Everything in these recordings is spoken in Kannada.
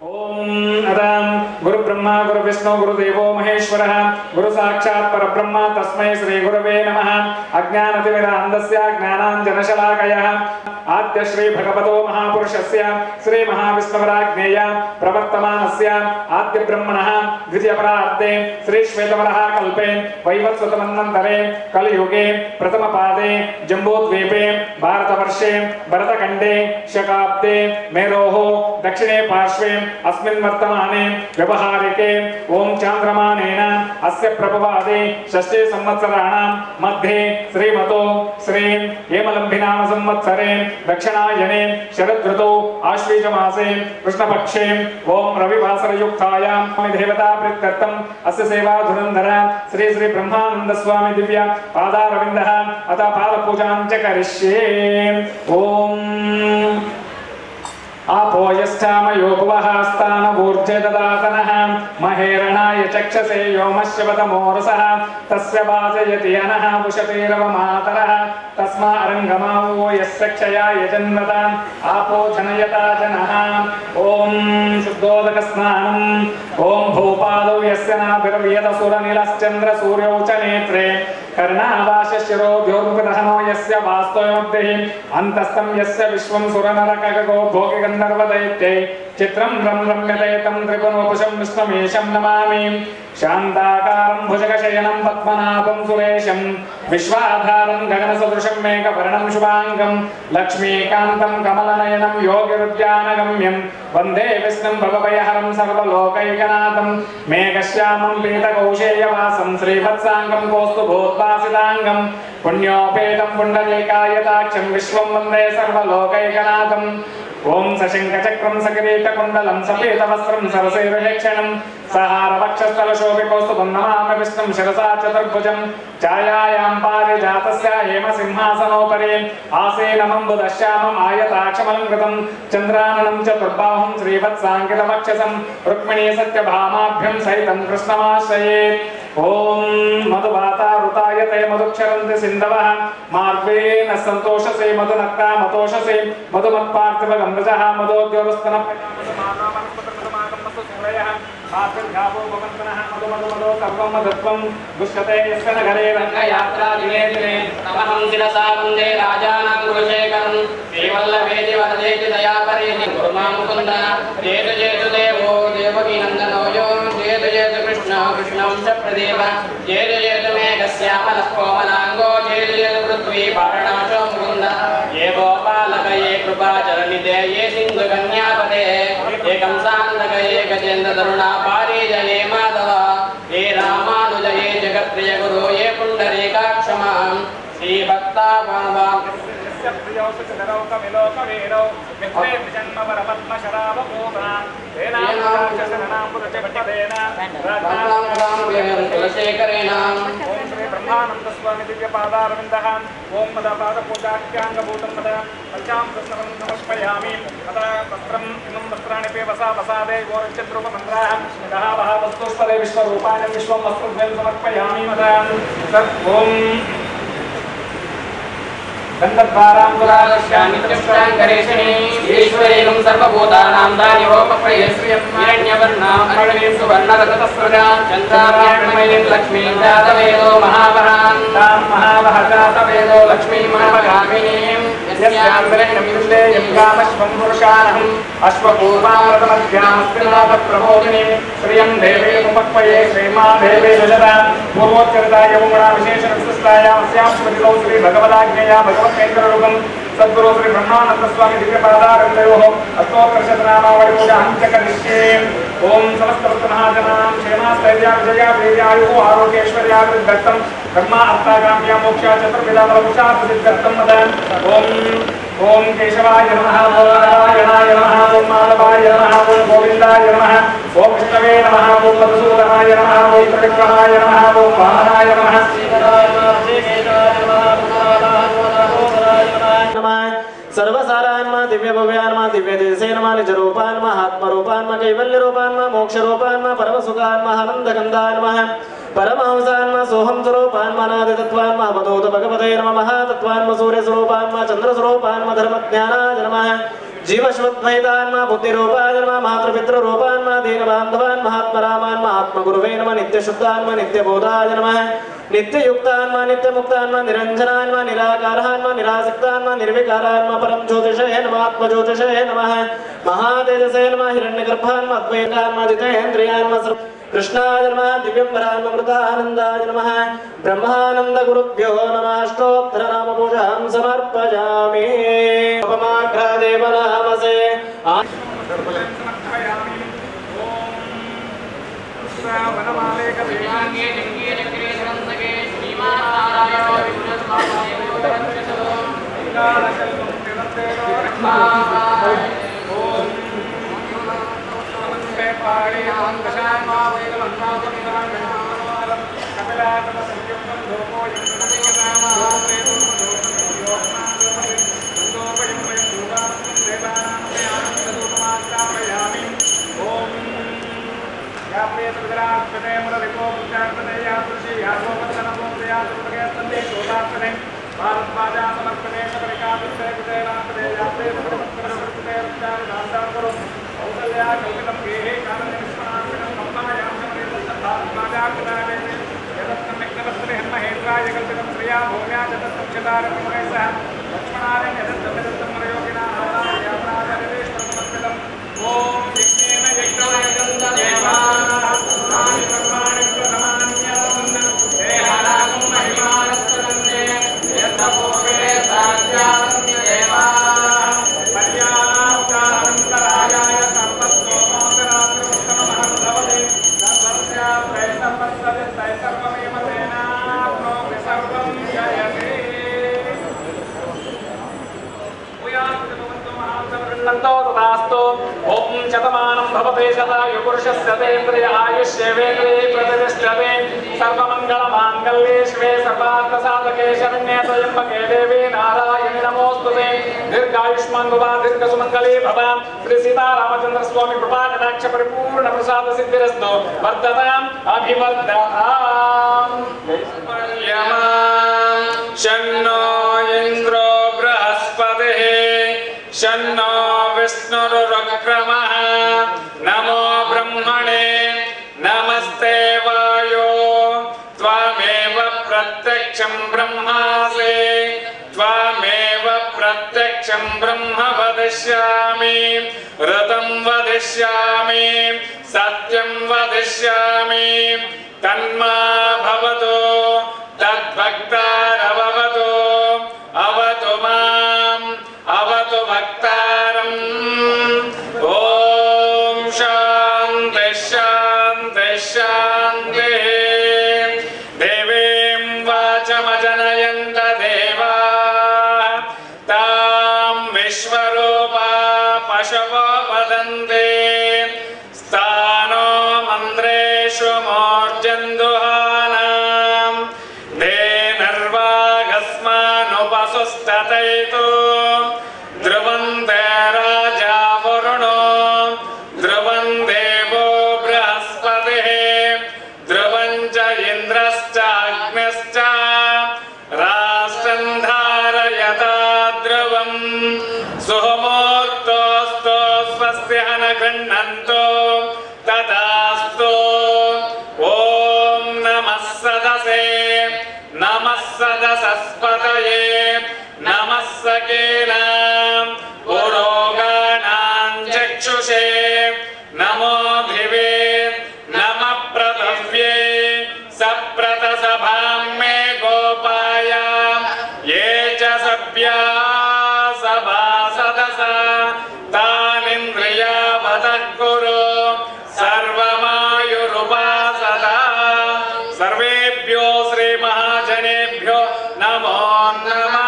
ಓಂ ಅದಾಂ ಗುರು ಬ್ರಹ್ಮ ಗುರು ವಿಷ್ಣು ಗುರು ದೇವೋ ಮಹೇಶ್ವರ ಗುರು ಸಾಕ್ಷಾತ್ ಪರಬ್ರಹ್ಮ ತಸ್ಮೈ ಶ್ರೀ ಗುರವೇ ನಮಃ ಅಜ್ಞಾನತಿಮಿರ ಅಂಧಸ್ಯ ಜ್ಞಾನಾಂಜನಶಲಾಕಯ ಆದ್ಯ ಶ್ರೀ ಭಗವತೋ ಮಹಾಪುರುಷಸ್ಯ ಶ್ರೀ ಮಹಾವಿಷ್ಣುವರಾಜ್ಞೇಯ ಪ್ರವರ್ತಮಾನಸ್ಯ ಆದ್ಯ ಬ್ರಹ್ಮಣಃ ದ್ವಿತೀಯ ಪರಾರ್ಧೆ ಶ್ರೀ ಶ್ವೇತವರಃ ಕಲ್ಪೆ ವೈವಸ್ವತಮನ್ವಂತರೆ ಕಲಿಯುಗೆ ಪ್ರಥಮ ಪಾದೆ ಜಂಬೂದ್ವೀಪೆ ಭಾರತವರ್ಷೆ ಭರತಖಂಡೆ ಶಕಾಬ್ದೆ ಮೇರೋः दक्षिणे पार्श्वे अस्मिन् वर्तमाने व्यवहारिके ओम चान्द्रमानेन अस्य प्रभवादि षष्ठे संवत्सराणां मध्ये श्रीमतो श्री हेमलम्बिनाम संवत्सरे दक्षिणायने शरदृतौ आश्वीजमासे कृष्णपक्षे ओम रविवासरयुक्तायां देवता प्रीत्यर्थम् अस्य सेवा धुरन्धर श्री श्री ब्रह्मानन्द स्वामी दिव्य पादारविन्दः अतः पादपूजां च करिष्ये ओम आपोयस्थामयोपवहास्तानवूर्जददातनः महेरणाय चक्षसे योमश्यवतमोरसः तस्य वाजयति अनः उशतीरवमातरः तस्मा अरङ्गमावो यस्य क्षया यजन्वत आपो जनयता जनः ॐ शुद्धोदकस्नानम् ॐ भूपादौ यस्य नाभिर्वियदसुरनिलश्चन्द्रसूर्यौ च नेत्रे कर्णावाशशिरोभ्योर्मुखदहनो यस्य वास्तवयोग्धिः अन्तस्थं यस्य विश्वं सुरनरकगो भोगिगन्धर्वदैत्यै चित्रं रं रम्यते तं त्रिपुनोपुषं विश्वमेशं नमामि शान्ताकारं भुजगशयनं पद्मनाभं सुरेशं विश्वाधारं गगनसदृशं मेघवर्णं शुभाङ्गं लक्ष्मीकान्तं कमलनयनं योगिरुद्यानगम्यं वन्दे विष्णुं भवभयहरं सर्वलोकैकनाथं मेघश्यामं पीतकौशेयवासं श्रीवत्साङ्गं कौस्तुभोद्भासिताङ्गं पुण्योपेतं पुण्डरीकायताक्षं विश्वं वन्दे सर्वलोकैकनाथम् ॐ सशङ्खचक्रं सकिरीटकुण्डलं सफेदवस्त्रं सरसेरुहेक्षणं सहारवक्षस्थलशोभिकौस्तुभं नमामि विष्णुं शिरसा चतुर्भुजं छायायां पारिजातस्य हेमसिंहासनोपरि आसेनमम्बुदश्यामम् आयताक्षमलङ्कृतं चन्द्राननं चतुर्बाहुं श्रीवत्साङ्कितवक्षसं रुक्मिणी सत्यभामाभ्यं सहितं कृष्णमाश्रयेत् ॐ मधुवातारुतायते मधुक्षरन्ति सिन्धवः मार्गेण सन्तोषसे मधुनक्ता मतोषसे मधुमत्पार्थिवगम्रजः मधोद्योरस्तनः आर्थिर्घावो भवन्तनः मधु मधु मधो सर्वं मधुत्वं दुष्यते यस्य नगरे रङ्गयात्रा दिने दिने नमहं शिरसा वन्दे राजानां गुरुशेखरं श्रीवल्लभेति वददेति दयापरेति गुरुमा मुकुन्द जेतु जेतु देवो देवकीनन्दनो यो जेतु जेतु कृष्णो कृष्णं च प्रदेव जेतु जेतु मेघस्यामलः कोमलाङ्गो जेतु जेतु पृथ्वी पारणाशो मुकुन्द ये गोपालक ये कृपाचरणिदे ये सिन्धुकन्यापते ये कंसान्तक ये गजेन्द्रतरुणा पारीजये माधव हे रामानुज ये जगत्प्रिय गुरु ये पुण्डरीकाक्षमां श्रीभक्ताभावा यस्य प्रियौ सुचरौकविलोकवीरौ मित्रे जन्मवरपद्मशरावपूतां तेनामुराक्षसरणाम्बुरचपदेन कुलशेखरेण ॐ श्री ब्रह्मानन्द स्वामी दिव्यपादारविन्दः ॐ मद पादपूजाख्याङ्गभूतं मद पञ्चां प्रश्नवं समर्पयामि मद वस्त्रम् इमं वस्त्राणि पे वसा वसादे गोरक्षद्रूपमन्त्राः यः वः वस्तुस्पदे विश्वरूपाणि विश्वं वस्त्रद्वयं समर्पयामि मद तत् ॐ नित्यष्टाङ्गरेषिणी ईश्वरेणं सर्वभूतानां दानिवोपप्रयस्यन्यवर्णां हरणीं सुवर्णरतस्रजा चन्द्राभ्यामयीं लक्ष्मीं जातवेदो महावरान् तां महावहजातवेदो लक्ष्मीं महाभगामिनीं यस्यान्तरेणमिन्दे यं कामश्वं पुरुषानहम् अश्वपूर्वामृतमध्यामस्तिनाथप्रबोधिनीं श्रियं देवेमुपक्वये श्रीमा देवे दुजता पूर्वोच्चरिताय गुणा विशेषविशिष्टायामस्यां स्मृतिलौ श्रीभगवदाज्ञया भगवत्केन्द्ररूपं सद्गुरु श्री ब्रह्मानंद स्वामी दिव्यपादारविन्दयोः अष्टोत्कर्षतनामावलिपूजां च करिष्ये ॐ समस्तभक्तमहाजनां क्षेमास्थैर्या विजया वीर्यायुः आरोग्यैश्वर्याभिवृद्ध्यर्थं ब्रह्मा अर्थाकाम्या मोक्षा चतुर्विधामलपुषा प्रसिद्ध्यर्थं मद ॐ ॐ केशवाय नमः ॐ नारायणाय नमः ॐ माधवाय नमः ॐ गोविन्दाय नमः ॐ विष्णवे नमः ॐ मधुसूदनाय नमः ॐ त्रिविक्रमाय नमः ॐ वामनाय नमः नमः सर्वसारान्मा दिव्य भव्यान्मा दिव्य देशेन्मा निज रूपान्मा आत्म रूपान्मा कैवल्य रूपान्मा मोक्ष रूपान्मा परम सुखान्मा आनंद गंधान्मा परमहंसान्मा सोहम स्वरूपान्मा नादि तत्वान्मा अवधूत भगवते नमः महातत्वान्मा सूर्य स्वरूपान्मा चंद्र स्वरूपान्मा धर्म ज्ञानाय नमः जीवश्वद्वैतान्मा बुद्धिरूपान्मा मातृपितृरूपान्मा दीनबान्धवान् महात्मरामान्मा आत्मगुरुवे नमः नित्यशुद्धान्मा नित्यबोधाय नमः नित्ययुक्तान्मा नित्यमुक्तान्मा निरञ्जनान्मा निराकारान्मा निरासक्तान्मा निर्विकारान्मा परं ज्योतिषे नमः आत्मज्योतिषे नमः महातेजसे नमः हिरण्यगर्भान्मा अद्वैतान्मा जितेन्द्रियान्मा सर्व कृष्णाय नमः दिव्यम्बरान्मृतानन्दाय नमः ब्रह्मानन्दगुरुभ्यो नमः अष्टोत्तरनामपूजां समर्पयामि उपमाघ्रादेव नामसे आ- समर्पयामि ॐ वनमालेकदेवान्ये लीलाकल्पं निरन्तेनो ॐ नमस्ते पाणि दशान्मा वेदमन्नासमिदानं कपिलातमसंयुक्तं लोको यं ॐ ఓం యజ్ఞేన యజ్ఞాయ దేవా ఓం శతమానం భవతే శతాయు పురుషస్య తేంద్రియ ఆయుష్యేవేంద్రియే ప్రతిష్టతే సర్వమంగళమాంగళ్యే శివే సర్వార్థసాధకే శరణ్యే త్రయంబకే దేవే నారాయణి నమోస్తుతే దీర్ఘాయుష్మాన్ భవ దీర్ఘసుమంగళే భవ శ్రీ సీతారామచంద్ర స్వామి కృపా కటాక్ష పరిపూర్ణ ప్రసాద సిద్ధిరస్తు వర్ధతాం అభివర్ధతాం शन्नो इन्द्रो बृहस्पतिः शन्नो विष्णुरुक्रमः नमो ब्रह्मणे नमस्ते वायो त्वामेव प्रत्यक्षं ब्रह्मासि त्वामेव प्रत्यक्षं ब्रह्म वदिष्यामि ऋतं वदिष्यामि सत्यं वदिष्यामि तन्मा भवतु तद्भक्तारवतु अवतु माम् अवतु भक्तारम् ॐ शान्ति शान्ति शान्तिः देवीं वाचमजनयन्त देवा तां विश्वरूपा पशवो वदन्ति स्थानो मन्द्रेषु मूर्जन्दुहानाम् धेनर्वाघस्मानुपसुस्ततैतो ध्रुवन्ते राजा वरुणो ध्रुवं देवो बृहस्पतिः ध्रुवं च इन्द्रश्च अग्निश्च राष्ट्रं धारयता ध्रुवम् सुमुहूर्तोऽस्तु स्वस्य न गृह्णन्तो तदास्तु ॐ नमः सदसे नमः सदसस्पतये नमः सकेनां पुरोगाणां चक्षुषे नमो धिवे नमः प्रतव्ये सप्रतसभां मे गोपाय ये च सभ्या सभासदसा तानिन्द्रियावतः कुरु सर्वमायुरुपासदा सर्वेभ्यो श्रीमहाजनेभ्यो नमो नमः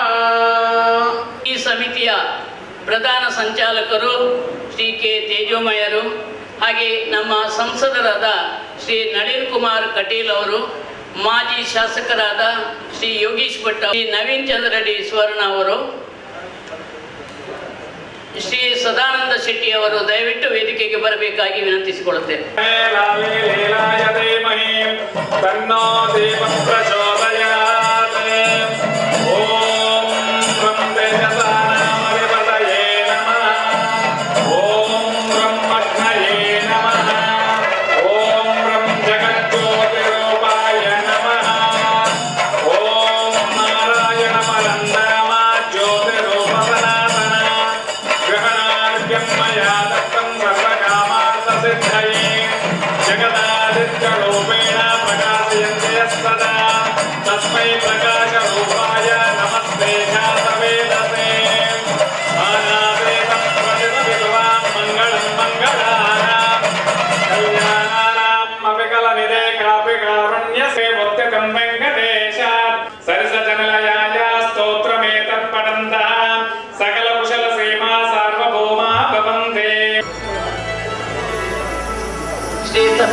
ಈ ಸಮಿತಿಯ ಪ್ರಧಾನ ಸಂಚಾಲಕರು ಶ್ರೀ ಕೆ ತೇಜೋಮಯರು ಹಾಗೆ ನಮ್ಮ ಸಂಸದರಾದ ಶ್ರೀ ನಳಿನ್ ಕುಮಾರ್ ಕಟೀಲ್ ಅವರು ಮಾಜಿ ಶಾಸಕರಾದ ಶ್ರೀ ಯೋಗೀಶ್ ಭಟ್ ಶ್ರೀ ನವೀನ್ ಚಂದ್ರ ರೆಡ್ಡಿ ಸ್ವರ್ಣ ಅವರು ಶ್ರೀ ಸದಾನಂದ ಶೆಟ್ಟಿ ಅವರು ದಯವಿಟ್ಟು ವೇದಿಕೆಗೆ ಬರಬೇಕಾಗಿ ವಿನಂತಿಸಿಕೊಳ್ಳುತ್ತೇನೆ लाले लीलाय धीमहि तन्नो देवः प्रचोदयात् ॐ त्वं तेजसानामधिपतये नमः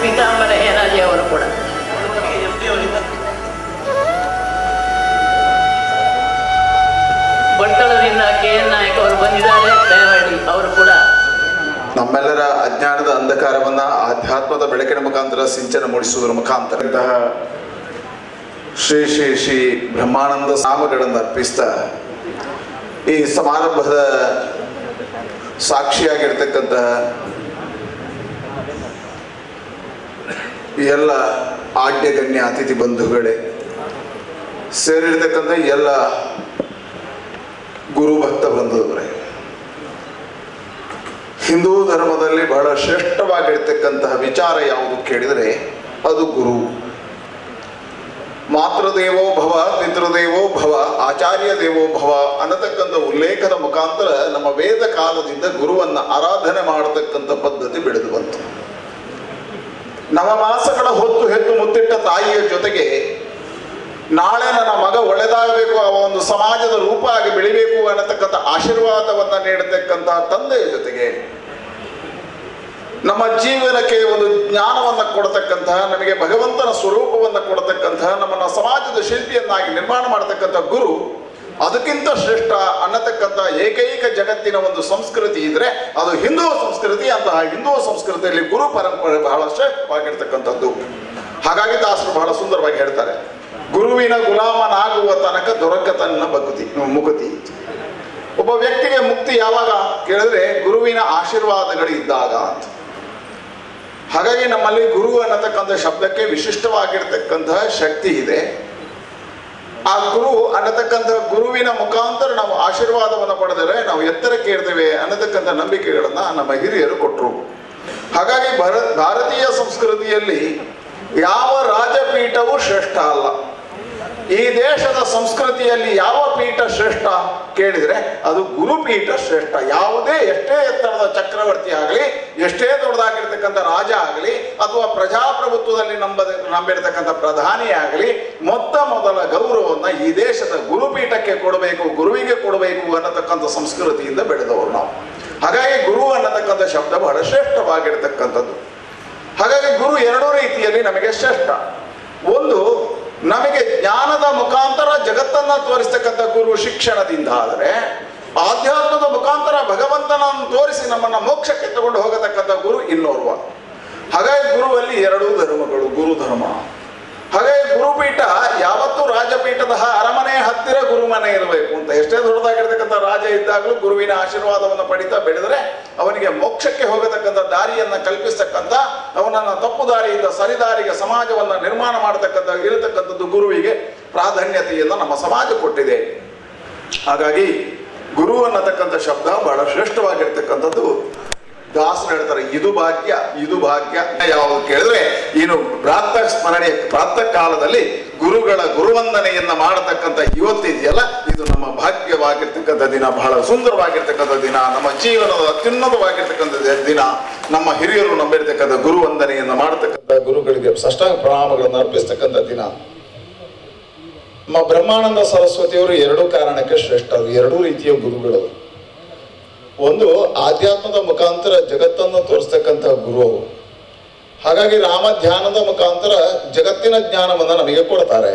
ಪೀತಾಂಬರ ಹೇರಾಜಿ ಅವರು ಕೂಡ ಬಡ್ತಳದಿಂದ ಕೆ ಎನ್ ನಾಯಕ್ ಅವರು ಬಂದಿದ್ದಾರೆ ದಯಮಾಡಿ ಅವರು ಕೂಡ ನಮ್ಮೆಲ್ಲರ ಅಜ್ಞಾನದ ಅಂಧಕಾರವನ್ನ ಆಧ್ಯಾತ್ಮದ ಬೆಳಕಿನ ಮುಖಾಂತರ ಸಿಂಚನ ಮೂಡಿಸುವುದರ ಮುಖಾಂತರ ಇಂತಹ ಶ್ರೀ ಶ್ರೀ ಶ್ರೀ ಬ್ರಹ್ಮಾನಂದ ನಾಮಗಳನ್ನು ಅರ್ಪಿಸ್ತಾ ಈ ಸಮಾರಂಭದ ಸಾಕ್ಷಿಯಾಗಿರ್ತಕ್ಕಂತಹ ಎಲ್ಲ ಆಡ್ಯಗಣ್ಯ ಅತಿಥಿ ಬಂಧುಗಳೇ ಸೇರಿರ್ತಕ್ಕಂಥ ಎಲ್ಲ ಗುರು ಭಕ್ತ ಬಂಧುಗಳೇ ಹಿಂದೂ ಧರ್ಮದಲ್ಲಿ ಬಹಳ ಶ್ರೇಷ್ಠವಾಗಿರ್ತಕ್ಕಂತಹ ವಿಚಾರ ಯಾವುದು ಕೇಳಿದರೆ ಅದು ಗುರು ಮಾತೃದೇವೋ ಭವ ಪಿತೃದೇವೋ ಭವ ಆಚಾರ್ಯ ದೇವೋ ಭವ ಅನ್ನತಕ್ಕಂಥ ಉಲ್ಲೇಖದ ಮುಖಾಂತರ ನಮ್ಮ ವೇದ ಕಾಲದಿಂದ ಗುರುವನ್ನ ಆರಾಧನೆ ಮಾಡತಕ್ಕಂಥ ಪದ್ಧತಿ ಬೆಳೆದು ಬಂತು ನವಮಾಸಗಳ ಹೊತ್ತು ಹೆತ್ತು ಮುತ್ತಿಟ್ಟ ತಾಯಿಯ ಜೊತೆಗೆ ನಾಳೆ ನನ್ನ ಮಗ ಒಳ್ಳೆದಾಗಬೇಕು ಅವ ಒಂದು ಸಮಾಜದ ರೂಪ ಆಗಿ ಬೆಳಿಬೇಕು ಅನ್ನತಕ್ಕಂಥ ಆಶೀರ್ವಾದವನ್ನ ನೀಡತಕ್ಕಂತಹ ತಂದೆಯ ಜೊತೆಗೆ ನಮ್ಮ ಜೀವನಕ್ಕೆ ಒಂದು ಜ್ಞಾನವನ್ನ ಕೊಡತಕ್ಕಂತಹ ನಮಗೆ ಭಗವಂತನ ಸ್ವರೂಪವನ್ನ ಕೊಡತಕ್ಕಂತಹ ನಮ್ಮನ್ನ ಸಮಾಜದ ಶಿಲ್ಪಿಯನ್ನಾಗಿ ನಿರ್ಮಾಣ ಮಾಡತಕ್ಕಂಥ ಗುರು ಅದಕ್ಕಿಂತ ಶ್ರೇಷ್ಠ ಅನ್ನತಕ್ಕಂಥ ಏಕೈಕ ಜಗತ್ತಿನ ಒಂದು ಸಂಸ್ಕೃತಿ ಇದ್ರೆ ಅದು ಹಿಂದೂ ಸಂಸ್ಕೃತಿ ಅಂತಹ ಹಿಂದೂ ಸಂಸ್ಕೃತಿಯಲ್ಲಿ ಗುರು ಪರಂಪರೆ ಬಹಳ ಶ್ರೇಷ್ಠವಾಗಿರ್ತಕ್ಕಂಥದ್ದು ಹಾಗಾಗಿ ದಾಸರು ಬಹಳ ಸುಂದರವಾಗಿ ಹೇಳ್ತಾರೆ ಗುರುವಿನ ಗುಲಾಮನಾಗುವ ತನಕ ದೊರಕತನ್ನ ಬಗುತಿ ಮುಗುತಿ ಒಬ್ಬ ವ್ಯಕ್ತಿಗೆ ಮುಕ್ತಿ ಯಾವಾಗ ಕೇಳಿದ್ರೆ ಗುರುವಿನ ಆಶೀರ್ವಾದಗಳು ಇದ್ದಾಗ ಅಂತ ಹಾಗಾಗಿ ನಮ್ಮಲ್ಲಿ ಗುರು ಅನ್ನತಕ್ಕಂಥ ಶಬ್ದಕ್ಕೆ ವಿಶಿಷ್ಟವಾಗಿರ್ತಕ್ಕಂತಹ ಶಕ್ತಿ ಇದೆ ಆ ಗುರು ಅನ್ನತಕ್ಕಂಥ ಗುರುವಿನ ಮುಖಾಂತರ ನಾವು ಆಶೀರ್ವಾದವನ್ನು ಪಡೆದರೆ ನಾವು ಎತ್ತರಕ್ಕೆ ಇರ್ತೇವೆ ಅನ್ನತಕ್ಕಂಥ ನಂಬಿಕೆಗಳನ್ನ ನಮ್ಮ ಹಿರಿಯರು ಕೊಟ್ಟರು ಹಾಗಾಗಿ ಭರ ಭಾರತೀಯ ಸಂಸ್ಕೃತಿಯಲ್ಲಿ ಯಾವ ರಾಜಪೀಠವೂ ಶ್ರೇಷ್ಠ ಅಲ್ಲ ಈ ದೇಶದ ಸಂಸ್ಕೃತಿಯಲ್ಲಿ ಯಾವ ಪೀಠ ಶ್ರೇಷ್ಠ ಕೇಳಿದ್ರೆ ಅದು ಗುರುಪೀಠ ಶ್ರೇಷ್ಠ ಯಾವುದೇ ಎಷ್ಟೇ ಎತ್ತರದ ಚಕ್ರವರ್ತಿ ಆಗಲಿ ಎಷ್ಟೇ ದೊಡ್ಡದಾಗಿರ್ತಕ್ಕಂಥ ರಾಜ ಆಗಲಿ ಅಥವಾ ಪ್ರಜಾಪ್ರಭುತ್ವದಲ್ಲಿ ನಂಬದ ನಂಬಿರ್ತಕ್ಕಂಥ ಪ್ರಧಾನಿ ಆಗಲಿ ಮೊತ್ತ ಮೊದಲ ಗೌರವವನ್ನು ಈ ದೇಶದ ಗುರುಪೀಠಕ್ಕೆ ಕೊಡಬೇಕು ಗುರುವಿಗೆ ಕೊಡಬೇಕು ಅನ್ನತಕ್ಕಂಥ ಸಂಸ್ಕೃತಿಯಿಂದ ಬೆಳೆದವರು ನಾವು ಹಾಗಾಗಿ ಗುರು ಅನ್ನತಕ್ಕಂಥ ಶಬ್ದ ಬಹಳ ಶ್ರೇಷ್ಠವಾಗಿರ್ತಕ್ಕಂಥದ್ದು ಹಾಗಾಗಿ ಗುರು ಎರಡೂ ರೀತಿಯಲ್ಲಿ ನಮಗೆ ಶ್ರೇಷ್ಠ ಒಂದು ನಮಗೆ ಜ್ಞಾನದ ಮುಖಾಂತರ ಜಗತ್ತನ್ನ ತೋರಿಸ್ತಕ್ಕಂಥ ಗುರು ಶಿಕ್ಷಣದಿಂದ ಆದರೆ ಆಧ್ಯಾತ್ಮದ ಮುಖಾಂತರ ಭಗವಂತನನ್ನು ತೋರಿಸಿ ನಮ್ಮನ್ನ ಮೋಕ್ಷಕ್ಕೆ ತಗೊಂಡು ಹೋಗತಕ್ಕಂಥ ಗುರು ಇನ್ನೋರ್ವ ಹಾಗಾಗಿ ಗುರುವಲ್ಲಿ ಎರಡೂ ಧರ್ಮಗಳು ಗುರು ಧರ್ಮ ಹಾಗಾಗಿ ಗುರುಪೀಠ ಯಾವತ್ತೂ ರಾಜಪೀಠದ ಹ- ಅರಮನೆ ಹತ್ತಿರ ಗುರುಮನೆ ಇರಬೇಕು ಅಂತ ಎಷ್ಟೇ ದೊಡ್ಡದಾಗಿರ್ತಕ್ಕಂಥ ರಾಜ ಇದ್ದಾಗಲೂ ಗುರುವಿನ ಆಶೀರ್ವಾದವನ್ನು ಪಡಿತಾ ಬೆಳೆದರೆ ಅವನಿಗೆ ಮೋಕ್ಷಕ್ಕೆ ಹೋಗತಕ್ಕಂಥ ದಾರಿಯನ್ನ ಕಲ್ಪಿಸ್ತಕ್ಕಂಥ ಅವನನ್ನ ತಪ್ಪು ದಾರಿಯಿಂದ ಸರಿದಾರಿಗೆ ಸಮಾಜವನ್ನ ನಿರ್ಮಾಣ ಮಾಡತಕ್ಕಂಥ ಇರತಕ್ಕಂಥದ್ದು ಗುರುವಿಗೆ ಪ್ರಾಧಾನ್ಯತೆಯನ್ನು ನಮ್ಮ ಸಮಾಜ ಕೊಟ್ಟಿದೆ ಹಾಗಾಗಿ ಗುರು ಅನ್ನತಕ್ಕಂಥ ಶಬ್ದ ಬಹಳ ಶ್ರೇಷ್ಠವಾಗಿರ್ತಕ್ಕಂಥದ್ದು ದಾಸರು ಹೇಳ್ತಾರೆ ಇದು ಭಾಗ್ಯ ಇದು ಭಾಗ್ಯ ಯಾವುದು ಕೇಳಿದ್ರೆ ಇನ್ನು ಪ್ರಾತಃ ಸ್ಮರಣೆ ಪ್ರಾತಃ ಕಾಲದಲ್ಲಿ ಗುರುಗಳ ಗುರುವಂದನೆಯನ್ನ ಮಾಡತಕ್ಕಂಥ ಇವತ್ತಿದೆಯಲ್ಲ ಇದು ನಮ್ಮ ಭಾಗ್ಯವಾಗಿರ್ತಕ್ಕಂಥ ದಿನ ಬಹಳ ಸುಂದರವಾಗಿರ್ತಕ್ಕಂಥ ದಿನ ನಮ್ಮ ಜೀವನದ ಅತ್ಯುನ್ನತವಾಗಿರ್ತಕ್ಕಂಥ ದಿನ ನಮ್ಮ ಹಿರಿಯರು ನಂಬಿರ್ತಕ್ಕಂಥ ಗುರುವಂದನೆಯನ್ನ ಮಾಡತಕ್ಕಂಥ ಗುರುಗಳಿಗೆ ಸಾಷ್ಟಾಂಗ ಪ್ರಣಾಮಗಳನ್ನು ಅರ್ಪಿಸ್ತಕ್ಕಂಥ ದಿನ ನಮ್ಮ ಬ್ರಹ್ಮಾನಂದ ಸರಸ್ವತಿಯವರು ಎರಡೂ ಕಾರಣಕ್ಕೆ ಶ್ರೇಷ್ಠರು ಎರಡೂ ರೀತಿಯ ಗುರುಗಳು ಒಂದು ಆಧ್ಯಾತ್ಮದ ಮುಖಾಂತರ ಜಗತ್ತನ್ನು ತೋರಿಸ್ತಕ್ಕಂಥ ಗುರು ಅವರು ಹಾಗಾಗಿ ರಾಮ ಧ್ಯಾನದ ಮುಖಾಂತರ ಜಗತ್ತಿನ ಜ್ಞಾನವನ್ನು ನಮಗೆ ಕೊಡ್ತಾರೆ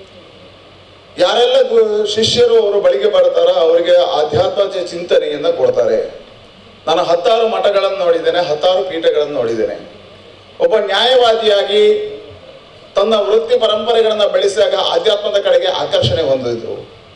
ಯಾರೆಲ್ಲ ಗು- ಶಿಷ್ಯರು ಅವರ ಬಳಿಗೆ ಬರ್ತಾರೋ ಅವರಿಗೆ ಆಧ್ಯಾತ್ಮದ ಚಿಂತನೆಯನ್ನ ಕೊಡ್ತಾರೆ ನಾನು ಹತ್ತಾರು ಮಠಗಳನ್ನು ನೋಡಿದ್ದೇನೆ ಹತ್ತಾರು ಪೀಠಗಳನ್ನು ನೋಡಿದ್ದೇನೆ ಒಬ್ಬ ನ್ಯಾಯವಾದಿಯಾಗಿ ತನ್ನ ವೃತ್ತಿ ಪರಂಪರೆಗಳನ್ನು ಬೆಳೆಸಿದಾಗ ಆಧ್ಯಾತ್ಮದ ಕಡೆಗೆ ಆಕರ್ಷಣೆ ಹೊಂದಿದ್ರು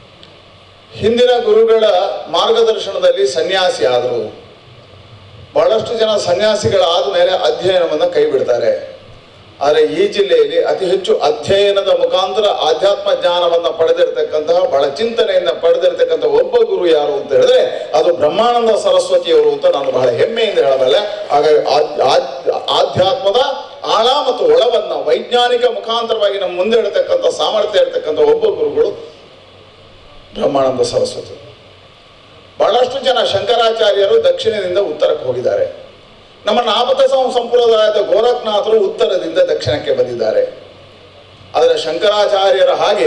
ಹಿಂದಿನ ಗುರುಗಳ ಮಾರ್ಗದರ್ಶನದಲ್ಲಿ ಸನ್ಯಾಸಿ ಆದರು ಬಹಳಷ್ಟು ಜನ ಸನ್ಯಾಸಿಗಳಾದ ಮೇಲೆ ಅಧ್ಯಯನವನ್ನು ಕೈ ಬಿಡ್ತಾರೆ ಆದರೆ ಈ ಜಿಲ್ಲೆಯಲ್ಲಿ ಅತಿ ಹೆಚ್ಚು ಅಧ್ಯಯನದ ಮುಖಾಂತರ ಆಧ್ಯಾತ್ಮ ಜ್ಞಾನವನ್ನು ಪಡೆದಿರತಕ್ಕಂತಹ ಬಹಳ ಚಿಂತನೆಯಿಂದ ಪಡೆದಿರತಕ್ಕಂಥ ಒಬ್ಬ ಗುರು ಯಾರು ಅಂತ ಹೇಳಿದ್ರೆ ಅದು ಬ್ರಹ್ಮಾನಂದ ಸರಸ್ವತಿಯವರು ಅಂತ ನಾನು ಬಹಳ ಹೆಮ್ಮೆಯಿಂದ ಹೇಳಬಲ್ಲೆ ಹಾಗಾಗಿ ಆದ್- ಆದ್- ಆಧ್ಯಾತ್ಮದ ಆಳ ಮತ್ತು ಒಳವನ್ನ ವೈಜ್ಞಾನಿಕ ಮುಖಾಂತರವಾಗಿ ನಮ್ಮ ಮುಂದೆ ಇರತಕ್ಕಂಥ ಸಾಮರ್ಥ್ಯ ಇರತಕ್ಕಂಥ ಒಬ್ಬ ಗುರುಗಳು ಬ್ರಹ್ಮಾನಂದ ಸರಸ್ವತಿ ಬಹಳಷ್ಟು ಜನ ಶಂಕರಾಚಾರ್ಯರು ದಕ್ಷಿಣದಿಂದ ಉತ್ತರಕ್ಕೆ ಹೋಗಿದ್ದಾರೆ ನಮ್ಮ ನಾಮತ ಸಂ- ಸಂಪ್ರದಾಯದ ಗೋರಖ್ನಾಥರು ಉತ್ತರದಿಂದ ದಕ್ಷಿಣಕ್ಕೆ ಬಂದಿದ್ದಾರೆ ಆದರೆ ಶಂಕರಾಚಾರ್ಯರ ಹಾಗೆ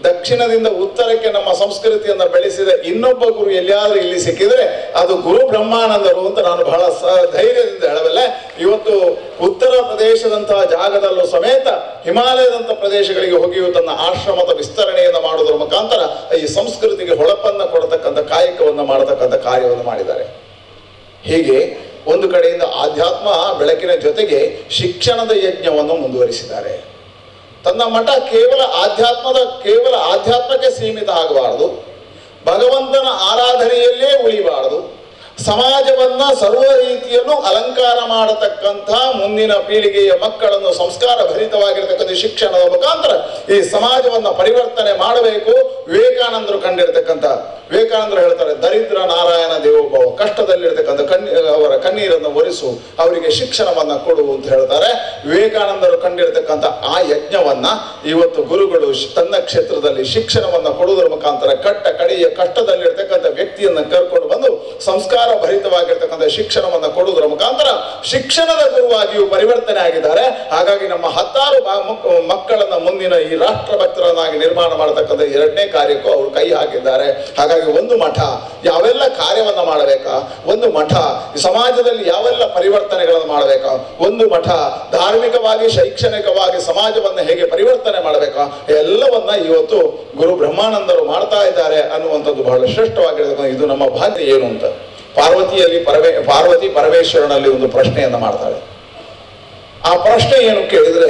ದಕ್ಷಿಣದಿಂದ ಉತ್ತರಕ್ಕೆ ನಮ್ಮ ಸಂಸ್ಕೃತಿಯನ್ನು ಬೆಳೆಸಿದ ಇನ್ನೊಬ್ಬ ಗುರು ಎಲ್ಲಿಯಾದ್ರೂ ಇಲ್ಲಿ ಸಿಕ್ಕಿದ್ರೆ ಅದು ಗುರು ಬ್ರಹ್ಮಾನಂದರು ಅಂತ ನಾನು ಬಹಳ ಸ ಧೈರ್ಯದಿಂದ ಹೇಳಬಲ್ಲೆ ಇವತ್ತು ಉತ್ತರ ಪ್ರದೇಶದಂತಹ ಜಾಗದಲ್ಲೂ ಸಮೇತ ಹಿಮಾಲಯದಂತ ಪ್ರದೇಶಗಳಿಗೆ ಹೋಗಿಯೂ ತನ್ನ ಆಶ್ರಮದ ವಿಸ್ತರಣೆಯನ್ನು ಮಾಡುವುದರ ಮುಖಾಂತರ ಈ ಸಂಸ್ಕೃತಿಗೆ ಹೊಳಪನ್ನು ಕೊಡತಕ್ಕಂಥ ಕಾಯಕವನ್ನು ಮಾಡತಕ್ಕಂಥ ಕಾರ್ಯವನ್ನು ಮಾಡಿದ್ದಾರೆ ಹೀಗೆ ಒಂದು ಕಡೆಯಿಂದ ಆಧ್ಯಾತ್ಮ ಬೆಳಕಿನ ಜೊತೆಗೆ ಶಿಕ್ಷಣದ ಯಜ್ಞವನ್ನು ಮುಂದುವರಿಸಿದ್ದಾರೆ ತನ್ನ ಮಠ ಕೇವಲ ಆಧ್ಯಾತ್ಮದ ಕೇವಲ ಆಧ್ಯಾತ್ಮಕ್ಕೆ ಸೀಮಿತ ಆಗಬಾರದು ಭಗವಂತನ ಆರಾಧನೆಯಲ್ಲೇ ಉಳಿಬಾರದು ಸಮಾಜವನ್ನ ಸರ್ವ ರೀತಿಯಲ್ಲೂ ಅಲಂಕಾರ ಮಾಡತಕ್ಕಂಥ ಮುಂದಿನ ಪೀಳಿಗೆಯ ಮಕ್ಕಳನ್ನು ಸಂಸ್ಕಾರ ಭರಿತವಾಗಿರ್ತಕ್ಕಂಥ ಶಿಕ್ಷಣದ ಮುಖಾಂತರ ಈ ಸಮಾಜವನ್ನ ಪರಿವರ್ತನೆ ಮಾಡಬೇಕು ವಿವೇಕಾನಂದರು ಕಂಡಿರ್ತಕ್ಕಂಥ ವಿವೇಕಾನಂದರು ಹೇಳ್ತಾರೆ ದರಿದ್ರ ನಾರಾಯಣ ದೇವೋಭವ ಕಷ್ಟದಲ್ಲಿರ್ತಕ್ಕಂಥ ಕಣ್ಣಿ ಅವರ ಕಣ್ಣೀರನ್ನು ಒರೆಸು ಅವರಿಗೆ ಶಿಕ್ಷಣವನ್ನ ಕೊಡು ಅಂತ ಹೇಳ್ತಾರೆ ವಿವೇಕಾನಂದರು ಕಂಡಿರ್ತಕ್ಕಂಥ ಆ ಯಜ್ಞವನ್ನ ಇವತ್ತು ಗುರುಗಳು ಶ್- ತನ್ನ ಕ್ಷೇತ್ರದಲ್ಲಿ ಶಿಕ್ಷಣವನ್ನ ಕೊಡುವುದರ ಮುಖಾಂತರ ಕಟ್ಟ ಕಡೆಯ ಕಷ್ಟದಲ್ಲಿರ್ತಕ್ಕಂಥ ವ್ಯಕ್ತಿಯನ್ನ ಕರ್ಕೊಂಡು ಬಂದು ಸಂಸ್ಕಾರ ಭರಿತವಾಗಿರ್ತಕ್ಕಂಥ ಶಿಕ್ಷಣವನ್ನ ಕೊಡುವುದರ ಮುಖಾಂತರ ಶಿಕ್ಷಣದ ಗುರುವಾಗಿಯೂ ಪರಿವರ್ತನೆ ಆಗಿದ್ದಾರೆ ಹಾಗಾಗಿ ನಮ್ಮ ಹತ್ತಾರು ಬಾ- ಮಕ್- ಮಕ್ಕಳನ್ನ ಮುಂದಿನ ಈ ರಾಷ್ಟ್ರ ಭಕ್ತರನ್ನಾಗಿ ನಿರ್ಮಾಣ ಮಾಡತಕ್ಕಂಥ ಎರಡನೇ ಕಾರ್ಯಕ್ಕೂ ಅವರು ಕೈ ಹಾಕಿದ್ದಾರೆ ಹಾಗಾಗಿ ಒಂದು ಮಠ ಯಾವೆಲ್ಲ ಕಾರ್ಯವನ್ನ ಮಾಡಬೇಕಾ ಒಂದು ಮಠ ಈ ಸಮಾಜದಲ್ಲಿ ಯಾವೆಲ್ಲ ಪರಿವರ್ತನೆಗಳನ್ನು ಮಾಡಬೇಕಾ ಒಂದು ಮಠ ಧಾರ್ಮಿಕವಾಗಿ ಶೈಕ್ಷಣಿಕವಾಗಿ ಸಮಾಜವನ್ನ ಹೇಗೆ ಪರಿವರ್ತನೆ ಮಾಡಬೇಕಾ ಎಲ್ಲವನ್ನ ಇವತ್ತು ಗುರು ಬ್ರಹ್ಮಾನಂದರು ಮಾಡ್ತಾ ಇದ್ದಾರೆ ಅನ್ನುವಂಥದ್ದು ಬಹಳ ಶ್ರೇಷ್ಠವಾಗಿರ್ತಕ್ಕಂಥ ಇದು ನಮ್ಮ ಭಾಗ್ಯ ಏನು ಅಂತ ಪಾರ್ವತಿಯಲ್ಲಿ ಪರಮೇ ಪಾರ್ವತಿ ಪರಮೇಶ್ವರನಲ್ಲಿ ಒಂದು ಪ್ರಶ್ನೆಯನ್ನ ಮಾಡ್ತಾಳೆ ಆ ಪ್ರಶ್ನೆ ಏನು ಕೇಳಿದ್ರೆ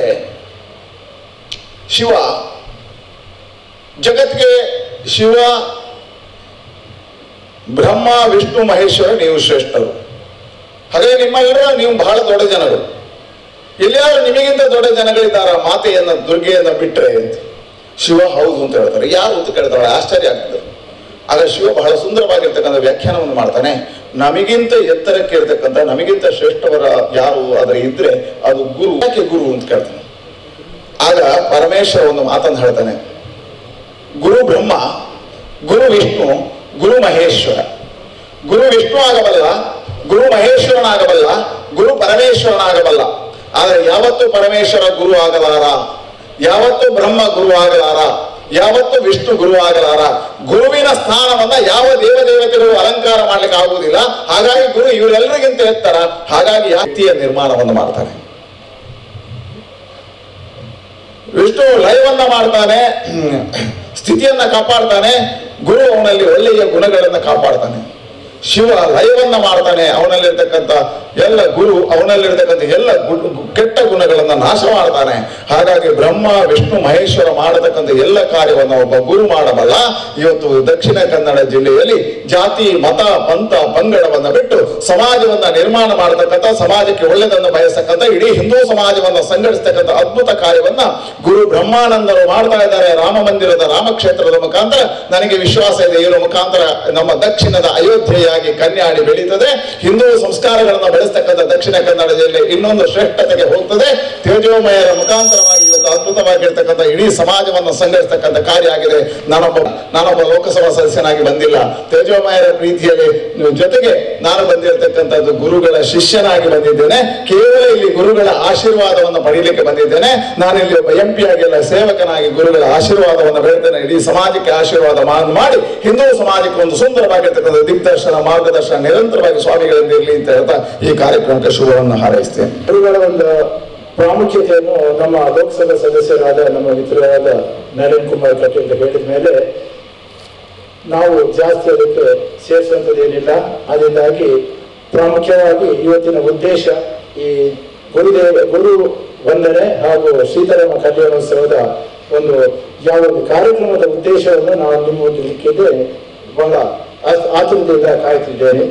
ಶಿವ ಜಗತ್ಗೆ ಶಿವ ಬ್ರಹ್ಮ ವಿಷ್ಣು ಮಹೇಶ್ವರ ನೀವು ಶ್ರೇಷ್ಠರು ಹಾಗೆ ನಿಮ್ಮೆಲ್ಲರ ನೀವು ಬಹಳ ದೊಡ್ಡ ಜನರು ಎಲ್ಲಿಯಾದ್ರೂ ನಿಮಗಿಂತ ದೊಡ್ಡ ಜನಗಳಿದ್ದಾರ ಮಾತೆಯನ್ನ ದುರ್ಗೆಯನ್ನ ಬಿಟ್ರೆ ಅಂತ ಶಿವ ಹೌದು ಅಂತ ಹೇಳ್ತಾರೆ ಯಾರು ಅಂತ ಕೇಳ್ತಾಳೆ ಆಶ್ಚರ್ಯ ಆಗ್ತದೆ ಆಗ ಶಿವ ಬಹಳ ಸುಂದರವಾಗಿರ್ತಕ್ಕಂಥ ವ್ಯಾಖ್ಯಾನವನ್ನು ಮಾಡ್ತಾನೆ ನಮಗಿಂತ ಎತ್ತರಕ್ಕೆ ಇರ್ತಕ್ಕಂಥ ನಮಗಿಂತ ಶ್ರೇಷ್ಠವರ ಯಾರು ಅದರ ಇದ್ರೆ ಅದು ಗುರು ಯಾಕೆ ಗುರು ಅಂತ ಕೇಳ್ತಾನೆ ಆಗ ಪರಮೇಶ್ವರ ಒಂದು ಮಾತನ್ನು ಹೇಳ್ತಾನೆ ಗುರು ಬ್ರಹ್ಮ ಗುರು ವಿಷ್ಣು ಗುರು ಮಹೇಶ್ವರ ಗುರು ವಿಷ್ಣು ಆಗಬಲ್ಲ ಗುರು ಮಹೇಶ್ವರನಾಗಬಲ್ಲ ಗುರು ಪರಮೇಶ್ವರನಾಗಬಲ್ಲ ಆದರೆ ಯಾವತ್ತು ಪರಮೇಶ್ವರ ಗುರು ಆಗಲಾರ ಯಾವತ್ತು ಬ್ರಹ್ಮ ಗುರು ಆಗಲಾರ ಯಾವತ್ತು ವಿಷ್ಣು ಗುರು ಆಗಲಾರ ಗುರುವಿನ ಸ್ಥಾನವನ್ನ ಯಾವ ದೇವದೇವತೆಗಳು ಅಲಂಕಾರ ಮಾಡ್ಲಿಕ್ಕೆ ಆಗುವುದಿಲ್ಲ ಹಾಗಾಗಿ ಗುರು ಇವರೆಲ್ಲರಿಗಿಂತ ಎತ್ತರ ಹಾಗಾಗಿ ಆ ವ್ಯಕ್ತಿಯ ನಿರ್ಮಾಣವನ್ನು ಮಾಡ್ತಾನೆ ವಿಷ್ಣು ಲಯವನ್ನ ಮಾಡ್ತಾನೆ ಹ್ಮ್, ಸ್ಥಿತಿಯನ್ನ ಕಾಪಾಡ್ತಾನೆ ಗುರು ಅವನಲ್ಲಿ ಒಳ್ಳೆಯ ಗುಣಗಳನ್ನ ಕಾಪಾಡ್ತಾನೆ ಶಿವ ಲಯವನ್ನ ಮಾಡ್ತಾನೆ ಅವನಲ್ಲಿರ್ತಕ್ಕಂಥ ಎಲ್ಲ ಗುರು ಅವನಲ್ಲಿರ್ತಕ್ಕಂಥ ಎಲ್ಲ ಗು- ಗು- ಕೆಟ್ಟ ಗುಣಗಳನ್ನ ನಾಶ ಮಾಡ್ತಾನೆ ಹಾಗಾಗಿ ಬ್ರಹ್ಮ ವಿಷ್ಣು ಮಹೇಶ್ವರ ಮಾಡತಕ್ಕಂಥ ಎಲ್ಲ ಕಾರ್ಯವನ್ನು ಒಬ್ಬ ಗುರು ಮಾಡಬಲ್ಲ ಇವತ್ತು ದಕ್ಷಿಣ ಕನ್ನಡ ಜಿಲ್ಲೆಯಲ್ಲಿ ಜಾತಿ ಮತ ಪಂಥ ಪಂಗಡವನ್ನ ಬಿಟ್ಟು ಸಮಾಜವನ್ನ ನಿರ್ಮಾಣ ಮಾಡತಕ್ಕಂಥ ಸಮಾಜಕ್ಕೆ ಒಳ್ಳೆಯದನ್ನು ಬಯಸತಕ್ಕಂಥ ಇಡೀ ಹಿಂದೂ ಸಮಾಜವನ್ನ ಸಂಘಟಿಸ್ತಕ್ಕಂಥ ಅದ್ಭುತ ಕಾರ್ಯವನ್ನ ಗುರು ಬ್ರಹ್ಮಾನಂದರು ಮಾಡ್ತಾ ಇದ್ದಾರೆ ರಾಮ ಮಂದಿರದ ರಾಮಕ್ಷೇತ್ರದ ಮುಖಾಂತರ ನನಗೆ ವಿಶ್ವಾಸ ಇದೆ ಇದರ ಮುಖಾಂತರ ನಮ್ಮ ದಕ್ಷಿಣದ ಅಯೋಧ್ಯೆಯಾಗಿ ಕನ್ಯಾಡಿ ಬೆಳೀತದೆ ಹಿಂದೂ ಸಂಸ್ಕಾರಗಳನ್ನು ಬೆಳೆಸ್ತಕ್ಕಂಥ ದಕ್ಷಿಣ ಕನ್ನಡ ಜಿಲ್ಲೆ ಇನ್ನೊಂದು ಶ್ರೇಷ್ಠತೆಗೆ ಹೋಗ್ತದೆ ತೇಜೋಮಯರ ಮುಖಾಂತರವಾಗಿ ಇವತ್ತು ಅದ್ಭುತವಾಗಿರ್ತಕ್ಕಂಥ ಇಡೀ ಸಮಾಜವನ್ನು ಸಂಘಟಿಸ್ತಕ್ಕಂಥ ಕಾರ್ಯ ಆಗಿದೆ ನಾನೊಬ್ಬ ನಾನೊಬ್ಬ ಲೋಕಸಭಾ ಸದಸ್ಯನಾಗಿ ಬಂದಿಲ್ಲ ತೇಜೋಮಯರ ಪ್ರೀತಿಯಲ್ಲಿ ಜೊತೆಗೆ ನಾನು ಬಂದಿರತಕ್ಕಂಥದ್ದು ಗುರುಗಳ ಶಿಷ್ಯನಾಗಿ ಬಂದಿದ್ದೇನೆ ಕೇವಲ ಇಲ್ಲಿ ಗುರುಗಳ ಆಶೀರ್ವಾದವನ್ನು ಪಡೆಯಲಿಕ್ಕೆ ಬಂದಿದ್ದೇನೆ ನಾನು ಇಲ್ಲಿ ಒಬ್ಬ ಎಂ ಪಿ ಆಗಿ ಅಲ್ಲ ಸೇವಕನಾಗಿ ಗುರುಗಳ ಆಶೀರ್ವಾದವನ್ನು ಬೆಳೆದೇನೆ ಇಡೀ ಸಮಾಜಕ್ಕೆ ಆಶೀರ್ವಾದ ಮಾ- ಮಾಡಿ ಹಿಂದೂ ಸಮಾಜಕ್ಕೆ ಒಂದು ಸುಂದರವಾಗಿರ್ತಕ್ಕಂಥ ದಿಗ್ದರ್ಶನ ಮಾರ್ಗದರ್ಶನ ನಿರಂತರವಾಗಿ ಸ್ವಾಮಿಗಳಿಂದ ಇರಲಿ ಅಂತ ಹೇಳ್ತಾ ಈ ಕಾರ್ಯಕ್ರಮಕ್ಕೆ ಶುಭವನ್ನು ಹಾರೈಸ್ತೇನೆ ಗುರುಗಳ ಒಂದು ಪ್ರಾಮುಖ್ಯತೆಯನ್ನು ನಮ್ಮ ಲೋಕಸಭಾ ಸದಸ್ಯರಾದ ನಮ್ಮ ಮಿತ್ರರಾದ ನಳಿನ್ ಕುಮಾರ್ ಕಟೀಲ್ ಹೇಳಿದ ಮೇಲೆ ನಾವು ಜಾಸ್ತಿ ಅದಕ್ಕೆ ಸೇರಿಸುವಂಥದ್ದೇನಿಲ್ಲ ಅದರಿಂದಾಗಿ ಪ್ರಾಮುಖ್ಯವಾಗಿ ಇವತ್ತಿನ ಉದ್ದೇಶ ಈ ಗುರುದೇವ ಗುರು ವಂದನೆ ಹಾಗೂ ಸೀತಾರಾಮ ಕಲ್ಯಾಣೋತ್ಸವದ ಒಂದು ಯಾವ ಒಂದು ಕಾರ್ಯಕ್ರಮದ ಉದ್ದೇಶವನ್ನು ನಾವು ನಿಮ್ಮ ಮುಂದೆ ಇಕ್ಕಿದ್ದೆ ಬಹಳ ಆ- ಆತುರದಿಂದ ಕಾಯ್ತಿದ್ದೇನೆ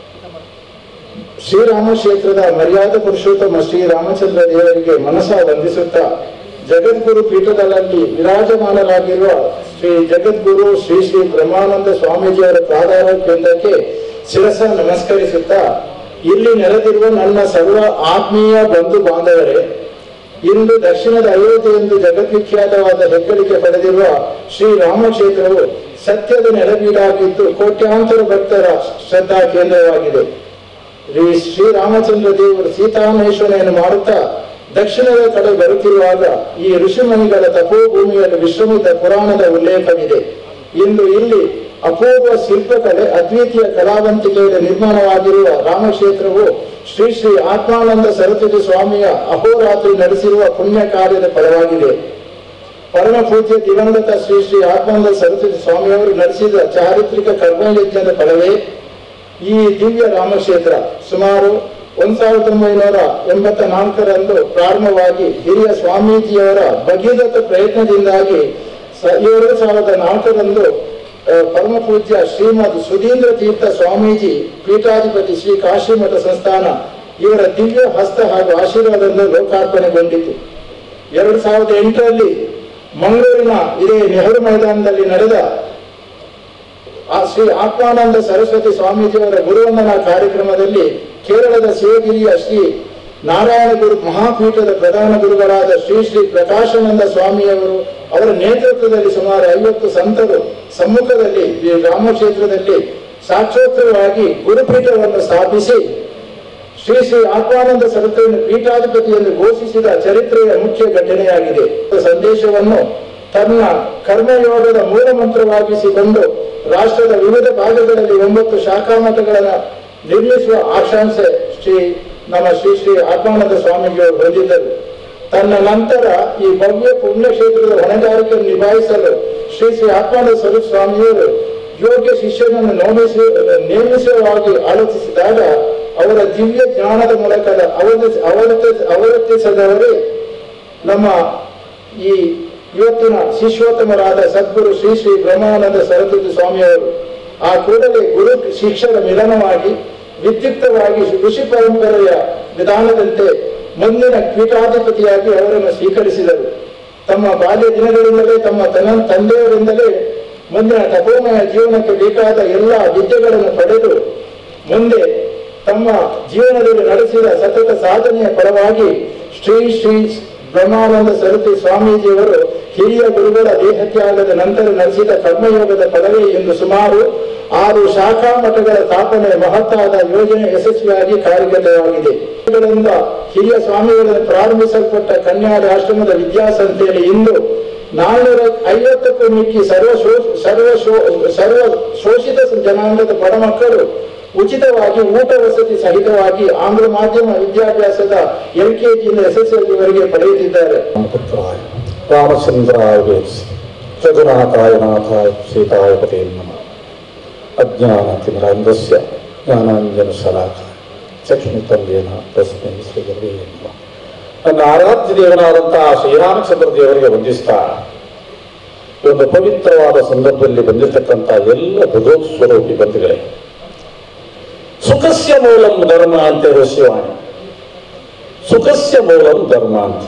ಶ್ರೀರಾಮ ಕ್ಷೇತ್ರದ ಮರ್ಯಾದ ಪುರುಷೋತ್ತಮ ಶ್ರೀರಾಮಚಂದ್ರ ದೇವರಿಗೆ ಮನಸ ವಂದಿಸುತ್ತಾ ಜಗದ್ಗುರು ಪೀಠದಲ್ಲಿ ವಿರಾಜಮಾನರಾಗಿರುವ ಶ್ರೀ ಜಗದ್ಗುರು ಶ್ರೀ ಶ್ರೀ ಬ್ರಹ್ಮಾನಂದ ಸ್ವಾಮೀಜಿಯವರ ಪ್ರಾಧಾರ ಕೇಂದ್ರಕ್ಕೆ ಶಿರಸ ನಮಸ್ಕರಿಸುತ್ತಾ ಇಲ್ಲಿ ನೆರೆದಿರುವ ನನ್ನ ಸರ್ವ ಆತ್ಮೀಯ ಬಂಧು ಬಾಂಧವರೇ ಇಂದು ದಕ್ಷಿಣದ ಅಯೋಧ್ಯೆ ಎಂದು ಜಗದ್ವಿಖ್ಯಾತವಾದ ಹೆಗ್ಗಳಿಕೆ ಪಡೆದಿರುವ ಶ್ರೀರಾಮ ಕ್ಷೇತ್ರವು ಸತ್ಯದ ನೆಲೆಬೀಡಾಗಿದ್ದು ಕೋಟ್ಯಾಂತರ ಭಕ್ತರ ಶ್ರದ್ಧಾ ಕೇಂದ್ರವಾಗಿದೆ ಶ್ರೀ ಶ್ರೀರಾಮಚಂದ್ರ ದೇವರು ಸೀತಾನ್ವೇಷಣೆಯನ್ನು ಮಾಡುತ್ತಾ ದಕ್ಷಿಣದ ಕಡೆ ಬರುತ್ತಿರುವಾಗ ಈ ಋಷಿಮುನಿಗಳ ತಪೋಭೂಮಿಯಲ್ಲಿ ವಿಶ್ರಮಿತ ಪುರಾಣದ ಉಲ್ಲೇಖವಿದೆ ಇಂದು ಇಲ್ಲಿ ಅಪೂರ್ವ ಶಿಲ್ಪಕಲೆ ಅದ್ವಿತೀಯ ಕಲಾವಂತಿಕೆಯಲ್ಲಿ ನಿರ್ಮಾಣವಾಗಿರುವ ರಾಮಕ್ಷೇತ್ರವು ಶ್ರೀ ಶ್ರೀ ಆತ್ಮಾನಂದ ಸರಸ್ವತಿ ಸ್ವಾಮಿಯ ಅಹೋರಾತ್ರಿ ನಡೆಸಿರುವ ಪುಣ್ಯ ಕಾರ್ಯದ ಫಲವಾಗಿದೆ ಪರಮ ಪೂಜ್ಯ ದಿವಂಗತ ಶ್ರೀ ಶ್ರೀ ಆತ್ಮಾನಂದ ಸರಸ್ವತಿ ಸ್ವಾಮಿಯವರು ನಡೆಸಿದ ಚಾರಿತ್ರಿಕ ಕರ್ಮಯಜ್ಞದ ಫಲವೇ ಈ ದಿವ್ಯ ರಾಮಕ್ಷೇತ್ರ ಸುಮಾರು ಒಂದ್ ಸಾವಿರದ ಒಂಬೈನೂರ ಎಂಬತ್ತ ನಾಲ್ಕರಂದು ಪ್ರಾರಂಭವಾಗಿ ಹಿರಿಯ ಸ್ವಾಮೀಜಿಯವರ ಭಗೀರಥ ಪ್ರಯತ್ನದಿಂದಾಗಿ ಸ- ಎರಡು ಸಾವಿರದ ನಾಲ್ಕರಂದು ಆ, ಪರಮ ಪೂಜ್ಯ ಶ್ರೀಮದ್ ಸುಧೀಂದ್ರ ತೀರ್ಥ ಸ್ವಾಮೀಜಿ ಪೀಠಾಧಿಪತಿ ಶ್ರೀ ಕಾಶಿಮಠ ಸಂಸ್ಥಾನ ಇವರ ದಿವ್ಯ ಹಸ್ತ ಹಾಗೂ ಆಶೀರ್ವಾದದಿಂದ ಲೋಕಾರ್ಪಣೆಗೊಂಡಿತು ಎರಡು ಸಾವಿರದ ಎಂಟರಲ್ಲಿ ಮಂಗಳೂರಿನ ಇದೇ ನೆಹರು ಮೈದಾನದಲ್ಲಿ ನಡೆದ ಆ ಶ್ರೀ ಆತ್ಮಾನಂದ ಸರಸ್ವತಿ ಸ್ವಾಮೀಜಿಯವರ ಗುರುವಂದನಾ ಕಾರ್ಯಕ್ರಮದಲ್ಲಿ ಕೇರಳದ ಶಿವಗಿರಿಯ ಶ್ರೀ ನಾರಾಯಣ ಗುರು ಮಹಾಪೀಠದ ಪ್ರಧಾನ ಗುರುಗಳಾದ ಶ್ರೀ ಶ್ರೀ ಪ್ರಕಾಶಾನಂದ ಸ್ವಾಮಿಯವರು ಅವರ ನೇತೃತ್ವದಲ್ಲಿ ಸುಮಾರು ಐವತ್ತು ಸಂತರು ಸಮ್ಮುಖದಲ್ಲಿ ಈ ರಾಮಕ್ಷೇತ್ರದಲ್ಲಿ ಸಾಕ್ಷೋತ್ತರವಾಗಿ ಗುರುಪೀಠವನ್ನು ಸ್ಥಾಪಿಸಿ ಶ್ರೀ ಶ್ರೀ ಆತ್ಮಾನಂದ ಸರಸ್ವತಿಯನ್ನು ಪೀಠಾಧಿಪತಿ ಎಂದು ಘೋಷಿಸಿದ ಚರಿತ್ರೆಯ ಮುಖ್ಯ ಘಟನೆಯಾಗಿದೆ ಸಂದೇಶವನ್ನು ತನ್ನ ಕರ್ಮಯೋಗದ ಮೂಲ ಮಂತ್ರವಾಗಿಸಿಕೊಂಡು ರಾಷ್ಟ್ರದ ವಿವಿಧ ಭಾಗಗಳಲ್ಲಿ ಒಂಬತ್ತು ಶಾಖಾ ಮಠಗಳನ್ನು ನಿರ್ಮಿಸುವ ಆಕಾಂಕ್ಷೆ ಶ್ರೀ ನಮ್ಮ ಶ್ರೀ ಶ್ರೀ ಆತ್ಮಾನಂದ ಸ್ವಾಮೀಜಿಯವರು ಹೊಂದಿದ್ದರು ತನ್ನ ನಂತರ ಈ ಭವ್ಯ ಪುಣ್ಯಕ್ಷೇತ್ರದ ಹೊಣೆಗಾರಿಕೆಯನ್ನು ನಿಭಾಯಿಸಲು ಶ್ರೀ ಶ್ರೀ ಆತ್ಮಾನಂದ ಸ್ವರೂಪ ಸ್ವಾಮಿಯವರು ಯೋಗ್ಯ ಶಿಷ್ಯನನ್ನು ನೇಮಿಸಿ ನೇಮಿಸುವಾಗಿ ಆಲೋಚಿಸಿದಾಗ ಅವರ ದಿವ್ಯ ಜ್ಞಾನದ ಮೂಲಕ ಅವಲೋಕಿಸ ಅವಲೋಕಿಸ ಅವಲೋಕಿಸದವರೇ ನಮ್ಮ ಈ ಇವತ್ತಿನ ಶಿಷ್ಯೋತ್ತಮರಾದ ಸದ್ಗುರು ಶ್ರೀ ಶ್ರೀ ಬ್ರಹ್ಮಾನಂದ ಸರಸ್ವತಿ ಸ್ವಾಮಿಯವರು ಆ ಕೂಡಲೇ ಗುರು ಶಿಕ್ಷರ ಮಿಲನವಾಗಿ ವಿದ್ಯುಕ್ತವಾಗಿ ಋಷಿ ಪರಂಪರೆಯ ವಿಧಾನದಂತೆ ಮುಂದಿನ ಪೀಠಾಧಿಪತಿಯಾಗಿ ಅವರನ್ನು ಸ್ವೀಕರಿಸಿದರು ತಮ್ಮ ಬಾಲ್ಯ ದಿನಗಳಿಂದಲೇ ತಮ್ಮ ತನ್ನ ತಂದೆಯವರಿಂದಲೇ ಮುಂದಿನ ತಪೋಮಯ ಜೀವನಕ್ಕೆ ಬೇಕಾದ ಎಲ್ಲ ವಿದ್ಯೆಗಳನ್ನು ಪಡೆದು ಮುಂದೆ ತಮ್ಮ ಜೀವನದಲ್ಲಿ ನಡೆಸಿದ ಸತತ ಸಾಧನೆಯ ಫಲವಾಗಿ ಶ್ರೀ ಶ್ರೀ ಬ್ರಹ್ಮಾನಂದ ಸರಸ್ವತಿ ಸ್ವಾಮೀಜಿಯವರು ಹಿರಿಯ ಗುರುಗಳ ದೇಹತ್ಯಾಗದ ನಂತರ ನಡೆಸಿದ ಕರ್ಮಯೋಗದ ಫಲವೇ ಎಂದು ಸುಮಾರು ಆರು ಶಾಖಾ ಮಠಗಳ ಸ್ಥಾಪನೆ ಮಹತ್ತಾದ ಯೋಜನೆ ಯಶಸ್ವಿಯಾಗಿ ಕಾರ್ಯಗತವಾಗಿದೆ ಇವುಗಳಿಂದ ಹಿರಿಯ ಸ್ವಾಮಿಗಳಿಂದ ಪ್ರಾರಂಭಿಸಲ್ಪಟ್ಟ ಕನ್ಯಾದ ಆಶ್ರಮದ ವಿದ್ಯಾಸಂಸ್ಥೆಯಲ್ಲಿ ಇಂದು ನಾನ್ನೂರ ಐವತ್ತಕ್ಕೂ ಮಿಕ್ಕಿ ಸರ್ವ ಶೋ ಸರ್ವ ಶೋ ಸರ್ವ ಶೋಷಿತ ಜನಾಂಗದ ಬಡ ಮಕ್ಕಳು ಉಚಿತವಾಗಿ ಊಟ ವಸತಿ ಸಹಿತವಾಗಿ ಆಂಗ್ಲ ಮಾಧ್ಯಮ ವಿದ್ಯಾಭ್ಯಾಸದ ಎಲ್ ಕೆ ಜಿಯಿಂದ ಎಸ್ ಎಸ್ ಎಲ್ ವರೆಗೆ ಪಡೆಯುತ್ತಿದ್ದಾರೆ ಪುತ್ರಾಯ ರಾಮಚಂದ್ರಾಯ ವೇದಿಸಿ ರಘುನಾಥಾಯ ನಾಥಾಯ ಸೀತಾಯ ಪದೇ ನಮಃ ಅಜ್ಞಾನತಿಮಿರಾಂಧಸ್ಯ ಜ್ಞಾನಾಂಜನ ಶಲಾಕ ಚಕ್ಷುಮಿತಂದೇನ ತಸ್ಮೈ ಶ್ರೀ ಗುರುವೇ ನಮಃ ನನ್ನ ಆರಾಧ್ಯ ದೇವನಾದಂತಹ ಶ್ರೀರಾಮಚಂದ್ರ ದೇವರಿಗೆ ವಂದಿಸ್ತಾ ಈ ಒಂದು ಪವಿತ್ರವಾದ ಸಂದರ್ಭದಲ್ಲಿ ಬಂದಿರತಕ್ಕಂಥ ಎಲ್ಲ ಭಗವತ್ ಸ್ವರೂಪಿ ಬಂಧುಗಳೇ ಸುಖಸ್ಯ ಮೂಲಂ ಧರ್ಮ ಅಂತ ಇರೋ ಶಿವಾಣಿ ಸುಖಸ್ಯ ಮೂಲಂ ಧರ್ಮ ಅಂತ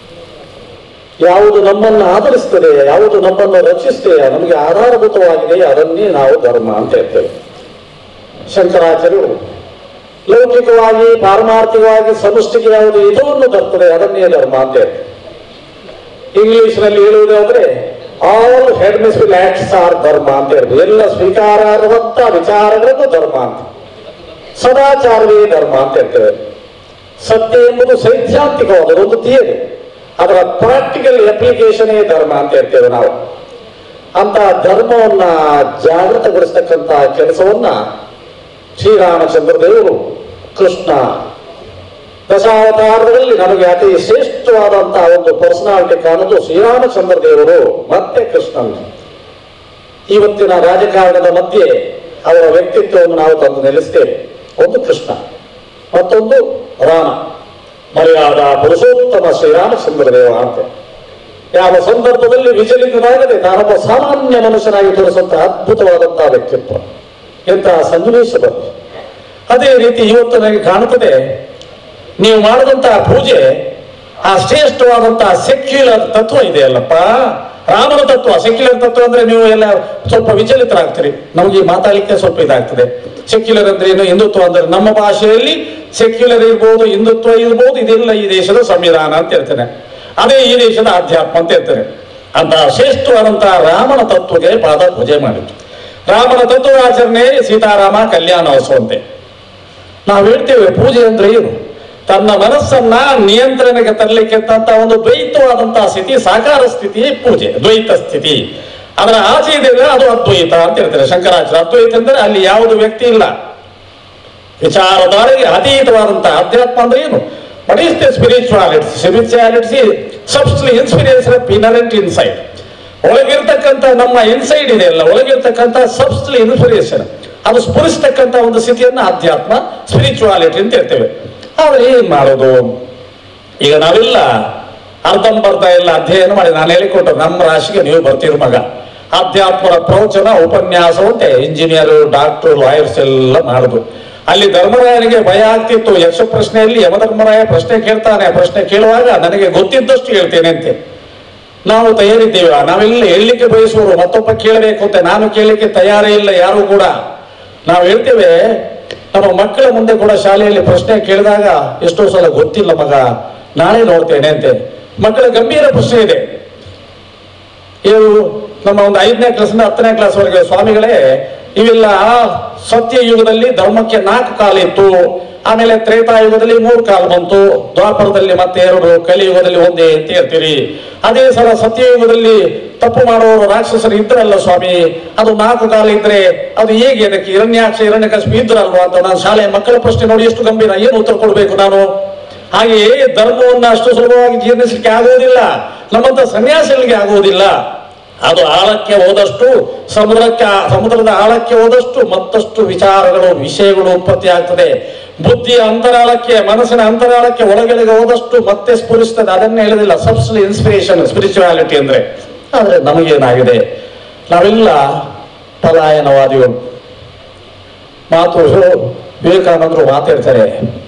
ಯಾವುದು ನಮ್ಮನ್ನು ಆಧರಿಸ್ತದೆ ಯಾವುದು ನಮ್ಮನ್ನು ರಕ್ಷಿಸ್ತದೆ ನಮಗೆ ಆಧಾರಭೂತವಾಗಿದೆ ಅದನ್ನೇ ನಾವು ಧರ್ಮ ಅಂತ ಹೇಳ್ತೇವೆ ಶಂಕರಾಚಾರ್ಯರು ಲೌಕಿಕವಾಗಿ ಪಾರಮಾರ್ಥಿಕವಾಗಿ ಸಮಷ್ಟಿಗೆ ಯಾವುದು ಇದನ್ನು ತರ್ತದೆ ಅದನ್ನೇ ಧರ್ಮ ಅಂತ ಹೇಳ್ತೇವೆ ಇಂಗ್ಲಿಷ್ನಲ್ಲಿ ಹೇಳುವುದಾದ್ರೆ ಆಲ್ ಹೆಡ್ಮಿಸ್ಫುಲ್ ಆಕ್ಟ್ಸ್ ಆರ್ ಧರ್ಮ ಅಂತ ಹೇಳ್ಬೋದು ಎಲ್ಲ ಸ್ವೀಕಾರಾರ್ಹವಂತ ವಿಚಾರಗಳನ್ನು ಧರ್ಮ ಅಂತ ಸದಾಚಾರವೇ ಧರ್ಮ ಅಂತ ಹೇಳ್ತೇವೆ ಸತ್ಯ ಎಂಬುದು ಸೈದ್ಧಾಂತಿಕವಾದ ಒಂದು ಥಿಯರಿ ಅದರ ಪ್ರಾಕ್ಟಿಕಲ್ ಅಪ್ಲಿಕೇಶನೇ ಧರ್ಮ ಅಂತ ಹೇಳ್ತೇವೆ ನಾವು ಅಂತ ಧರ್ಮವನ್ನ ಜಾಗೃತಗೊಳಿಸ್ತಕ್ಕಂಥ ಕೆಲಸವನ್ನ ಶ್ರೀರಾಮಚಂದ್ರ ದೇವರು ಕೃಷ್ಣ ದಶಾವತಾರದಲ್ಲಿ ನಮಗೆ ಅತಿ ಶ್ರೇಷ್ಠವಾದಂತಹ ಒಂದು ಪರ್ಸನಾಲಿಟಿ ಕಾಣುವುದು ಶ್ರೀರಾಮಚಂದ್ರ ದೇವರು ಮತ್ತೆ ಕೃಷ್ಣನ್ ಇವತ್ತಿನ ರಾಜಕಾರಣದ ಮಧ್ಯೆ ಅವರ ವ್ಯಕ್ತಿತ್ವವನ್ನು ನಾವು ತಂದು ನೆಲೆಸ್ತೇವೆ ಒಂದು ಕೃಷ್ಣ ಮತ್ತೊಂದು ರಾಮ ಮರ್ಯಾದ ಪುರುಷೋತ್ತಮ ಶ್ರೀರಾಮಚಂದ್ರ ದೇವ ಅಂತ ಯಾವ ಸಂದರ್ಭದಲ್ಲಿ ವಿಚಲಿತನಾಗದೆ ತಾನೊಬ್ಬ ಸಾಮಾನ್ಯ ಮನುಷ್ಯನಾಗಿ ತೋರಿಸುವಂತಹ ಅದ್ಭುತವಾದಂತಹ ವ್ಯಕ್ತಿತ್ವ ಎಂತಹ ಸನ್ನಿವೇಶ ಬಂದಿದೆ ಅದೇ ರೀತಿ ಇವತ್ತು ನನಗೆ ಕಾಣುತ್ತದೆ ನೀವು ಮಾಡಿದಂತಹ ಪೂಜೆ ಆ ಶ್ರೇಷ್ಠವಾದಂತಹ ಸೆಕ್ಯುಲರ್ ತತ್ವ ಇದೆಯಲ್ಲಪ್ಪ ರಾಮನ ತತ್ವ ಸೆಕ್ಯುಲರ್ ತತ್ವ ಅಂದ್ರೆ ನೀವು ಎಲ್ಲ ಸ್ವಲ್ಪ ವಿಚಲಿತರಾಗ್ತೀರಿ ನಮಗೆ ಈ ಮಾತಾಡಲಿಕ್ಕೆ ಸ್ವಲ್ಪ ಇದಾಗ್ತದೆ ಸೆಕ್ಯುಲರ್ ಅಂದ್ರೆ ಏನು ಹಿಂದುತ್ವ ಅಂದ್ರೆ ನಮ್ಮ ಭಾಷೆಯಲ್ಲಿ ಸೆಕ್ಯುಲರ್ ಇರ್ಬೋದು ಹಿಂದುತ್ವ ಇರ್ಬೋದು ಇದೆಲ್ಲ ಈ ದೇಶದ ಸಂವಿಧಾನ ಅಂತ ಹೇಳ್ತೇನೆ ಅದೇ ಈ ದೇಶದ ಆಧ್ಯಾತ್ಮ ಅಂತ ಹೇಳ್ತಾರೆ ಅಂತ ಶ್ರೇಷ್ಠವಾದಂತಹ ರಾಮನ ತತ್ವಕ್ಕೆ ಪಾದ ಪೂಜೆ ಮಾಡಿತ್ತು ರಾಮನ ತತ್ವಾಚರಣೆ ಸೀತಾರಾಮ ಕಲ್ಯಾಣೋತ್ಸವ ಅಂತೆ ನಾವು ಹೇಳ್ತೇವೆ ಪೂಜೆ ಅಂದ್ರೆ ಏನು ತನ್ನ ಮನಸ್ಸನ್ನ ನಿಯಂತ್ರಣಕ್ಕೆ ತರಲಿಕ್ಕೆ ಅಂತ ಒಂದು ದ್ವೈತವಾದಂತಹ ಸ್ಥಿತಿ ಸಾಕಾರ ಸ್ಥಿತಿ ಪೂಜೆ ದ್ವೈತ ಸ್ಥಿತಿ ಅದರ ಆಚೆ ಇದೆ ಅಂದ್ರೆ ಅದು ಅದ್ವೈತ ಅಂತ ಹೇಳ್ತಾರೆ ಶಂಕರಾಚಾರ್ಯ ಅದ್ವೈತ ಅಂದ್ರೆ ಅಲ್ಲಿ ಯಾವುದು ವ್ಯಕ್ತಿ ಇಲ್ಲ ವಿಚಾರಧಾರೆಗೆ ಅತೀತವಾದಂತಹ ಅಧ್ಯಾತ್ಮ ಅಂದ್ರೆ ಏನು what is the spirituality spirituality subtly inspiration inherent inside ಒಳಗಿರ್ತಕ್ಕಂಥ ನಮ್ಮ ಇನ್ಸೈಡ್ ಇದೆ ಅಲ್ಲ ಒಳಗಿರ್ತಕ್ಕಂಥ ಸಬ್ಸ್ಲಿ ಇನ್ಸ್ಪಿರೇಷನ್ ಅದು ಸ್ಫುರಿಸ್ತಕ್ಕಂಥ ಒಂದು ಸ್ಥಿತಿಯನ್ನ ಅಧ್ಯಾತ್ಮ ಸ್ಪಿರಿಚುವಾಲಿಟಿ ಅಂತ ಹೇಳ್ತೇವೆ ಆದ್ರೆ ಏನ್ ಮಾಡೋದು ಈಗ ನಾವೆಲ್ಲ ಅರ್ಧಂಬರ್ಧ ಎಲ್ಲ ಅಧ್ಯಯನ ಮಾಡಿ ನಾನು ಹೇಳಿಕೊಟ್ಟು ನಮ್ಮ ರಾಶಿಗೆ ನೀವು ಬರ್ತೀರಿ ಮಗ ಅಧ್ಯಾತ್ಮದ ಪ್ರವಚನ ಉಪನ್ಯಾಸ ಅಂತೆ ಇಂಜಿನಿಯರ್ ಡಾಕ್ಟರ್ ಲಾಯರ್ಸ್ ಎಲ್ಲ ಮಾಡುದು ಅಲ್ಲಿ ಧರ್ಮರಾಯನಿಗೆ ಭಯ ಆಗ್ತಿತ್ತು ಯಕ್ಷ ಪ್ರಶ್ನೆಯಲ್ಲಿ ಯಮಧರ್ಮರಾಯ ಪ್ರಶ್ನೆ ಕೇಳ್ತಾನೆ ಆ ಪ್ರಶ್ನೆ ಕೇಳುವಾಗ ನನಗೆ ಗೊತ್ತಿದ್ದಷ್ಟು ಹೇಳ್ತೇನೆ ಅಂತೆ ನಾವು ತಯಾರಿದ್ದೇವೆ ನಾವೆಲ್ಲ ಹೇಳಲಿಕ್ಕೆ ಬಯಸುವರು ಮತ್ತೊಬ್ಬ ಕೇಳಬೇಕು ಅಂತ ನಾನು ಕೇಳಲಿಕ್ಕೆ ತಯಾರೇ ಇಲ್ಲ ಯಾರು ಕೂಡ ನಾವು ಹೇಳ್ತೇವೆ ನಮ್ಮ ಮಕ್ಕಳ ಮುಂದೆ ಕೂಡ ಶಾಲೆಯಲ್ಲಿ ಪ್ರಶ್ನೆ ಕೇಳಿದಾಗ ಎಷ್ಟೋ ಸಲ ಗೊತ್ತಿಲ್ಲ ಮಗ ನಾಳೆ ನೋಡ್ತೇನೆ ಅಂತೆ ಮಕ್ಕಳ ಗಂಭೀರ ಪ್ರಶ್ನೆ ಇದೆ ಇವು ನಮ್ಮ ಒಂದು ಐದನೇ ಕ್ಲಾಸ್ನ ಹತ್ತನೇ ಕ್ಲಾಸ್ ವರೆಗೆ ಸ್ವಾಮಿಗಳೇ ಇವೆಲ್ಲ ಸತ್ಯ ಯುಗದಲ್ಲಿ ಧರ್ಮಕ್ಕೆ ನಾಲ್ಕು ಕಾಲಿತ್ತು ಆಮೇಲೆ ತ್ರೇತಾಯುಗದಲ್ಲಿ ಮೂರು ಕಾಲು ಬಂತು ದ್ವಾಪರದಲ್ಲಿ ಮತ್ತೆ ಎರಡು ಕಲಿಯುಗದಲ್ಲಿ ಒಂದೇ ಅಂತ ಹೇಳ್ತೀರಿ ಅದೇ ಸಲ ಸತ್ಯಯುಗದಲ್ಲಿ ತಪ್ಪು ಮಾಡುವವರು ರಾಕ್ಷಸರು ಇದ್ರಲ್ಲ ಸ್ವಾಮಿ ಅದು ನಾಲ್ಕು ಕಾಲ ಇದ್ರೆ ಅದು ಹೇಗೆ ಅದಕ್ಕೆ ಹಿರಣ್ಯಾಕ್ಷ ಹಿರಣ್ಯಕಶ್ಮಿ ಇದ್ರಲ್ವಾ ಅಂತ ನಾನು ಶಾಲೆಯ ಮಕ್ಕಳ ಪ್ರಶ್ನೆ ನೋಡಿ ಎಷ್ಟು ಗಂಭೀರ ಏನು ಉತ್ತರ ಕೊಡಬೇಕು ನಾನು ಹಾಗೆಯೇ ಧರ್ಮವನ್ನು ಅಷ್ಟು ಸುಲಭವಾಗಿ ಜೀರ್ಣಿಸಲಿಕ್ಕೆ ಆಗುವುದಿಲ್ಲ ನಮ್ಮಂತ ಸನ್ಯಾಸಿಗಳಿಗೆ ಆಗುವುದಿಲ್ಲ ಅದು ಆಳಕ್ಕೆ ಹೋದಷ್ಟು ಸಮುದ್ರಕ್ಕೆ ಸಮುದ್ರದ ಆಳಕ್ಕೆ ಹೋದಷ್ಟು ಮತ್ತಷ್ಟು ವಿಚಾರಗಳು ವಿಷಯಗಳು ಉತ್ಪತ್ತಿ ಆಗ್ತದೆ ಬುದ್ಧಿಯ ಅಂತರಾಳಕ್ಕೆ ಮನಸ್ಸಿನ ಅಂತರಾಳಕ್ಕೆ ಒಳಗಡೆಗೆ ಹೋದಷ್ಟು ಮತ್ತೆ ಸ್ಫುರಿಸ್ತದೆ ಅದನ್ನೇ ಹೇಳೋದಿಲ್ಲ ಸಬ್ಸ್ಲಿ ಇನ್ಸ್ಪಿರೇಷನ್ ಸ್ಪಿರಿಚುವಾಲಿಟಿ ಅಂದ್ರೆ ಆದ್ರೆ ನಮಗೇನಾಗಿದೆ ನಾವೆಲ್ಲ ಪಲಾಯನವಾದಿಗಳು ಮಾತು ವಿವೇಕಾನಂದರು ಮಾತಾಡ್ತಾರೆ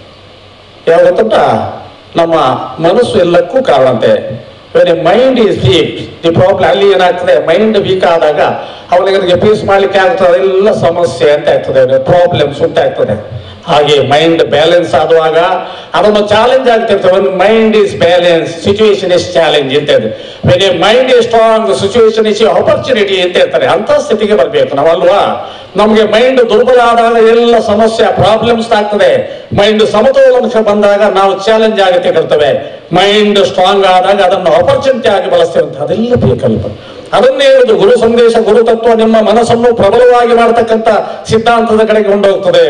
ಯಾವಾಗ ಗೊತ್ತುಂಟ ನಮ್ಮ ಮನಸ್ಸು ಎಲ್ಲಕ್ಕೂ ಕಾರಣ ಅಂತೆ when a mind is weak the problem ಅಲ್ಲಿ ಏನಾಗ್ತದೆ ಮೈಂಡ್ ವೀಕ್ ಆದಾಗ ಅವನಿಗೆ ಪೀಸ್ ಮಾಡ್ಲಿಕ್ಕೆ ಆಗ್ತದೆ ಅದೆಲ್ಲ ಸಮಸ್ಯೆ ಅಂತ ಆಗ್ತದೆ ಪ್ರಾಬ್ಲಮ್ಸ್ ಉಂಟಾಗ್ತದೆ ಹಾಗೆ ಮೈಂಡ್ ಬ್ಯಾಲೆನ್ಸ್ ಆಗುವಾಗ ಅದೊಂದು ಚಾಲೆಂಜ್ ಆಗ್ತಿರ್ತದೆ ಒಂದು mind is balance situation is challenge ಅಂತ ಹೇಳಿ when a mind is strong situation is opportunity ಅಂತ ಹೇಳ್ತಾರೆ ಅಂತ ಸ್ಥಿತಿಗೆ ಬರ್ಬೇಕು ನಾವಲ್ವಾ ನಮಗೆ ಮೈಂಡ್ ದುರ್ಬಲ ಆದಾಗ ಎಲ್ಲ ಸಮಸ್ಯೆ ಪ್ರಾಬ್ಲಮ್ಸ್ ಆಗ್ತದೆ ಮೈಂಡ್ ಸಮತೋಲನಕ್ಕೆ ಬಂದಾಗ ನಾವು ಚಾಲೆಂಜ್ ಆಗುತ್ತೆ ಕರ್ತವೆ ಮೈಂಡ್ ಸ್ಟ್ರಾಂಗ್ ಆದಾಗ ಅದನ್ನು ಆಪರ್ಚುನಿಟಿ ಆಗಿ ಬಳಸ್ತೇವೆ ಅಂತ ಅದೆಲ್ಲ ಬೇಕಲ್ಪ ಅದನ್ನೇ ಹೇಳುದು ಗುರು ಸಂದೇಶ ಗುರು ತತ್ವ ನಿಮ್ಮ ಮನಸ್ಸನ್ನು ಪ್ರಬಲವಾಗಿ ಮಾಡತಕ್ಕಂಥ ಸಿದ್ಧಾಂತದ ಕಡೆಗೆ ಕೊಂಡೋಗ್ತದೆ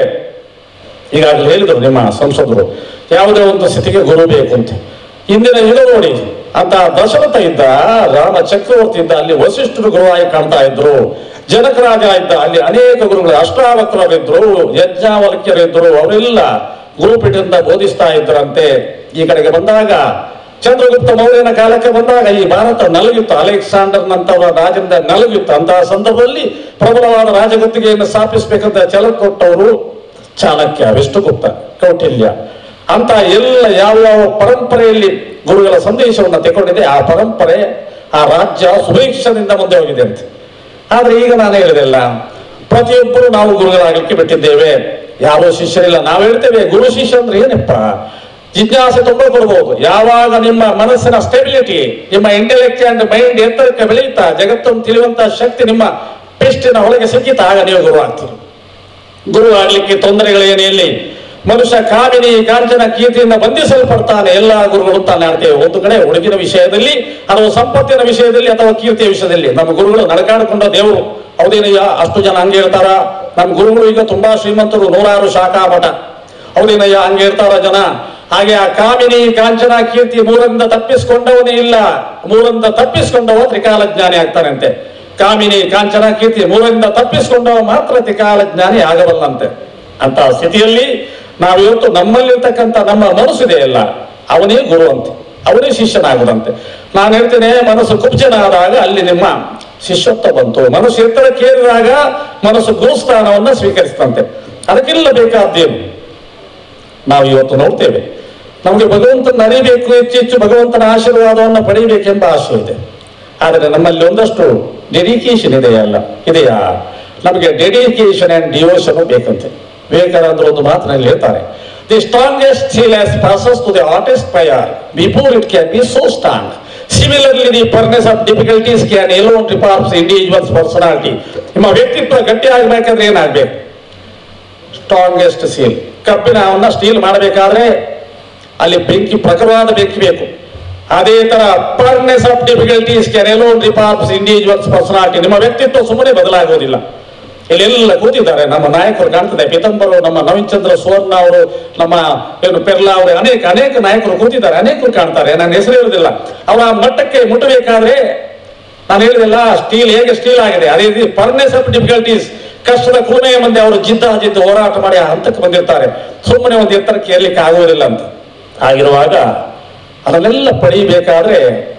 ಈಗಾಗಲೇ ಹೇಳಿದರು ನಿಮ್ಮ ಸಂಸದರು ಯಾವುದೇ ಒಂದು ಸ್ಥಿತಿಗೆ ಗುರು ಬೇಕು ಅಂತ ಇಂದಿನ ಯುಗ ನೋಡಿ ಅಂತ ದಶರಥ ಇದ್ದ ರಾಮ ಚಕ್ರವರ್ತಿ ಇದ್ದ ಅಲ್ಲಿ ವಸಿಷ್ಠರು ಗುರುವಾಗಿ ಕಾಣ್ತಾ ಇದ್ರು ಜನಕರಾಜ ಇದ್ದ ಅಲ್ಲಿ ಅನೇಕ ಗುರುಗಳು ಅಷ್ಟಾವಕ್ರರಿದ್ರು ಯಜ್ಞಾವಲ್ಕ್ಯರಿದ್ರು ಅವರೆಲ್ಲ ಗುರುಪೀಠದಿಂದ ಬೋಧಿಸ್ತಾ ಇದ್ರಂತೆ ಈ ಕಡೆಗೆ ಬಂದಾಗ ಚಂದ್ರಗುಪ್ತ ಮೌರ್ಯನ ಕಾಲಕ್ಕೆ ಬಂದಾಗ ಈ ಭಾರತ ನಲಗಿತ್ತು ಅಲೆಕ್ಸಾಂಡರ್ ನಂತರ ರಾಜರಿಂದ ನಲಗಿತ್ತು ಅಂತಹ ಸಂದರ್ಭದಲ್ಲಿ ಪ್ರಬಲವಾದ ರಾಜಗುತ್ತಿಗೆಯನ್ನು ಸ್ಥಾಪಿಸಬೇಕಂತ ಛಲ ಕೊಟ್ಟವರು ಚಾಣಕ್ಯ ವಿಷ್ಣುಗುಪ್ತ ಕೌಟಿಲ್ಯ ಅಂತ ಎಲ್ಲ ಯಾವ ಯಾವ ಪರಂಪರೆಯಲ್ಲಿ ಗುರುಗಳ ಸಂದೇಶವನ್ನು ತಗೊಂಡಿದೆ ಆ ಪರಂಪರೆ ಆ ರಾಜ್ಯ ಸುಭಿಕ್ಷದಿಂದ ಮುಂದೆ ಹೋಗಿದೆ ಅಂತ ಆದ್ರೆ ಈಗ ನಾನು ಹೇಳಿದೆಲ್ಲ ಪ್ರತಿಯೊಬ್ಬರು ನಾವು ಗುರುಗಳಾಗಲಿಕ್ಕೆ ಬಿಟ್ಟಿದ್ದೇವೆ ಯಾರೋ ಶಿಷ್ಯರಿಲ್ಲ ನಾವು ಹೇಳ್ತೇವೆ ಗುರು ಶಿಷ್ಯ ಅಂದ್ರೆ ಏನಪ್ಪ ಜಿಜ್ಞಾಸೆ ತುಂಬಾ ಕೊಡ್ಬೋದು ಯಾವಾಗ ನಿಮ್ಮ ಮನಸ್ಸಿನ ಸ್ಟೆಬಿಲಿಟಿ ನಿಮ್ಮ ಇಂಟೆಲೆಕ್ಟ್ ಅಂಡ್ ಮೈಂಡ್ ಎತ್ತರಕ್ಕೆ ಬೆಳೆಯುತ್ತಾ ಜಗತ್ತನ್ನು ತಿಳಿಯುವಂತ ಶಕ್ತಿ ನಿಮ್ಮ ಪೆಸ್ಟಿನ ಒಳಗೆ ಸಿಕ್ಕಿತಾ ಆಗ ನೀವು ಗುರು ಆಗ್ತೀರಿ ಗುರು ಆಗ್ಲಿಕ್ಕೆ ತೊಂದರೆಗಳೇನು ಎಲ್ಲಿ ಮನುಷ್ಯ ಕಾಮಿನಿ ಕಾಂಚನ ಕೀರ್ತಿಯಿಂದ ಬಂಧಿಸಲ್ಪಡ್ತಾನೆ ಎಲ್ಲಾ ಗುರುಗಳು ತಾನೆ ಆಡ್ತೇವೆ ಒಂದು ಕಡೆ ಹುಡುಗಿನ ವಿಷಯದಲ್ಲಿ ಅಥವಾ ಸಂಪತ್ತಿನ ವಿಷಯದಲ್ಲಿ ಅಥವಾ ಕೀರ್ತಿಯ ವಿಷಯದಲ್ಲಿ ನಮ್ಮ ಗುರುಗಳು ನಡ್ಕಾಡ್ಕೊಂಡ ದೇವರು ಹೌದೇನಯ್ಯ ಅಷ್ಟು ಜನ ಹಂಗೆ ಹೇಳ್ತಾರ ನಮ್ಮ ಗುರುಗಳು ಈಗ ತುಂಬಾ ಶ್ರೀಮಂತರು ನೂರಾರು ಶಾಖಾ ಮಠ ಹೌದೇನಯ್ಯ ಹಂಗೆ ಹೇಳ್ತಾರ ಜನ ಹಾಗೆ ಆ ಕಾಮಿನಿ ಕಾಂಚನ ಕೀರ್ತಿ ಮೂರಿಂದ ತಪ್ಪಿಸ್ಕೊಂಡವನೇ ಇಲ್ಲ ಮೂರಿಂದ ತಪ್ಪಿಸ್ಕೊಂಡವ ತ್ರಿಕಾಲ ಜ್ಞಾನಿ ಆಗ್ತಾನಂತೆ ಕಾಮಿನಿ ಕಾಂಚನ ಕೀರ್ತಿ ಮೂರಿಂದ ತಪ್ಪಿಸ್ಕೊಂಡವ ಮಾತ್ರ ತ್ರಿಕಾಲ ಜ್ಞಾನಿ ಆಗಬಲ್ಲಂತೆ ಅಂತ ಸ್ಥಿತಿಯಲ್ಲಿ ನಾವಿವತ್ತು ನಮ್ಮಲ್ಲಿರ್ತಕ್ಕಂಥ ನಮ್ಮ ಮನಸ್ಸಿದೆಯಲ್ಲ ಅವನೇ ಗುರು ಅಂತೆ ಅವನೇ ಶಿಷ್ಯನಾಗುದಂತೆ ನಾನು ಹೇಳ್ತೇನೆ ಮನಸ್ಸು ಕುಬ್ಜನ ಆದಾಗ ಅಲ್ಲಿ ನಿಮ್ಮ ಶಿಷ್ಯತ್ವ ಬಂತು ಮನಸ್ಸು ಎತ್ತರಕ್ಕೇರಿದಾಗ ಮನಸ್ಸು ಗುರುಸ್ಥಾನವನ್ನ ಸ್ವೀಕರಿಸ್ತಂತೆ ಅದಕ್ಕೆಲ್ಲ ಬೇಕಾದ್ದೇನು ನಾವು ಇವತ್ತು ನೋಡ್ತೇವೆ ನಮಗೆ ಭಗವಂತನ ಅರಿಬೇಕು ಹೆಚ್ಚು ಹೆಚ್ಚು ಭಗವಂತನ ಆಶೀರ್ವಾದವನ್ನು ಪಡೆಯಬೇಕೆಂಬ ಆಶೆ ಇದೆ ಆದರೆ ನಮ್ಮಲ್ಲಿ ಒಂದಷ್ಟು ಡೆಡಿಕೇಶನ್ ಇದೆಯಲ್ಲ ಇದೆಯಾ ನಮಗೆ ಡೆಡಿಕೇಶನ್ ಅಂಡ್ ಡಿವೋಷನ್ ಬೇಕಂತೆ ವಿವೇಕಾನಂದರು ಒಂದು ಮಾತಿನಲ್ಲಿ ಹೇಳ್ತಾರೆ the strongest steel as passes to the hottest fire before it can be so strong similarly the furnace of difficulties can alone reports individual's personality ನಿಮ್ಮ ವ್ಯಕ್ತಿತ್ವ ಗಟ್ಟಿ ಆಗ್ಬೇಕಾದ್ರೆ ಏನಾಗ್ಬೇಕು ಸ್ಟ್ರಾಂಗೆಸ್ಟ್ ಸೀಲ್ ಕಬ್ಬಿಣವನ್ನ ಸ್ಟೀಲ್ ಮಾಡಬೇಕಾದ್ರೆ ಅಲ್ಲಿ ಬೆಂಕಿ ಪ್ರಖರವಾದ ಬೆಂಕಿ ಬೇಕು ಅದೇ ತರ furnace of difficulties can alone reports individual's personality ನಿಮ್ಮ ವ್ಯಕ್ತಿತ್ವ ಸುಮ್ಮನೆ ಬದಲಾಗೋದಿಲ್ಲ ಇಲ್ಲೆಲ್ಲ ಕೂತಿದ್ದಾರೆ ನಮ್ಮ ನಾಯಕರು ಕಾಣ್ತದೆ ಪೀತಂಬರು ನಮ್ಮ ನವೀನ್ ಚಂದ್ರ ಸುವರ್ಣ ಅವರು ನಮ್ಮ ಏನು ಪೆರ್ಲಾ ಅವರು ಅನೇಕ ಅನೇಕ ನಾಯಕರು ಕೂತಿದ್ದಾರೆ ಅನೇಕರು ಕಾಣ್ತಾರೆ ನನ್ನ ಹೆಸರು ಇರುವುದಿಲ್ಲ ಅವರ ಆ ಮಟ್ಟಕ್ಕೆ ಮುಟ್ಟಬೇಕಾದ್ರೆ ನಾನು ಹೇಳಿದೆಲ್ಲ ಸ್ಟೀಲ್ ಹೇಗೆ ಸ್ಟೀಲ್ ಆಗಿದೆ ಅದೇ ರೀತಿ ಪರ್ನೆಸ್ ಆಫ್ ಡಿಫಿಕಲ್ಟೀಸ್ ಕಷ್ಟದ ಕುಲುಮೆಯ ಮಂದಿ ಅವರು ಜಿದ್ದ ಜಿದ್ದು ಹೋರಾಟ ಮಾಡಿ ಆ ಹಂತಕ್ಕೆ ಬಂದಿರ್ತಾರೆ ಸುಮ್ಮನೆ ಒಂದು ಎತ್ತರಕ್ಕೆ ಏರ್ಲಿಕ್ಕೆ ಆಗುವುದಿಲ್ಲ ಅಂತ ಆಗಿರುವಾಗ ಅದನ್ನೆಲ್ಲ ಪಡೀಬೇಕಾದ್ರೆ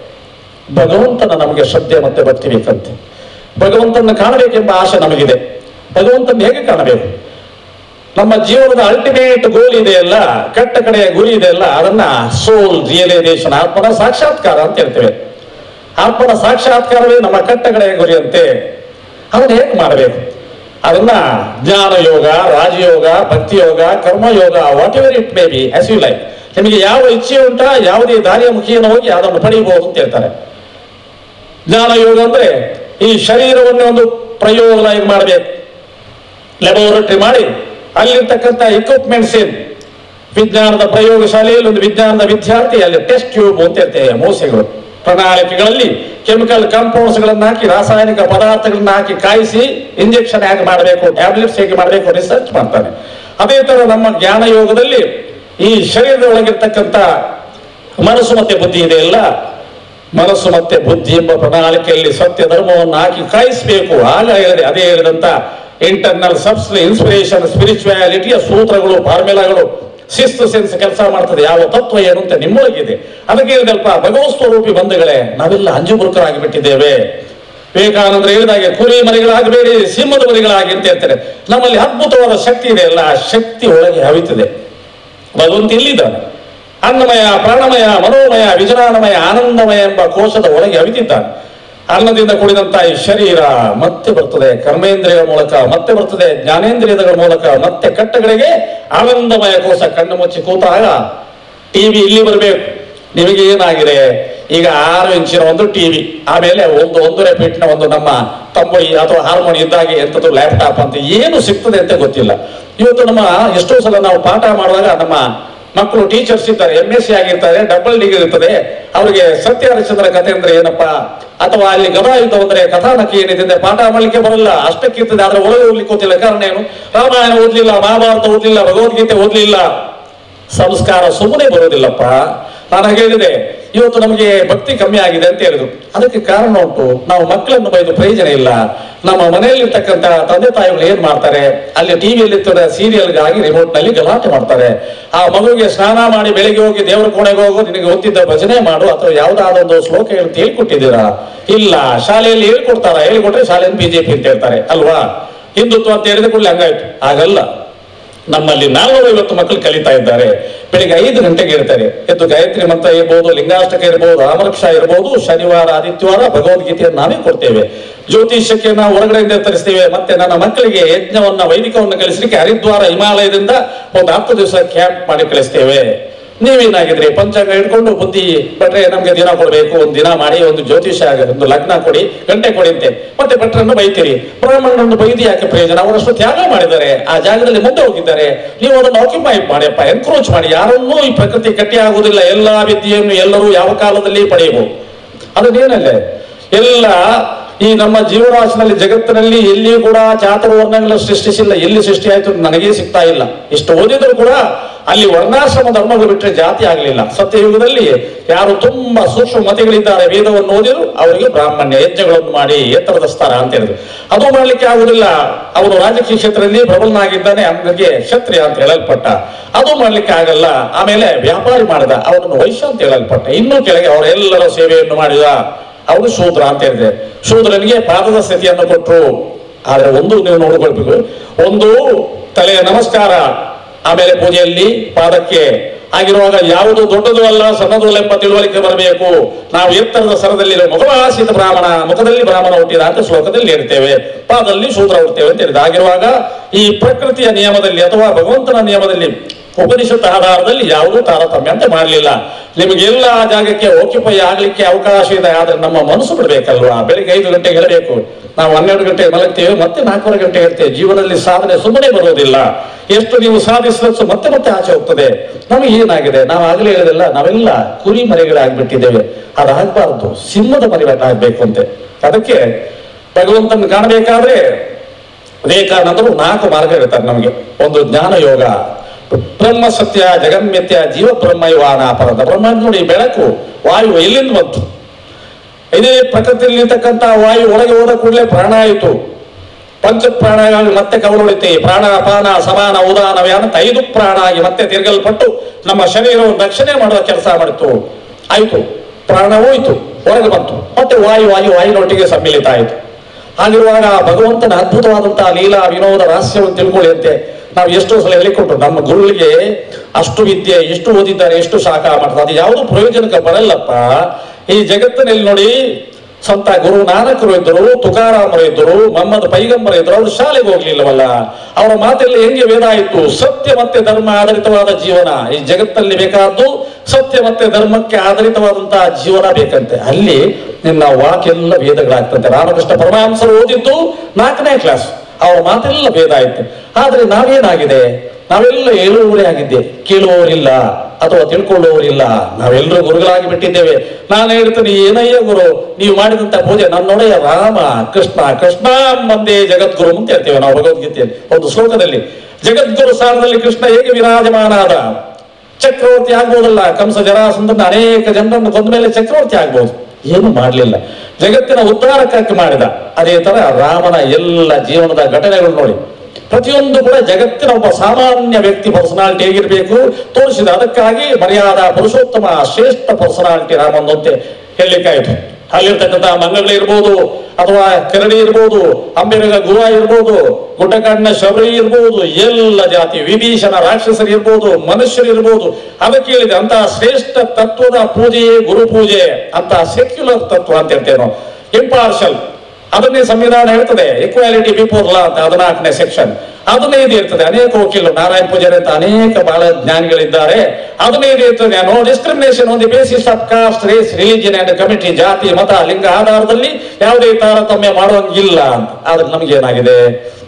ಭಗವಂತನ ನಮಗೆ ಶ್ರದ್ಧೆ ಮತ್ತೆ ಭಕ್ತಿ ಬೇಕಂತೆ ಭಗವಂತನ ಕಾಣಬೇಕೆಂಬ ಆಸೆ ನಮಗಿದೆ ಭಗವಂತನ ಹೇಗೆ ಕಾಣಬೇಕು ನಮ್ಮ ಜೀವನದ ಅಲ್ಟಿಮೇಟ್ ಗೋಲ್ ಇದೆಯಲ್ಲ ಕಟ್ಟ ಕಡೆಯ ಗುರಿ ಇದೆಯಲ್ಲ ಅದನ್ನ ಸೋಲ್ ರಿಯಲೈಸೇಷನ್ ಆತ್ಮನ ಸಾಕ್ಷಾತ್ಕಾರ ಅಂತ ಹೇಳ್ತೇವೆ ಆತ್ಮನ ಸಾಕ್ಷಾತ್ಕಾರವೇ ನಮ್ಮ ಕಟ್ಟ ಕಡೆಯ ಗುರಿ ಅಂತೆ ಅದನ್ನ ಹೇಗೆ ಮಾಡಬೇಕು ಅದನ್ನ ಜ್ಞಾನ ಯೋಗ ರಾಜಯೋಗ ಭಕ್ತಿ ಯೋಗ ಕರ್ಮಯೋಗ whatever it may be as you like ನಿಮಗೆ ಯಾವ ಇಚ್ಛೆ ಉಂಟಾ ಯಾವುದೇ ದಾರಿಯ ಮುಖಿಯನ್ನು ಹೋಗಿ ಅದನ್ನು ಪಡೆಯಬಹುದು ಅಂತ ಹೇಳ್ತಾರೆ ಜ್ಞಾನ ಯೋಗ ಅಂದ್ರೆ ಈ ಶರೀರವನ್ನೇ ಒಂದು ಪ್ರಯೋಗವಾಗಿ ಮಾಡಬೇಕು ಲ್ಯಾಬೋರೇಟರಿ ಮಾಡಿ ಅಲ್ಲಿರ್ತಕ್ಕಂಥ ಇಕ್ವಿಪ್ಮೆಂಟ್ಸ್ ಏನು ವಿಜ್ಞಾನದ ಪ್ರಯೋಗಶಾಲೆಯಲ್ಲಿ ಒಂದು ವಿಜ್ಞಾನದ ವಿದ್ಯಾರ್ಥಿ ಅಲ್ಲಿ ಟೆಸ್ಟ್ ಟ್ಯೂಬ್ ಅಂತ ಹೇಳ್ತೇವೆ ಮೂಸೆಗಳು ಪ್ರಣಾಳಿಕೆಗಳಲ್ಲಿ ಕೆಮಿಕಲ್ ಕಾಂಪೌಂಡ್ಸ್ ಗಳನ್ನ ಹಾಕಿ ರಾಸಾಯನಿಕ ಪದಾರ್ಥಗಳನ್ನ ಹಾಕಿ ಕಾಯಿಸಿ ಇಂಜೆಕ್ಷನ್ ಹೇಗೆ ಮಾಡಬೇಕು ಟ್ಯಾಬ್ಲೆಟ್ಸ್ ಹೇಗೆ ಮಾಡಬೇಕು ರಿಸರ್ಚ್ ಮಾಡ್ತಾನೆ ಅದೇ ತರ ನಮ್ಮ ಜ್ಞಾನ ಯೋಗದಲ್ಲಿ ಈ ಶರೀರದ ಒಳಗಿರ್ತಕ್ಕಂಥ ಮನಸ್ಸು ಮತ್ತೆ ಬುದ್ಧಿ ಇದೆಯಲ್ಲ ಮನಸ್ಸು ಮತ್ತೆ ಬುದ್ಧಿ ಎಂಬ ಪ್ರಣಾಳಿಕೆಯಲ್ಲಿ ಸತ್ಯ ಧರ್ಮವನ್ನು ಹಾಕಿ ಕಾಯಿಸಬೇಕು ಆಗ ಹೇಳಿದೆ ಅದೇ ಹೇಳಿದಂತ ಇಂಟರ್ನಲ್ ಸಬ್ಸ್ ಇನ್ಸ್ಪಿರೇಷನ್ ಸ್ಪಿರಿಚುವಾಲಿಟಿಯ ಸೂತ್ರಗಳು ಫಾರ್ಮುಲಾಗಳು ಶಿಸ್ತು ಸೆನ್ಸ್ ಕೆಲಸ ಮಾಡ್ತದೆ ಯಾವ ತತ್ವ ಏನು ಅಂತ ನಿಮ್ಮೊಳಗಿದೆ ಅದಕ್ಕೆ ಹೇಳಿದಲ್ಪ ಭಗವತ್ ಸ್ವರೂಪಿ ಬಂಧುಗಳೇ ನಾವೆಲ್ಲ ಅಂಜುಬುರುಕರಾಗಿ ಬಿಟ್ಟಿದ್ದೇವೆ ವಿವೇಕಾನಂದರು ಹೇಳಿದಾಗೆ ಕುರಿ ಮರಿಗಳಾಗಬೇಡಿ ಸಿಂಹದ ಮರಿಗಳಾಗಿ ಅಂತ ಹೇಳ್ತಾರೆ ನಮ್ಮಲ್ಲಿ ಅದ್ಭುತವಾದ ಶಕ್ತಿ ಇದೆ ಅಲ್ಲ ಆ ಶಕ್ತಿ ಒಳಗೆ ಹವಿತಿದೆ ಭಗವಂತ ಇಲ್ಲಿದ್ದಾನೆ ಅನ್ನಮಯ ಪ್ರಾಣಮಯ ಮನೋಮಯ ವಿಜನಾನಮಯ ಆನಂದಮಯ ಎಂಬ ಕೋಶದ ಒಳಗೆ ಅವಿತಿದ್ದಾನೆ ಅನ್ನದಿಂದ ಕೂಡಿದಂತ ಈ ಶರೀರ ಮತ್ತೆ ಬರ್ತದೆ ಕರ್ಮೇಂದ್ರಿಯಗಳ ಮೂಲಕ ಮತ್ತೆ ಬರ್ತದೆ ಜ್ಞಾನೇಂದ್ರಿಯಗಳ ಮೂಲಕ ಮತ್ತೆ ಕಟ್ಟಗಳಿಗೆ ಆನಂದಮಯ ಕೋಶ ಕಣ್ಣು ಮುಚ್ಚಿ ಕೂತಾಗ ಟಿವಿ ಇಲ್ಲಿ ಬರಬೇಕು ನಿಮಗೆ ಏನಾಗಿದೆ ಈಗ ಆರು ಇಂಚಿನ ಒಂದು ಟಿವಿ ಆಮೇಲೆ ಒಂದು ಒಂದೂವರೆ ಫೀಟ್ನ ಒಂದು ನಮ್ಮ ತಂಬುರಿ ಅಥವಾ ಹಾರ್ಮೋನಿ ಇದ್ದಾಗೆ ಎಂಥದ್ದು ಲ್ಯಾಪ್ಟಾಪ್ ಅಂತ ಏನು ಸಿಗ್ತದೆ ಅಂತ ಗೊತ್ತಿಲ್ಲ ಇವತ್ತು ನಮ್ಮ ಎಷ್ಟೋ ಸಲ ನಾವು ಪಾಠ ಮಾಡುವಾಗ ನಮ್ಮ ಮಕ್ಕಳು ಟೀಚರ್ಸ್ ಇದ್ದಾರೆ ಎಂ ಎಸ್ ಸಿ ಆಗಿರ್ತಾರೆ ಡಬಲ್ ಡಿಗ್ರಿ ಇರ್ತದೆ ಅವರಿಗೆ ಸತ್ಯ ಹರಿಶ್ಚಂದ್ರ ಕಥೆ ಅಂದ್ರೆ ಏನಪ್ಪಾ ಅಥವಾ ಅಲ್ಲಿ ಗದ ಯುದ್ಧ ಅಂದ್ರೆ ಕಥಾನಕ ಏನಿದೆ ಪಾಠ ಮಾಡ್ಲಿಕ್ಕೆ ಬರಲ್ಲ ಅಷ್ಟಕ್ಕೆ ಇರ್ತದೆ ಆದ್ರೆ ಒಳಗೆ ಹೋಗ್ಲಿಕ್ಕೆ ಗೊತ್ತಿಲ್ಲ ಕಾರಣ ಏನು ರಾಮಾಯಣ ಓದ್ಲಿಲ್ಲ ಮಹಾಭಾರತ ಓದ್ಲಿಲ್ಲ ಭಗವದ್ಗೀತೆ ಓದ್ಲಿಲ್ಲ ಸಂಸ್ಕಾರ ಸುಮ್ಮನೆ ಬರೋದಿಲ್ಲಪ್ಪ ನಾನು ಹೇಳಿದೆ ಇವತ್ತು ನಮಗೆ ಭಕ್ತಿ ಕಮ್ಮಿ ಆಗಿದೆ ಅಂತ ಹೇಳಿದ್ರು ಅದಕ್ಕೆ ಕಾರಣ ಉಂಟು ನಾವು ಮಕ್ಕಳನ್ನು ಬೈದು ಪ್ರಯೋಜನ ಇಲ್ಲ ನಮ್ಮ ಮನೆಯಲ್ಲಿರ್ತಕ್ಕಂಥ ತಂದೆ ತಾಯಿಗಳು ಏನ್ ಮಾಡ್ತಾರೆ ಅಲ್ಲಿ ಟಿವಿಯಲ್ಲಿ ಸೀರಿಯಲ್ಗಾಗಿ ರಿಮೋಟ್ ನಲ್ಲಿ ಗಲಾಟೆ ಮಾಡ್ತಾರೆ ಆ ಮಗುವಿಗೆ ಸ್ನಾನ ಮಾಡಿ ಬೆಳಿಗ್ಗೆ ಹೋಗಿ ದೇವರ ಕೋಣೆಗೆ ಹೋಗು ನಿನಗೆ ಗೊತ್ತಿದ್ದ ಭಜನೆ ಮಾಡು ಅಥವಾ ಯಾವ್ದಾದ್ರು ಒಂದು ಶ್ಲೋಕ ಹೇಳ್ತಿ ಹೇಳ್ಕೊಟ್ಟಿದ್ದೀರಾ ಇಲ್ಲ ಶಾಲೆಯಲ್ಲಿ ಹೇಳ್ಕೊಡ್ತಾರ ಹೇಳ್ಕೊಟ್ರೆ ಶಾಲೆಯಲ್ಲಿ ಬಿಜೆಪಿ ಅಂತ ಹೇಳ್ತಾರೆ ಅಲ್ವಾ ಹಿಂದುತ್ವ ಅಂತ ಹೇಳಿದ ಕೂಡಲೇ ಹಂಗಾಯ್ತು ಆಗಲ್ಲ ನಮ್ಮಲ್ಲಿ ನಾಲ್ನೂರ ಐವತ್ತು ಮಕ್ಕಳು ಕಲಿತಾ ಇದ್ದಾರೆ ಬೆಳಿಗ್ಗೆ ಐದು ಗಂಟೆಗೆ ಇರ್ತಾರೆ ಎದ್ದು ಗಾಯತ್ರಿ ಮಂತ್ರ ಇರ್ಬೋದು ಲಿಂಗಾಷ್ಟಕ ಇರ್ಬೋದು ರಾಮರಕ್ಷ ಇರ್ಬೋದು ಶನಿವಾರ ಆದಿತ್ಯವಾರ ಭಗವದ್ಗೀತೆಯನ್ನು ನಾವೇ ಕೊಡ್ತೇವೆ ಜ್ಯೋತಿಷ್ಯಕ್ಕೆ ನಾವು ಹೊರಗಡೆಯಿಂದ ತರಿಸ್ತೇವೆ ಮತ್ತೆ ನನ್ನ ಮಕ್ಕಳಿಗೆ ಯಜ್ಞವನ್ನ ವೈದಿಕವನ್ನು ಕಲಿಸಲಿಕ್ಕೆ ಹರಿದ್ವಾರ ಹಿಮಾಲಯದಿಂದ ಒಂದು ಹತ್ತು ದಿವಸ ಕ್ಯಾಂಪ್ ಮಾಡಿ ಕಳಿಸ್ತೇವೆ ನೀವೇನಾಗಿದ್ರಿ ಪಂಚಾಂಗ ಹಿಡ್ಕೊಂಡು ಬುದ್ಧಿ ಭಟ್ರೆ ನಮ್ಗೆ ದಿನ ಕೊಡ್ಬೇಕು ಒಂದು ದಿನ ಮಾಡಿ ಒಂದು ಜ್ಯೋತಿಷ ಆಗ- ಒಂದು ಲಗ್ನ ಕೊಡಿ ಗಂಟೆ ಕೊಡಿ ಅಂತೆ ಮತ್ತೆ ಭಟ್ರನ್ನು ಬೈತೀರಿ ಬ್ರಾಹ್ಮಣರನ್ನು ಬೈದು ಯಾಕೆ ಪ್ರಯೋಜನ ಅವರಷ್ಟು ತ್ಯಾಗ ಮಾಡಿದ್ದಾರೆ ಆ ಜಾಗದಲ್ಲಿ ಮುಂದೆ ಹೋಗಿದ್ದಾರೆ ನೀವು ಅದನ್ನು ಆಕ್ಯುಪೈ ಮಾಡಿಯಪ್ಪ ಎನ್ಕ್ರೋಚ್ ಮಾಡಿ ಯಾರನ್ನೂ ಈ ಪ್ರಕೃತಿ ಕಟ್ಟಿ ಆಗುವುದಿಲ್ಲ ಎಲ್ಲಾ ವಿದ್ಯೆಯನ್ನು ಎಲ್ಲರೂ ಯಾವ ಕಾಲದಲ್ಲಿ ಪಡೆಯಬಹುದು ಅದನ್ನೇನಲ್ಲೇ ಎಲ್ಲ ಈ ನಮ್ಮ ಜೀವರಾಶಿನಲ್ಲಿ ಜಗತ್ತಿನಲ್ಲಿ ಎಲ್ಲಿಯೂ ಕೂಡ ಚಾತುರ್ವರ್ಣಗಳ ಸೃಷ್ಟಿಸಿಲ್ಲ ಎಲ್ಲಿ ಸೃಷ್ಟಿ ಆಯ್ತು ಅಂತ ನನಗೇ ಸಿಗ್ತಾ ಇಲ್ಲ ಇಷ್ಟು ಓದಿದ್ರು ಕೂಡ ಅಲ್ಲಿ ವರ್ಣಾಶ್ರಮ ಧರ್ಮಗಳು ಬಿಟ್ಟರೆ ಜಾತಿ ಆಗಲಿಲ್ಲ ಸತ್ಯಯುಗದಲ್ಲಿ ಯಾರು ತುಂಬಾ ಸೂಕ್ಷ್ಮ ಮತಿಗಳಿದ್ದಾರೆ ವೇದವನ್ನು ಓದಿದ್ರು ಅವರಿಗೆ ಬ್ರಾಹ್ಮಣ್ಯ ಯಜ್ಞಗಳನ್ನು ಮಾಡಿ ಎತ್ತರದ ಸ್ಥಾನ ಅಂತ ಹೇಳಿದ್ರು ಅದು ಮಾಡ್ಲಿಕ್ಕೆ ಆಗುದಿಲ್ಲ ಅವನು ರಾಜಕೀಯ ಕ್ಷೇತ್ರದಲ್ಲಿ ಪ್ರಬಲನಾಗಿದ್ದಾನೆ ಅವನಿಗೆ ಕ್ಷತ್ರಿಯ ಅಂತ ಹೇಳಲ್ಪಟ್ಟ ಅದು ಮಾಡ್ಲಿಕ್ಕೆ ಆಗಲ್ಲ ಆಮೇಲೆ ವ್ಯಾಪಾರಿ ಮಾಡಿದ ಅವನನ್ನು ವೈಶ್ಯ ಅಂತ ಹೇಳಲ್ಪಟ್ಟ ಇನ್ನೂ ಕೆಳಗೆ ಅವರೆಲ್ಲರ ಸೇವೆಯನ್ನು ಮಾಡಿದ ಅವನು ಶೂದ್ರ ಅಂತ ಹೇಳಿದೆ ಶೂದ್ರನಿಗೆ ಪಾದದ ಸ್ಥಿತಿಯನ್ನು ಕೊಟ್ಟರು ಆದ್ರೆ ಒಂದು ನೀವು ನೋಡ್ಕೊಳ್ಬೇಕು ಒಂದು ತಲೆಯ ನಮಸ್ಕಾರ ಆಮೇಲೆ ಪೂಜೆಯಲ್ಲಿ ಪಾದಕ್ಕೆ ಆಗಿರುವಾಗ ಯಾವುದು ದೊಡ್ಡದು ಅಲ್ಲ ಸಣ್ಣದು ಅಲ್ಲ ಎಂಬ ತಿಳುವಳಿಕೆ ಬರಬೇಕು ನಾವು ಎತ್ತರದ ಸರದಲ್ಲಿ ಮುಖವಾಸಿತ ಬ್ರಾಹ್ಮಣ ಮುಖದಲ್ಲಿ ಬ್ರಾಹ್ಮಣ ಹುಟ್ಟಿದ ಅಂತ ಶ್ಲೋಕದಲ್ಲಿ ಹೇಳ್ತೇವೆ ಪಾದಲ್ಲಿ ಶೂದ್ರ ಹುಡ್ತೇವೆ ಅಂತ ಹೇಳಿದ ಆಗಿರುವಾಗ ಈ ಪ್ರಕೃತಿಯ ನಿಯಮದಲ್ಲಿ ಅಥವಾ ಭಗವಂತನ ನಿಯಮದಲ್ಲಿ ಉಪನಿಷತ್ ಆಧಾರದಲ್ಲಿ ಯಾವುದೂ ತಾರತಮ್ಯ ಅಂತ ಮಾಡಲಿಲ್ಲ ನಿಮಗೆಲ್ಲ ಜಾಗಕ್ಕೆ ಓಕ್ಯುಪೈ ಆಗ್ಲಿಕ್ಕೆ ಅವಕಾಶ ಇದೆ ಆದ್ರೆ ನಮ್ಮ ಮನಸ್ಸು ಬಿಡ್ಬೇಕಲ್ವಾ ಬೆಳಿಗ್ಗೆ ಐದು ಗಂಟೆಗೆ ಹೇಳಬೇಕು ನಾವು ಹನ್ನೆರಡು ಗಂಟೆ ಮಲಗ್ತೇವೆ ಮತ್ತೆ ನಾಲ್ಕೂವರೆ ಗಂಟೆ ಇರ್ತೇವೆ ಜೀವನದಲ್ಲಿ ಸಾಧನೆ ಸುಮ್ಮನೆ ಬರೋದಿಲ್ಲ ಎಷ್ಟು ನೀವು ಸಾಧಿಸಿದಷ್ಟು ಮತ್ತೆ ಮತ್ತೆ ಆಚೆ ಹೋಗ್ತದೆ ನಮಗೆ ಏನಾಗಿದೆ ನಾವು ಆಗಲೇ ಹೇಳಿದೆಲ್ಲ ನಾವೆಲ್ಲ ಕುರಿ ಮರಿಗಳಾಗ್ಬಿಟ್ಟಿದ್ದೇವೆ ಅದಾಗಬಾರ್ದು ಸಿಂಹದ ಮರಿಗಳಾಗಬೇಕು ಅಂತೆ ಅದಕ್ಕೆ ಭಗವಂತನ ಕಾಣಬೇಕಾದ್ರೆ ವಿವೇಕಾನಂದರು ನಾಲ್ಕು ಮಾರ್ಗ ಹೇಳ್ತಾರೆ ನಮಗೆ ಒಂದು ಜ್ಞಾನ ಯೋಗ ಬ್ರಹ್ಮ ಸತ್ಯ ಜಗನ್ಮಿತ್ಯ ಜೀವ ಬ್ರಹ್ಮ ಇವಾನ ಅಪರದ ಬ್ರಹ್ಮ ನೋಡಿ ಬೆಳಕು ವಾಯು ಎಲ್ಲಿಂದ ಬಂತು ಇದೇ ಪ್ರಕೃತಿಯಲ್ಲಿರ್ತಕ್ಕಂಥ ವಾಯು ಒಳಗೆ ಹೋದ ಕೂಡಲೇ ಪ್ರಾಣ ಆಯಿತು ಪಂಚ ಪ್ರಾಣಗಳು ಮತ್ತೆ ಕವಲೊಳಿತೆ ಪ್ರಾಣ ಅಪಾನ ಸಮಾನ ಉದಾನ ವ್ಯಾನ ಅಂತ ಐದು ಪ್ರಾಣ ಆಗಿ ಮತ್ತೆ ತಿರುಗಲ್ಪಟ್ಟು ನಮ್ಮ ಶರೀರವನ್ನು ರಕ್ಷಣೆ ಮಾಡುವ ಕೆಲಸ ಮಾಡಿತು ಆಯಿತು ಪ್ರಾಣ ಹೋಯಿತು ಹೊರಗೆ ಬಂತು ಮತ್ತೆ ವಾಯು ವಾಯು ವಾಯುನೊಟ್ಟಿಗೆ ಸಮ್ಮಿಲಿತ ಆಯಿತು ಹಾಗಿರುವಾಗ ಆ ಭಗವಂತನ ಅದ್ಭುತವಾದಂತಹ ಲೀಲಾ ವಿನೋದ ರಹಸ್ಯವನ್ನು ತಿಳ್ಕೊಳ್ಳಿ ಅಂತೆ ನಾವು ಎಷ್ಟೋ ಸಲ ಹೇಳಿಕೊಟ್ಟು ನಮ್ಮ ಗುರುಗಳಿಗೆ ಅಷ್ಟು ವಿದ್ಯೆ ಎಷ್ಟು ಓದಿದ್ದಾರೆ ಎಷ್ಟು ಶಾಖ ಮಾಡ್ತಾರೆ ಅದು ಯಾವುದು ಪ್ರಯೋಜನಕ್ಕೆ ಬರಲ್ಲಪ್ಪ ಈ ಜಗತ್ತಿನಲ್ಲಿ ನೋಡಿ ಸಂತ ಗುರು ನಾನಕರು ಇದ್ದರು ತುಕಾರಾಮರು ಇದ್ದರು ಮೊಹಮ್ಮದ್ ಪೈಗಂಬರ ಇದ್ದರು ಅವರು ಶಾಲೆಗೆ ಹೋಗ್ಲಿಲ್ಲವಲ್ಲ ಅವರ ಮಾತೆಲ್ಲ ಹೆಂಗೆ ವೇದ ಆಯಿತು ಸತ್ಯ ಮತ್ತೆ ಧರ್ಮ ಆಧಾರಿತವಾದ ಜೀವನ ಈ ಜಗತ್ತಲ್ಲಿ ಬೇಕಾದ್ದು ಸತ್ಯ ಮತ್ತೆ ಧರ್ಮಕ್ಕೆ ಆಧಾರಿತವಾದಂತಹ ಜೀವನ ಬೇಕಂತೆ ಅಲ್ಲಿ ನಿನ್ನ ವಾಕೆಲ್ಲ ವೇದಗಳಾಗ್ತಂತೆ ರಾಮಕೃಷ್ಣ ಪರಮಹಂಸರು ಓದಿದ್ದು ನಾಲ್ಕನೇ ಕ್ಲಾಸ್ ಅವರ ಮಾತೆಲ್ಲ ವೇದ ಆಯ್ತು ಆದ್ರೆ ನಾವೇನಾಗಿದೆ ನಾವೆಲ್ಲ ಹೇಳುವವರೇ ಆಗಿದ್ದೆ ಕೇಳುವವರಿಲ್ಲ ಅಥವಾ ತಿಳ್ಕೊಳ್ಳುವವರಿಲ್ಲ ನಾವೆಲ್ಲರೂ ಗುರುಗಳಾಗಿ ಬಿಟ್ಟಿದ್ದೇವೆ ನಾನು ಹೇಳ್ತೀನಿ ಏನಯ್ಯ ಗುರು ನೀವು ಮಾಡಿದಂತ ಪೂಜೆ ನನ್ನೊಡೆಯ ರಾಮ ಕೃಷ್ಣ ಕೃಷ್ಣ ಮಂದೇ ಜಗದ್ಗುರು ಅಂತ ಹೇಳ್ತೇವೆ ನಾವು ಭಗವದ್ಗೀತೆಯಲ್ಲಿ ಒಂದು ಶ್ಲೋಕದಲ್ಲಿ ಜಗದ್ಗುರು ಸ್ಥಾನದಲ್ಲಿ ಕೃಷ್ಣ ಹೇಗೆ ವಿರಾಜಮಾನ ಆದ ಚಕ್ರವರ್ತಿ ಆಗ್ಬೋದಲ್ಲ ಕಂಸ ಜರಾಸಂದನ ಅನೇಕ ಜನರನ್ನು ಕೊಂದ ಮೇಲೆ ಚಕ್ರವರ್ತಿ ಆಗ್ಬೋದು ಏನು ಮಾಡಲಿಲ್ಲ ಜಗತ್ತಿನ ಉದ್ಧಾರಕ್ಕಾಗಿ ಮಾಡಿದ ಅದೇ ತರ ರಾಮನ ಎಲ್ಲ ಜೀವನದ ಘಟನೆಗಳು ನೋಡಿ ಪ್ರತಿಯೊಂದು ಕೂಡ ಜಗತ್ತಿನ ಒಬ್ಬ ಸಾಮಾನ್ಯ ವ್ಯಕ್ತಿ ಪರ್ಸನಾಲಿಟಿ ಹೇಗಿರ್ಬೇಕು ತೋರಿಸಿದ ಅದಕ್ಕಾಗಿ ಮರ್ಯಾದ ಪುರುಷೋತ್ತಮ ಶ್ರೇಷ್ಠ ಪರ್ಸನಾಲಿಟಿ ರಾಮನ್ ಅಂತೆ ಹೇಳಲಿಕ್ಕಾಯ್ತು ಅಲ್ಲಿರ್ತಕ್ಕಂಥ ಮಂಗಗಳು ಇರ್ಬೋದು ಅಥವಾ ಕರಡಿ ಇರ್ಬೋದು ಅಂಬಿರಗ ಗುಹ ಇರ್ಬೋದು ಗುಡ್ಡಕಾಡಿನ ಶಬರಿ ಇರ್ಬೋದು ಎಲ್ಲ ಜಾತಿ ವಿಭೀಷಣ ರಾಕ್ಷಸರು ಇರ್ಬೋದು ಮನುಷ್ಯರು ಇರ್ಬೋದು ಅದಕ್ಕೆ ಹೇಳಿದೆ ಅಂತ ಶ್ರೇಷ್ಠ ತತ್ವದ ಪೂಜೆಯೇ ಗುರು ಪೂಜೆ ಅಂತ ಸೆಕ್ಯುಲರ್ ತತ್ವ ಅಂತ ಹೇಳ್ತೇವೆ ನಾವು ಇಂಪಾರ್ಷಲ್ ಅದನ್ನೇ ಸಂವಿಧಾನ ಹೇಳ್ತದೆ ಈಕ್ವಾಲಿಟಿ ಬಿಫೋರ್ ಲಾ ಅಂತ ಹದಿನಾಲ್ಕನೇ ಸೆಕ್ಷನ್ ಅದನ್ನೇ ಇದು ಇರ್ತದೆ ಅನೇಕ ವಕೀಲರು ನಾರಾಯಣ ಪೂಜಾರಿ ಅಂತ ಅನೇಕ ಬಹಳ ಜ್ಞಾನಿಗಳಿದ್ದಾರೆ ಅದನ್ನೇ ಇದು ಇರ್ತದೆ no discrimination on the basis of caste race religion and committee ಜಾತಿ ಮತ ಲಿಂಗ ಆಧಾರದಲ್ಲಿ ಯಾವುದೇ ತಾರತಮ್ಯ ಮಾಡುವಂಗಿಲ್ಲ ಅಂತ ಆದ್ರೆ ನಮಗೇನಾಗಿದೆ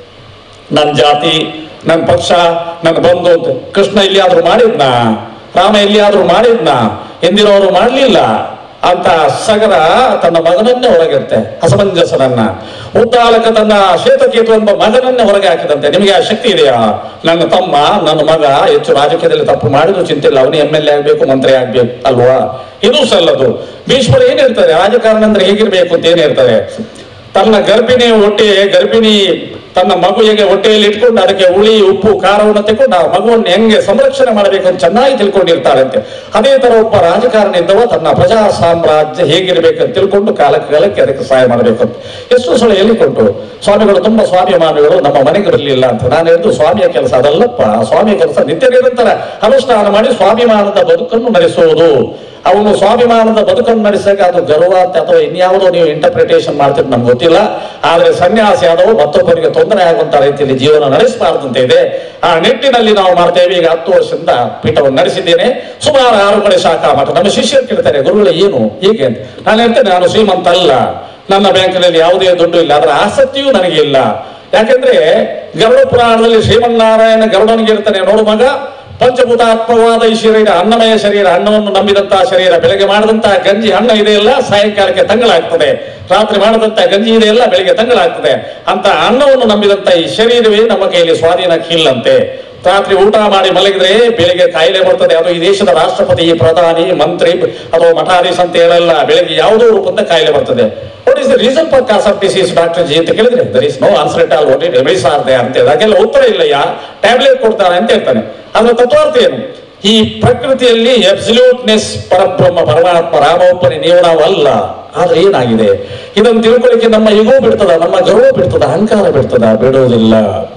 ನನ್ನ ಜಾತಿ ನನ್ನ ಪಕ್ಷ ನನ್ನ ಬಂಧು ಅಂತ ಕೃಷ್ಣ ಎಲ್ಲಿಯಾದ್ರೂ ಮಾಡಿದ್ನ ರಾಮ ಎಲ್ಲಿಯಾದ್ರೂ ಮಾಡಿದ್ನ ಎಂದಿನವರು ಮಾಡಲಿಲ್ಲ ಅಂತ ಸಗರ ತನ್ನ ಮಗನನ್ನೇ ಹೊರಗಿರುತ್ತೆ ಅಸಮಂಜಸನನ್ನ ಉದ್ದಾಲಕ ತನ್ನ ಶ್ವೇತಕೇತು ಎಂಬ ಮಗನನ್ನೇ ಹೊರಗೆ ಹಾಕಿದಂತೆ ನಿಮಗೆ ಆ ಶಕ್ತಿ ಇದೆಯಾ ನನ್ನ ತಮ್ಮ ನನ್ನ ಮಗ ಹೆಚ್ಚು ರಾಜಕೀಯದಲ್ಲಿ ತಪ್ಪು ಮಾಡಿದ್ರು ಚಿಂತೆ ಇಲ್ಲ ಅವನು ಎಂ ಎಲ್ ಎ ಆಗ್ಬೇಕು ಮಂತ್ರಿ ಆಗ್ಬೇಕು ಅಲ್ವಾ ಇದು ಸಲ್ಲದು ಭೀಷ್ಮರು ಏನ್ ಹೇಳ್ತಾರೆ ರಾಜಕಾರಣ ಅಂದ್ರೆ ಹೇಗಿರ್ಬೇಕು ಅಂತ ಏನ್ ಹೇಳ್ತಾರೆ ತನ್ನ ಗರ್ಭಿಣಿ ಹೊಟ್ಟೆ ಗರ್ಭಿಣಿ ತನ್ನ ಮಗುವಿಗೆ ಹೊಟ್ಟೆಯಲ್ಲಿ ಇಟ್ಕೊಂಡು ಅದಕ್ಕೆ ಹುಳಿ ಉಪ್ಪು ಖಾರವನ್ನು ತೆಕೊಂಡು ಆ ಮಗುವನ್ನು ಹೆಂಗೆ ಸಂರಕ್ಷಣೆ ಮಾಡಬೇಕು ಅಂತ ಚೆನ್ನಾಗಿ ತಿಳ್ಕೊಂಡಿರ್ತಾರಂತೆ ಅದೇ ತರ ಒಬ್ಬ ರಾಜಕಾರಣಿ ಇದ್ದವ ತನ್ನ ಪ್ರಜಾ ಸಾಮ್ರಾಜ್ಯ ಹೇಗಿರ್ಬೇಕಂತ ತಿಳ್ಕೊಂಡು ಕಾಲಕ್ಕೆ ಕಾಲಕ್ಕೆ ಅದಕ್ಕೆ ಸಹಾಯ ಮಾಡಬೇಕು ಅಂತ ಎಷ್ಟು ಸಲ ಹೇಳಿಕೊಟ್ಟು ಸ್ವಾಮಿಗಳು ತುಂಬಾ ಸ್ವಾಭಿಮಾನಿಗಳು ನಮ್ಮ ಮನೆಗೆ ಬರಲಿಲ್ಲ ಅಂತ ನಾನು ಹೇಳಿದ್ದು ಸ್ವಾಮಿಯ ಕೆಲಸ ಅದಲ್ಲಪ್ಪ ಸ್ವಾಮಿಯ ಕೆಲಸ ನಿತ್ಯ ನಿರಂತರ ಅನುಷ್ಠಾನ ಮಾಡಿ ಸ್ವಾಭಿಮಾನದ ಬದುಕನ್ನು ನಡೆಸುವುದು ಅವನು ಸ್ವಾಭಿಮಾನದ ಬದುಕನ್ನು ನಡೆಸಕ್ಕೆ ಅದು ಗರ್ವ ಅಂತ ಅಥವಾ ಇನ್ಯಾವುದೋ ನೀವು ಇಂಟರ್ಪ್ರಿಟೇಷನ್ ಮಾಡ್ತೀರಿ ನಮ್ಗೆ ಗೊತ್ತಿಲ್ಲ ಆದ್ರೆ ಸನ್ಯಾಸಿ ಆದವು ಮತ್ತೊಬ್ಬರಿಗೆ ತೊಂದರೆ ಆಗುವಂತ ರೀತಿಯಲ್ಲಿ ಜೀವನ ನಡೆಸಬಾರದು ಅಂತ ಇದೆ ಆ ನಿಟ್ಟಿನಲ್ಲಿ ನಾವು ಮಾಡ್ತೇವೆ ಈಗ ಹತ್ತು ವರ್ಷದಿಂದ ಪೀಠವನ್ನು ನಡೆಸಿದ್ದೇನೆ ಸುಮಾರು ಆರು ಕಡೆ ಶಾಖಾ ಮಠ ನಮ್ಮ ಶಿಷ್ಯರು ಕೇಳ್ತಾರೆ ಗುರುಗಳು ಏನು ಹೀಗೆ ಅಂತ ನಾನು ಹೇಳ್ತೇನೆ ನಾನು ಶ್ರೀಮಂತ ಅಲ್ಲ ನನ್ನ ಬ್ಯಾಂಕಿನಲ್ಲಿ ಯಾವುದೇ ದುಡ್ಡು ಇಲ್ಲ ಅದರ ಆಸಕ್ತಿಯೂ ನನಗೆ ಇಲ್ಲ ಯಾಕೆಂದ್ರೆ ಗರುಡ ಪುರಾಣದಲ್ಲಿ ಶ್ರೀಮನ್ನಾರಾಯಣ ಗರುಡನಿಗೆ ಹೇಳ್ತಾನೆ ನೋಡು ಮಗ ಪಂಚಭೂತಾತ್ಮವಾದ ಈ ಶರೀರ ಅನ್ನಮಯ ಶರೀರ ಅನ್ನವನ್ನು ನಂಬಿದಂತಹ ಶರೀರ ಬೆಳಗ್ಗೆ ಮಾಡಿದಂತಹ ಗಂಜಿ ಅನ್ನ ಇದೆಯಲ್ಲ ಸಾಯಂಕಾಲಕ್ಕೆ ತಂಗಳಾಗ್ತದೆ ರಾತ್ರಿ ಮಾಡಿದಂತಹ ಗಂಜಿ ಇದೆಯಲ್ಲ ಬೆಳಿಗ್ಗೆ ತಂಗಳಾಗ್ತದೆ ಅಂತ ಅನ್ನವನ್ನು ನಂಬಿದಂತ ಈ ಶರೀರವೇ ನಮ್ಮ ಕೈಯಲ್ಲಿ ಸ್ವಾಧೀನಕ್ಕಿಲ್ಲಂತೆ ರಾತ್ರಿ ಊಟ ಮಾಡಿ ಮಲಗಿದ್ರೆ ಬೆಳಿಗ್ಗೆ ಕಾಯಿಲೆ ಬರ್ತದೆ ಅದು ಈ ದೇಶದ ರಾಷ್ಟ್ರಪತಿ ಪ್ರಧಾನಿ ಮಂತ್ರಿ ಅಥವಾ ಮಠಾಧೀಶ ಅಂತ ಹೇಳಲ್ಲ ಬೆಳಿಗ್ಗೆ ಯಾವುದೋ ರೂಪದಿಂದ ಕಾಯಿಲೆ ಬರ್ತದೆ what is the reason for cause of disease doctor ji ಅಂತ ಕೇಳಿದ್ರೆ there is no answer it all what it remiss are they ಅಂತ ಹೇಳಿ ಅದಕ್ಕೆಲ್ಲ ಉತ್ತರ ಇಲ್ಲ ಯಾ ಟ್ಯಾಬ್ಲೆಟ್ ಕೊಡ್ತಾರೆ ಅಂತ ಹೇಳ್ತಾನೆ ಅದರ ತತ್ವಾರ್ಥ ಏನು ಈ ಪ್ರಕೃತಿಯಲ್ಲಿ ಅಬ್ಸಲ್ಯೂಟ್ನೆಸ್ ಪರಬ್ರಹ್ಮ ಪರಮಾತ್ಮ ರಾಮೋಪನೆ ನೀವು ನಾವು ಅಲ್ಲ ಆದ್ರೆ ಏನಾಗಿದೆ ಇದನ್ನು ತಿಳ್ಕೊಳ್ಳಿಕ್ಕೆ ನಮ್ಮ ಇಗೋ ಬಿಡ್ತದ ನಮ್ಮ ಗರ್ವ ಬಿಡ್ತದ ಅಹಂಕಾರ ಬಿಡ್ತದ ಬಿಡುವುದಿಲ್ಲ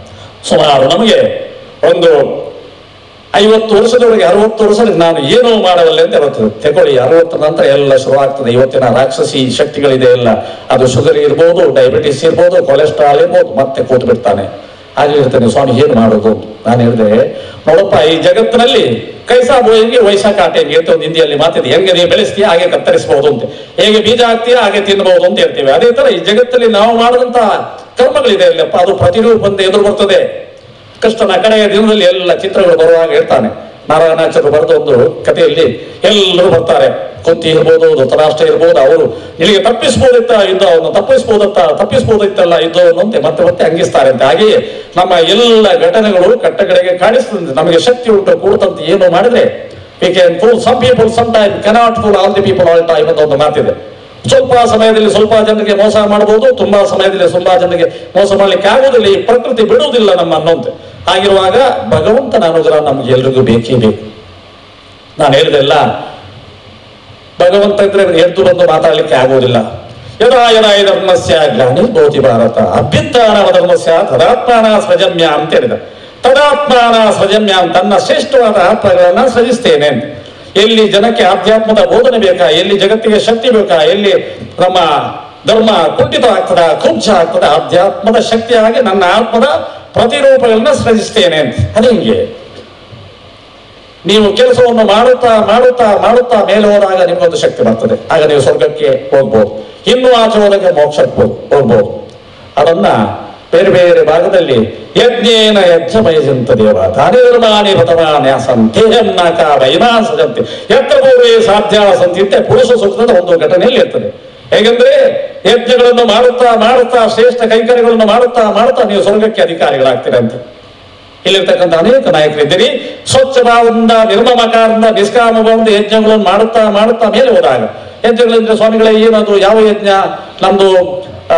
ಸುಮಾರು ನಮಗೆ ಒಂದು ಐವತ್ತು ವರ್ಷದೊಳಗೆ ಅರವತ್ತು ವರ್ಷದಲ್ಲಿ ನಾನು ಏನೋ ಮಾಡಬಲ್ಲೆ ಅಂತ ಬರ್ತದೆ ತಗೊಳ್ಳಿ ಅರವತ್ತು ನಂತರ ಎಲ್ಲ ಶುರುವಾಗ್ತದೆ ಇವತ್ತಿನ ರಾಕ್ಷಸಿ ಶಕ್ತಿಗಳಿದೆ ಎಲ್ಲ ಅದು ಶುಗರ್ ಇರ್ಬೋದು ಡಯಾಬಿಟಿಸ್ ಇರ್ಬೋದು ಕೊಲೆಸ್ಟ್ರಾಲ್ ಇರ್ಬೋದು ಮತ್ತೆ ಕೂತು ಬಿಡ್ತಾನೆ ಹಾಗೆ ಹೇಳ್ತೇನೆ ಸ್ವಾಮಿ ಏನು ಮಾಡೋದು ನಾನು ಹೇಳಿದೆ ನೋಡಪ್ಪ ಈ ಜಗತ್ತಿನಲ್ಲಿ ಕೈಸಾ ಬೋಯಿಗೆ ವೈಶಾಖ ಆಟ ಹೆಂಗೆ ಅಂತ ಒಂದು ಹಿಂದಿಯಲ್ಲಿ ಮಾತಿದೆ ಹೆಂಗೆ ನೀವು ಬೆಳೆಸ್ತೀಯ ಹಾಗೆ ಕತ್ತರಿಸಬಹುದು ಅಂತ ಹೇಗೆ ಬೀಜ ಹಾಕ್ತೀಯ ಹಾಗೆ ತಿನ್ನಬಹುದು ಅಂತ ಹೇಳ್ತೀವಿ ಅದೇ ತರ ಈ ಜಗತ್ತಲ್ಲಿ ನಾವು ಮಾಡಿದಂತ ಕರ್ಮಗಳಿದೆ ಅಲ್ಲಪ್ಪ ಅದು ಪ್ರತಿರೂಪ ಬಂದು ಎದುರು ಬರ್ತದೆ ಕೃಷ್ಣನ ಕಡೆಯ ದಿನದಲ್ಲಿ ಎಲ್ಲ ಚಿತ್ರಗಳು ಬರುವಾಗ ಹೇಳ್ತಾನೆ ನಾರಾಯಣಾಚಾರ್ಯರು ಬರೆದ ಒಂದು ಕಥೆಯಲ್ಲಿ ಎಲ್ಲರೂ ಬರ್ತಾರೆ ಕುಂತಿ ಇರ್ಬೋದು ಧೃತರಾಷ್ಟ್ರ ಇರ್ಬೋದು ಅವರು ನಿನಗೆ ತಪ್ಪಿಸ್ಬೋದಿತ್ತ ಯುದ್ಧವನ್ನು ತಪ್ಪಿಸ್ಬೋದತ್ತ ತಪ್ಪಿಸ್ಬೋದಿತ್ತಲ್ಲ ಯುದ್ಧವನ್ನು ಅಂತ ಮತ್ತೆ ಮತ್ತೆ ಅಂಗಿಸ್ತಾರೆ ಅಂತ ಹಾಗೆಯೇ ನಮ್ಮ ಎಲ್ಲ ಘಟನೆಗಳು ಕಟ್ಟಕಡೆಗೆ ಕಾಣಿಸ್ತದೆ ನಮಗೆ ಶಕ್ತಿ ಉಂಟು ಕೂಡದಂತೆ ಏನು ಮಾಡಿದ್ರೆ we can fool some people some time cannot fool all the people all time ಅಂತ ಒಂದು ಮಾತಿದೆ ಸ್ವಲ್ಪ ಸಮಯದಲ್ಲಿ ಸ್ವಲ್ಪ ಜನರಿಗೆ ಮೋಸ ಮಾಡಬಹುದು ತುಂಬಾ ಸಮಯದಲ್ಲಿ ತುಂಬಾ ಜನರಿಗೆ ಮೋಸ ಮಾಡ್ಲಿಕ್ಕೆ ಆಗುವುದಿಲ್ಲ ಈ ಪ್ರಕೃತಿ ಬಿಡುವುದಿಲ್ಲ ನಮ್ಮ ಅನ್ನೋಂತೆ ಹಾಗಿರುವಾಗ ಭಗವಂತನ ಅನುಗ್ರಹ ನಮ್ಗೆ ಎಲ್ರಿಗೂ ಬೇಕೇ ಬೇಕು ನಾನು ಹೇಳಿದೆಲ್ಲ ಭಗವಂತ ಇದ್ರೆ ಎದ್ದು ಬಂದು ಮಾತಾಡ್ಲಿಕ್ಕೆ ಆಗುವುದಿಲ್ಲ ಯದಾ ಯದಾ ಈ ಧರ್ಮಸ್ಯ ಗ್ಲಾನಿ ಭವತಿ ಭಾರತ ಅಭ್ಯುತ್ಥಾನವ ಧರ್ಮಸ್ಯ ತದಾತ್ಮಾನ ಸೃಜಮ್ಯ ಅಂತ ಹೇಳಿದ ತದಾತ್ಮಾನ ಸೃಜಮ್ಯ ಅಂತ ತನ್ನ ಶ್ರೇಷ್ಠವಾದ ಆತ್ಮಗಳನ್ನ ಸೃಜಿಸ್ತೇನೆ ಅಂತ ಎಲ್ಲಿ ಜನಕ್ಕೆ ಆಧ್ಯಾತ್ಮದ ಬೋಧನೆ ಬೇಕಾ ಎಲ್ಲಿ ಜಗತ್ತಿಗೆ ಶಕ್ತಿ ಬೇಕಾ ಎಲ್ಲಿ ನಮ್ಮ ಧರ್ಮ ಕುಂಠಿತ ಆಗ್ತದ ಕುಂಚ ಆಗ್ತದ ಆಧ್ಯಾತ್ಮದ ಶಕ್ತಿಯಾಗಿ ನನ್ನ ಆತ್ಮದ ಪ್ರತಿರೂಪಗಳನ್ನ ಸೃಜಿಸ್ತೇನೆ ಅಂತ ಅದು ಹಿಂಗೆ ನೀವು ಕೆಲಸವನ್ನು ಮಾಡುತ್ತಾ ಮಾಡುತ್ತಾ ಮಾಡುತ್ತಾ ಮೇಲೆ ಹೋದಾಗ ನಿಮ್ಗೊಂದು ಶಕ್ತಿ ಬರ್ತದೆ ಆಗ ನೀವು ಸ್ವರ್ಗಕ್ಕೆ ಹೋಗ್ಬೋದು ಇನ್ನು ಆಚೆ ಹೋದಾಗ ಮೋಕ್ಷಕ್ಕೆ ಹೋಗ್- ಹೋಗ್ಬೋದು ಅದನ್ನ ಬೇರೆ ಬೇರೆ ಭಾಗದಲ್ಲಿ ಯಜ್ಞೇನ ಯಜ್ಞಮಯಜಂತ ದೇವ ಧಾನಿರ್ಮಾಣಿ ವ್ರತಮಾನ್ಯಾಸಂ ತೇಜಂ ನಾಕ ವೈನಾ ಸಜಂತಿ ಯತ್ರ ಪೂರ್ವೇ ಸಾಧ್ಯ ಸಂತಿಂತೆ ಪುರುಷ ಸೂಕ್ತದ ಒಂದು ಘಟನೆಯಲ್ಲಿ ಇರ್ತದೆ ಹೇಗೆಂದ್ರೆ ಯಜ್ಞಗಳನ್ನು ಮಾಡುತ್ತಾ ಮಾಡುತ್ತಾ ಶ್ರೇಷ್ಠ ಕೈಕರ್ಯಗಳನ್ನು ಮಾಡುತ್ತಾ ಮಾಡುತ್ತಾ ನೀವು ಸ್ವರ್ಗಕ್ಕೆ ಅಧಿಕಾರಿಗಳಾಗ್ತೀರಂತೆ ಇಲ್ಲಿರ್ತಕ್ಕಂಥ ಅನೇಕ ನಾಯಕರಿದ್ದೀರಿ ಸ್ವಚ್ಛ ಭಾವದಿಂದ ನಿರ್ಮಮಕಾರದಿಂದ ನಿಷ್ಕಾಮ ಭಾವದಿಂದ ಯಜ್ಞಗಳನ್ನು ಮಾಡುತ್ತಾ ಮಾಡುತ್ತಾ ಮೇಲೆ ಹೋದಾಗ ಯಜ್ಞಗಳಿಂದ ಸ್ವಾಮಿಗಳೇ ಏನದು ಯಾವ ಯಜ್ಞ ನಮ್ದು ಆ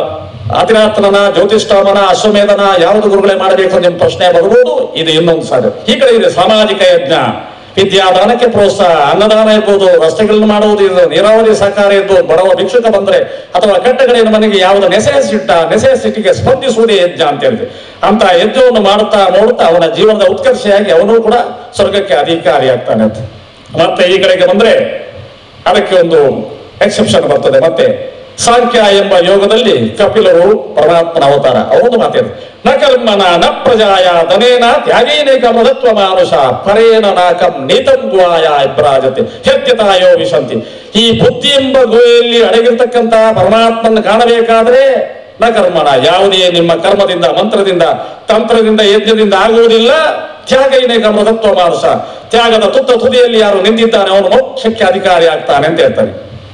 ಅತಿರಾತ್ರನ ಜ್ಯೋತಿಷ್ಠಾಮನ ಅಶ್ವಮೇಧನ ಯಾವುದು ಗುರುಗಳೇ ಮಾಡಬೇಕು ಅಂತ ನಿಮ್ಮ ಪ್ರಶ್ನೆ ಬರ್ಬೋದು ಇದು ಇನ್ನೊಂದು ಸಾರಿ ಈ ಕಡೆ ಇದೆ ಸಾಮಾಜಿಕ ಯಜ್ಞ ವಿದ್ಯಾದಾನಕ್ಕೆ ಪ್ರೋತ್ಸಾಹ ಅನ್ನದಾನ ಇರ್ಬೋದು ರಸ್ತೆಗಳನ್ನು ಮಾಡುವುದು ಇದು ನೀರಾವರಿ ಸಹಕಾರ ಇರ್ಬೋದು ಬಡವ ಭಿಕ್ಷುಕ ಬಂದ್ರೆ ಅಥವಾ ಕಟ್ಟಗಡೆಯ ಮನೆಗೆ ಯಾವುದು ನೆಸೆಸಿಟ್ಟ ನೆಸೆಸಿಟಿಗೆ ಸ್ಪಂದಿಸುವುದೇ ಯಜ್ಞ ಅಂತ ಹೇಳಿದೆ ಅಂತ ಯಜ್ಞವನ್ನು ಮಾಡುತ್ತಾ ನೋಡುತ್ತಾ ಅವನ ಜೀವನದ ಉತ್ಕರ್ಷೆಯಾಗಿ ಅವನು ಕೂಡ ಸ್ವರ್ಗಕ್ಕೆ ಅಧಿಕಾರಿ ಆಗ್ತಾನೆ ಅಂತ ಮತ್ತೆ ಈ ಕಡೆಗೆ ಬಂದ್ರೆ ಅದಕ್ಕೆ ಒಂದು ಎಕ್ಸೆಪ್ಷನ್ ಬರ್ತದೆ ಮತ್ತೆ ಸಾಂಖ್ಯ ಎಂಬ ಯೋಗದಲ್ಲಿ ಕಪಿಲರು ಪರಮಾತ್ಮನ ಅವತಾರ ಅವನು ಮಾತಿದೆ ನ ಕರ್ಮನ ನ ಪ್ರಜಾಯ ಧನೇನ ತ್ಯಾಗೇನೇಕ ಮೃದತ್ವ ಮಾನುಷ ಪರೇಣ ನಾಕಂ ನೀತಂ ಗುಹಾಯ ಇಬ್ರಾಜತೆ ಹೆತ್ಯತಾಯೋ ವಿಶಂತಿ ಈ ಬುದ್ಧಿ ಎಂಬ ಗುಹೆಯಲ್ಲಿ ಅಡಗಿರ್ತಕ್ಕಂಥ ಪರಮಾತ್ಮನ ಕಾಣಬೇಕಾದ್ರೆ ನ ಕರ್ಮನ ಯಾವುದೇ ನಿಮ್ಮ ಕರ್ಮದಿಂದ ಮಂತ್ರದಿಂದ ತಂತ್ರದಿಂದ ಯಜ್ಞದಿಂದ ಆಗುವುದಿಲ್ಲ ತ್ಯಾಗ ಏನೇಕ ಮೃದತ್ವ ಮಾನುಷ ತ್ಯಾಗದ ತುತ್ತ ತುದಿಯಲ್ಲಿ ಯಾರು ನಿಂತಿದ್ದಾನೆ ಅವನು ಮೋಕ್ಷಕ್ಕೆ ಅಧಿಕಾರಿ ಆಗ್ತಾನೆ ಅಂತ ಹೇಳ್ತಾರೆ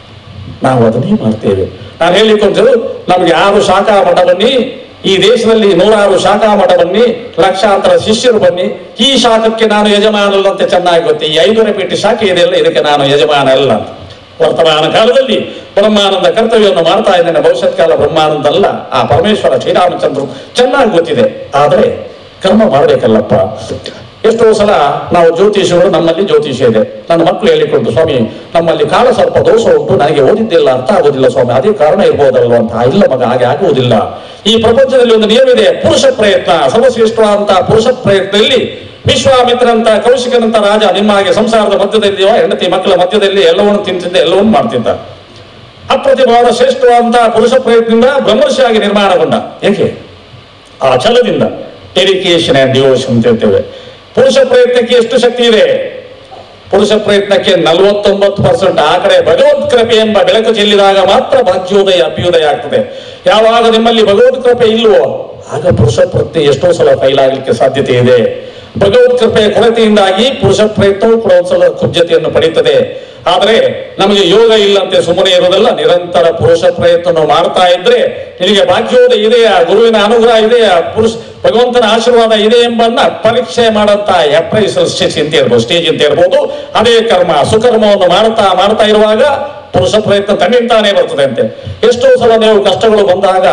ನಾವು ಅದನ್ನೇ ಮಾಡ್ತೇವೆ ನಾನು ಹೇಳಿಕೊಂಡು ನಮ್ಗೆ ಆರು ಶಾಖಾ ಮಠ ಬನ್ನಿ ಈ ದೇಶದಲ್ಲಿ ನೂರಾರು ಶಾಖಾ ಮಠ ಬನ್ನಿ ಲಕ್ಷಾಂತರ ಶಿಷ್ಯರು ಬನ್ನಿ ಈ ಶಾಖಕ್ಕೆ ನಾನು ಯಜಮಾನಲ್ಲ ಅಂತ ಚೆನ್ನಾಗಿ ಗೊತ್ತಿ ಈ ಐನೂರ ಪೀಠ ಶಾಖೆ ಇದೆಯಲ್ಲ ಇದಕ್ಕೆ ನಾನು ಯಜಮಾನ ಅಲ್ಲ ಅಂತ ವರ್ತಮಾನ ಕಾಲದಲ್ಲಿ ಬ್ರಹ್ಮಾನಂದ ಕರ್ತವ್ಯವನ್ನು ಮಾಡ್ತಾ ಇದ್ದೇನೆ ಭವಿಷ್ಯತ್ ಕಾಲ ಬ್ರಹ್ಮಾನಂದ ಅಲ್ಲ ಆ ಪರಮೇಶ್ವರ ಶ್ರೀರಾಮಚಂದ್ರರು ಚೆನ್ನಾಗಿ ಗೊತ್ತಿದೆ ಆದರೆ ಕರ್ಮ ಮಾಡಬೇಕಲ್ಲಪ್ಪ ಎಷ್ಟೋ ಸಲ ನಾವು ಜ್ಯೋತಿಷಿಗಳು ನಮ್ಮಲ್ಲಿ ಜ್ಯೋತಿಷ್ಯ ಇದೆ ನನ್ನ ಮಕ್ಕಳು ಹೇಳಿಕೊಂಡು ಸ್ವಾಮಿ ನಮ್ಮಲ್ಲಿ ಕಾಲ ಸ್ವಲ್ಪ ದೋಷ ಉಂಟು ನನಗೆ ಓದಿದ್ದಿಲ್ಲ ಅರ್ಥ ಆಗೋದಿಲ್ಲ ಸ್ವಾಮಿ ಅದೇ ಕಾರಣ ಇರ್ಬೋದಲ್ವ ಅಂತ ಇಲ್ಲ ಮಗ ಹಾಗೆ ಆಗುವುದಿಲ್ಲ ಈ ಪ್ರಪಂಚದಲ್ಲಿ ಒಂದು ನಿಯಮ ಇದೆ ಪುರುಷ ಪ್ರಯತ್ನ ಸರ್ವಶ್ರೇಷ್ಠವಾದಂತ ಪುರುಷ ಪ್ರಯತ್ನದಲ್ಲಿ ವಿಶ್ವಾಮಿತ್ರನಂತ ಕೌಶಿಕನಂತ ರಾಜ ನಿಮ್ಮ ಹಾಗೆ ಸಂಸಾರದ ಮಧ್ಯದಲ್ಲಿಯೋ ಹೆಂಡತಿ ಮಕ್ಕಳ ಮಧ್ಯದಲ್ಲಿ ಎಲ್ಲವನ್ನು ತಿಂತಿದ್ದ ಎಲ್ಲವನ್ನು ಮಾಡ್ತಿದ್ದ ಅಪ್ರತಿಭಾವದ ಶ್ರೇಷ್ಠವಾದಂತಹ ಪುರುಷ ಪ್ರಯತ್ನದಿಂದ ಬ್ರಹ್ಮರ್ಷಿಯಾಗಿ ನಿರ್ಮಾಣಗೊಂಡ ಏಕೆ ಆ ಛಲದಿಂದ ಡೆಡಿಕೇಶನ್ ಅಂಡ್ ಡಿವೋಷನ್ ಅಂತ ಹೇಳ್ತೇವೆ ಪುರುಷ ಪ್ರಯತ್ನಕ್ಕೆ ಎಷ್ಟು ಶಕ್ತಿ ಇದೆ ಪುರುಷ ಪ್ರಯತ್ನಕ್ಕೆ ನಲವತ್ತೊಂಬತ್ತು ಪರ್ಸೆಂಟ್ ಆ ಕಡೆ ಭಗವತ್ ಕೃಪೆ ಎಂಬ ಬೆಳಕು ಚೆಲ್ಲಿದಾಗ ಮಾತ್ರ ಭಾಗ್ಯೋದಯ ಅಭ್ಯುದಯ ಆಗ್ತದೆ ಯಾವಾಗ ನಿಮ್ಮಲ್ಲಿ ಭಗವತ್ ಕೃಪೆ ಇಲ್ವೋ ಆಗ ಪುರುಷ ಪ್ರಯತ್ನ ಎಷ್ಟೋ ಸಲ ಫೈಲ್ ಆಗಲಿಕ್ಕೆ ಸಾಧ್ಯತೆ ಇದೆ ಭಗವತ್ ಕೃಪೆಯ ಕೊರತೆಯಿಂದಾಗಿ ಪುರುಷ ಪ್ರಯತ್ನವೂ ಕೂಡ ಒಂದ್ಸಲ ಕುಬ್ಜತೆಯನ್ನು ಪಡೆಯುತ್ತದೆ ಆದರೆ ನಮಗೆ ಯೋಗ ಇಲ್ಲಂತೆ ಸುಮ್ಮನೆ ಇರೋದಲ್ಲ ನಿರಂತರ ಪುರುಷ ಪ್ರಯತ್ನ ಮಾಡ್ತಾ ಇದ್ರೆ ನಿನಗೆ ಭಾಗ್ಯೋದಯ ಇದೆಯಾ ಗುರುವಿನ ಅನುಗ್ರಹ ಇದೆಯಾ ಪುರುಷ ಭಗವಂತನ ಆಶೀರ್ವಾದ ಇದೆ ಎಂಬನ್ನ ಪರೀಕ್ಷೆ ಮಾಡಂತ ಅಪ್ರೈಸಲ್ ಸ್ಟೇಜ್ ಅಂತ ಇರ್ಬೋದು ಸ್ಟೇಜ್ ಅಂತ ಇರ್ಬೋದು ಅದೇ ಕರ್ಮ ಸುಕರ್ಮವನ್ನು ಮಾಡ್ತಾ ಮಾಡ್ತಾ ಇರುವಾಗ ಪುರುಷ ಪ್ರಯತ್ನ ತನ್ನಿಂತಾನೇ ಬರ್ತದೆ ಅಂತೆ ಎಷ್ಟೋ ಸಲ ನೀವು ಕಷ್ಟಗಳು ಬಂದಾಗ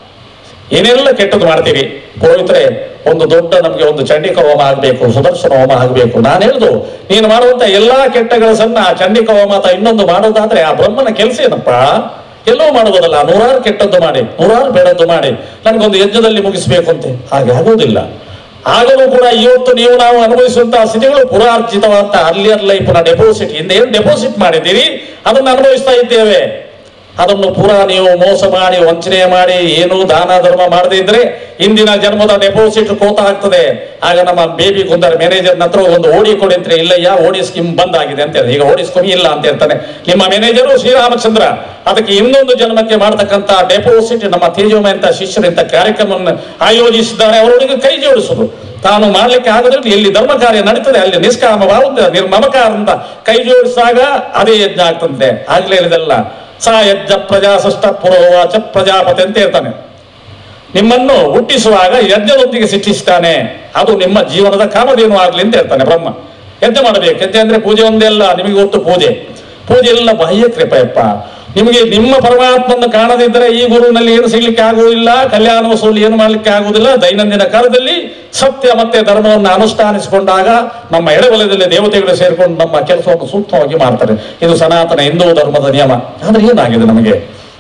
ಏನೆಲ್ಲ ಕೆಟ್ಟದ್ದು ಮಾಡ್ತೀವಿ ಪವಿತ್ರೆ ಒಂದು ದೊಡ್ಡ ನಮ್ಗೆ ಒಂದು ಚಂಡಿಕ ಹೋಮ ಆಗ್ಬೇಕು ಸುದರ್ಶನ ಹೋಮ ಆಗ್ಬೇಕು ನಾನು ಹೇಳುದು ನೀನು ಮಾಡುವಂತ ಎಲ್ಲಾ ಕೆಟ್ಟ ಕೆಲಸನ್ನ ಆ ಚಂಡಿಕ ಹೋಮ ಅಥವಾ ಇನ್ನೊಂದು ಮಾಡೋದಾದ್ರೆ ಆ ಬ್ರಹ್ಮನ ಕೆಲಸ ಏನಪ್ಪ ಎಲ್ಲೋ ಮಾಡುವುದಲ್ಲ ನೂರಾರು ಕೆಟ್ಟದ್ದು ಮಾಡಿ ನೂರಾರು ಬೇಡದ್ದು ಮಾಡಿ ನನಗೊಂದು ಯಜ್ಞದಲ್ಲಿ ಮುಗಿಸ್ಬೇಕು ಅಂತೆ ಹಾಗೆ ಆಗುವುದಿಲ್ಲ ಆಗಲೂ ಕೂಡ ಇವತ್ತು ನೀವು ನಾವು ಅನುಭವಿಸುವಂತಹ ಸ್ಥಿತಿಗಳು ಪುರಾರ್ಜಿತವಾದಂತ ಅರ್ಲಿಯರ್ ಲೈಫ್ನ ಡೆಪಾಸಿಟ್ ಹಿಂದೆ ಏನು ಡೆಪಾಸಿಟ್ ಮಾಡಿದ್ದೀರಿ ಅದನ್ನು ಅನುಭವಿಸ್ತಾ ಇದ್ದೇವೆ ಅದನ್ನು ಪೂರಾ ನೀವು ಮೋಸ ಮಾಡಿ ವಂಚನೆ ಮಾಡಿ ಏನು ದಾನ ಧರ್ಮ ಮಾಡದೇ ಇದ್ರೆ ಇಂದಿನ ಜನ್ಮದ ಡೆಪಾಸಿಟ್ ಕೋತ ಆಗ್ತದೆ ಆಗ ನಮ್ಮ ಬೇಬಿ ಕುಂದರ್ ಮ್ಯಾನೇಜರ್ ಹತ್ರ ಒಂದು ಓಡಿ ಕೊಡಿ ಅಂತ ಇಲ್ಲಯ್ಯ ಓಡಿ ಸ್ಕೀಮ್ ಬಂದ್ ಆಗಿದೆ ಅಂತ ಹೇಳಿ. ಈಗ ಓಡಿ ಸ್ಕೀಮ್ ಇಲ್ಲ ಅಂತ ಹೇಳ್ತಾನೆ ನಿಮ್ಮ ಮ್ಯಾನೇಜರು ಶ್ರೀರಾಮಚಂದ್ರ ಅದಕ್ಕೆ ಇನ್ನೊಂದು ಜನ್ಮಕ್ಕೆ ಮಾಡತಕ್ಕಂತ ಡೆಪಾಸಿಟ್ ನಮ್ಮ ತೇಜೋಮಯ ಅಂತ ಶಿಷ್ಯರಿಂತ ಕಾರ್ಯಕ್ರಮವನ್ನು ಆಯೋಜಿಸಿದ್ದಾರೆ ಅವರೊಳಗೆ ಕೈ ಜೋಡಿಸುದು ತಾನು ಮಾಡ್ಲಿಕ್ಕೆ ಆಗದ್ರೆ ಎಲ್ಲಿ ಧರ್ಮ ಕಾರ್ಯ ನಡೀತದೆ ಅಲ್ಲಿ ನಿಷ್ಕಾಮ ಭಾವದಿಂದ ನಿರ್ಮಮಕಾರದಿಂದ ಕೈ ಜೋಡಿಸಿದಾಗ ಅದೇ ಯಜ್ಞ ಆಗ್ತಂತೆ ಆಗ್ಲೇ ಹೇಳಿದಲ್ಲ ಸ ಯಜ್ಞ ಪ್ರಜಾ ಸೃಷ್ಟ ಪುರೋವಾಚ ಪ್ರಜಾಪತಿ ಅಂತ ಹೇಳ್ತಾನೆ ನಿಮ್ಮನ್ನು ಹುಟ್ಟಿಸುವಾಗ ಯಜ್ಞದೊಂದಿಗೆ ಶಿಕ್ಷಿಸ್ತಾನೆ ಅದು ನಿಮ್ಮ ಜೀವನದ ಕಾಮಧೇನು ಆಗ್ಲಿ ಅಂತ ಹೇಳ್ತಾನೆ ಬ್ರಹ್ಮ ಯಜ್ಞ ಮಾಡಬೇಕು ಯಜ್ಞ ಅಂದ್ರೆ ಪೂಜೆ ಒಂದೇ ಅಲ್ಲ ನಿಮಗೆ ಗೊತ್ತು ಪೂಜೆ ಪೂಜೆ ಎಲ್ಲ ಬಾಹ್ಯ ಕೃಪೆಯಪ್ಪ ನಿಮಗೆ ನಿಮ್ಮ ಪರಮಾತ್ಮನ್ನು ಕಾಣದಿದ್ದರೆ ಈ ಗುರುವಿನಲ್ಲಿ ಏನು ಸಿಗ್ಲಿಕ್ಕೆ ಆಗುವುದಿಲ್ಲ ಕಲ್ಯಾಣ ವಸೂಲಿ ಏನು ಮಾಡ್ಲಿಕ್ಕೆ ಆಗುವುದಿಲ್ಲ ದೈನಂದಿನ ಕಾಲದಲ್ಲಿ ಸತ್ಯ ಮತ್ತೆ ಧರ್ಮವನ್ನು ಅನುಷ್ಠಾನಿಸಿಕೊಂಡಾಗ ನಮ್ಮ ಎಡವಲಯದಲ್ಲಿ ದೇವತೆಗಳು ಸೇರಿಕೊಂಡು ನಮ್ಮ ಕೆಲಸವನ್ನು ಸೂಕ್ಷ್ಮವಾಗಿ ಮಾಡ್ತಾರೆ ಇದು ಸನಾತನ ಹಿಂದೂ ಧರ್ಮದ ನಿಯಮ ಆದ್ರೆ ಏನಾಗಿದೆ ನಮಗೆ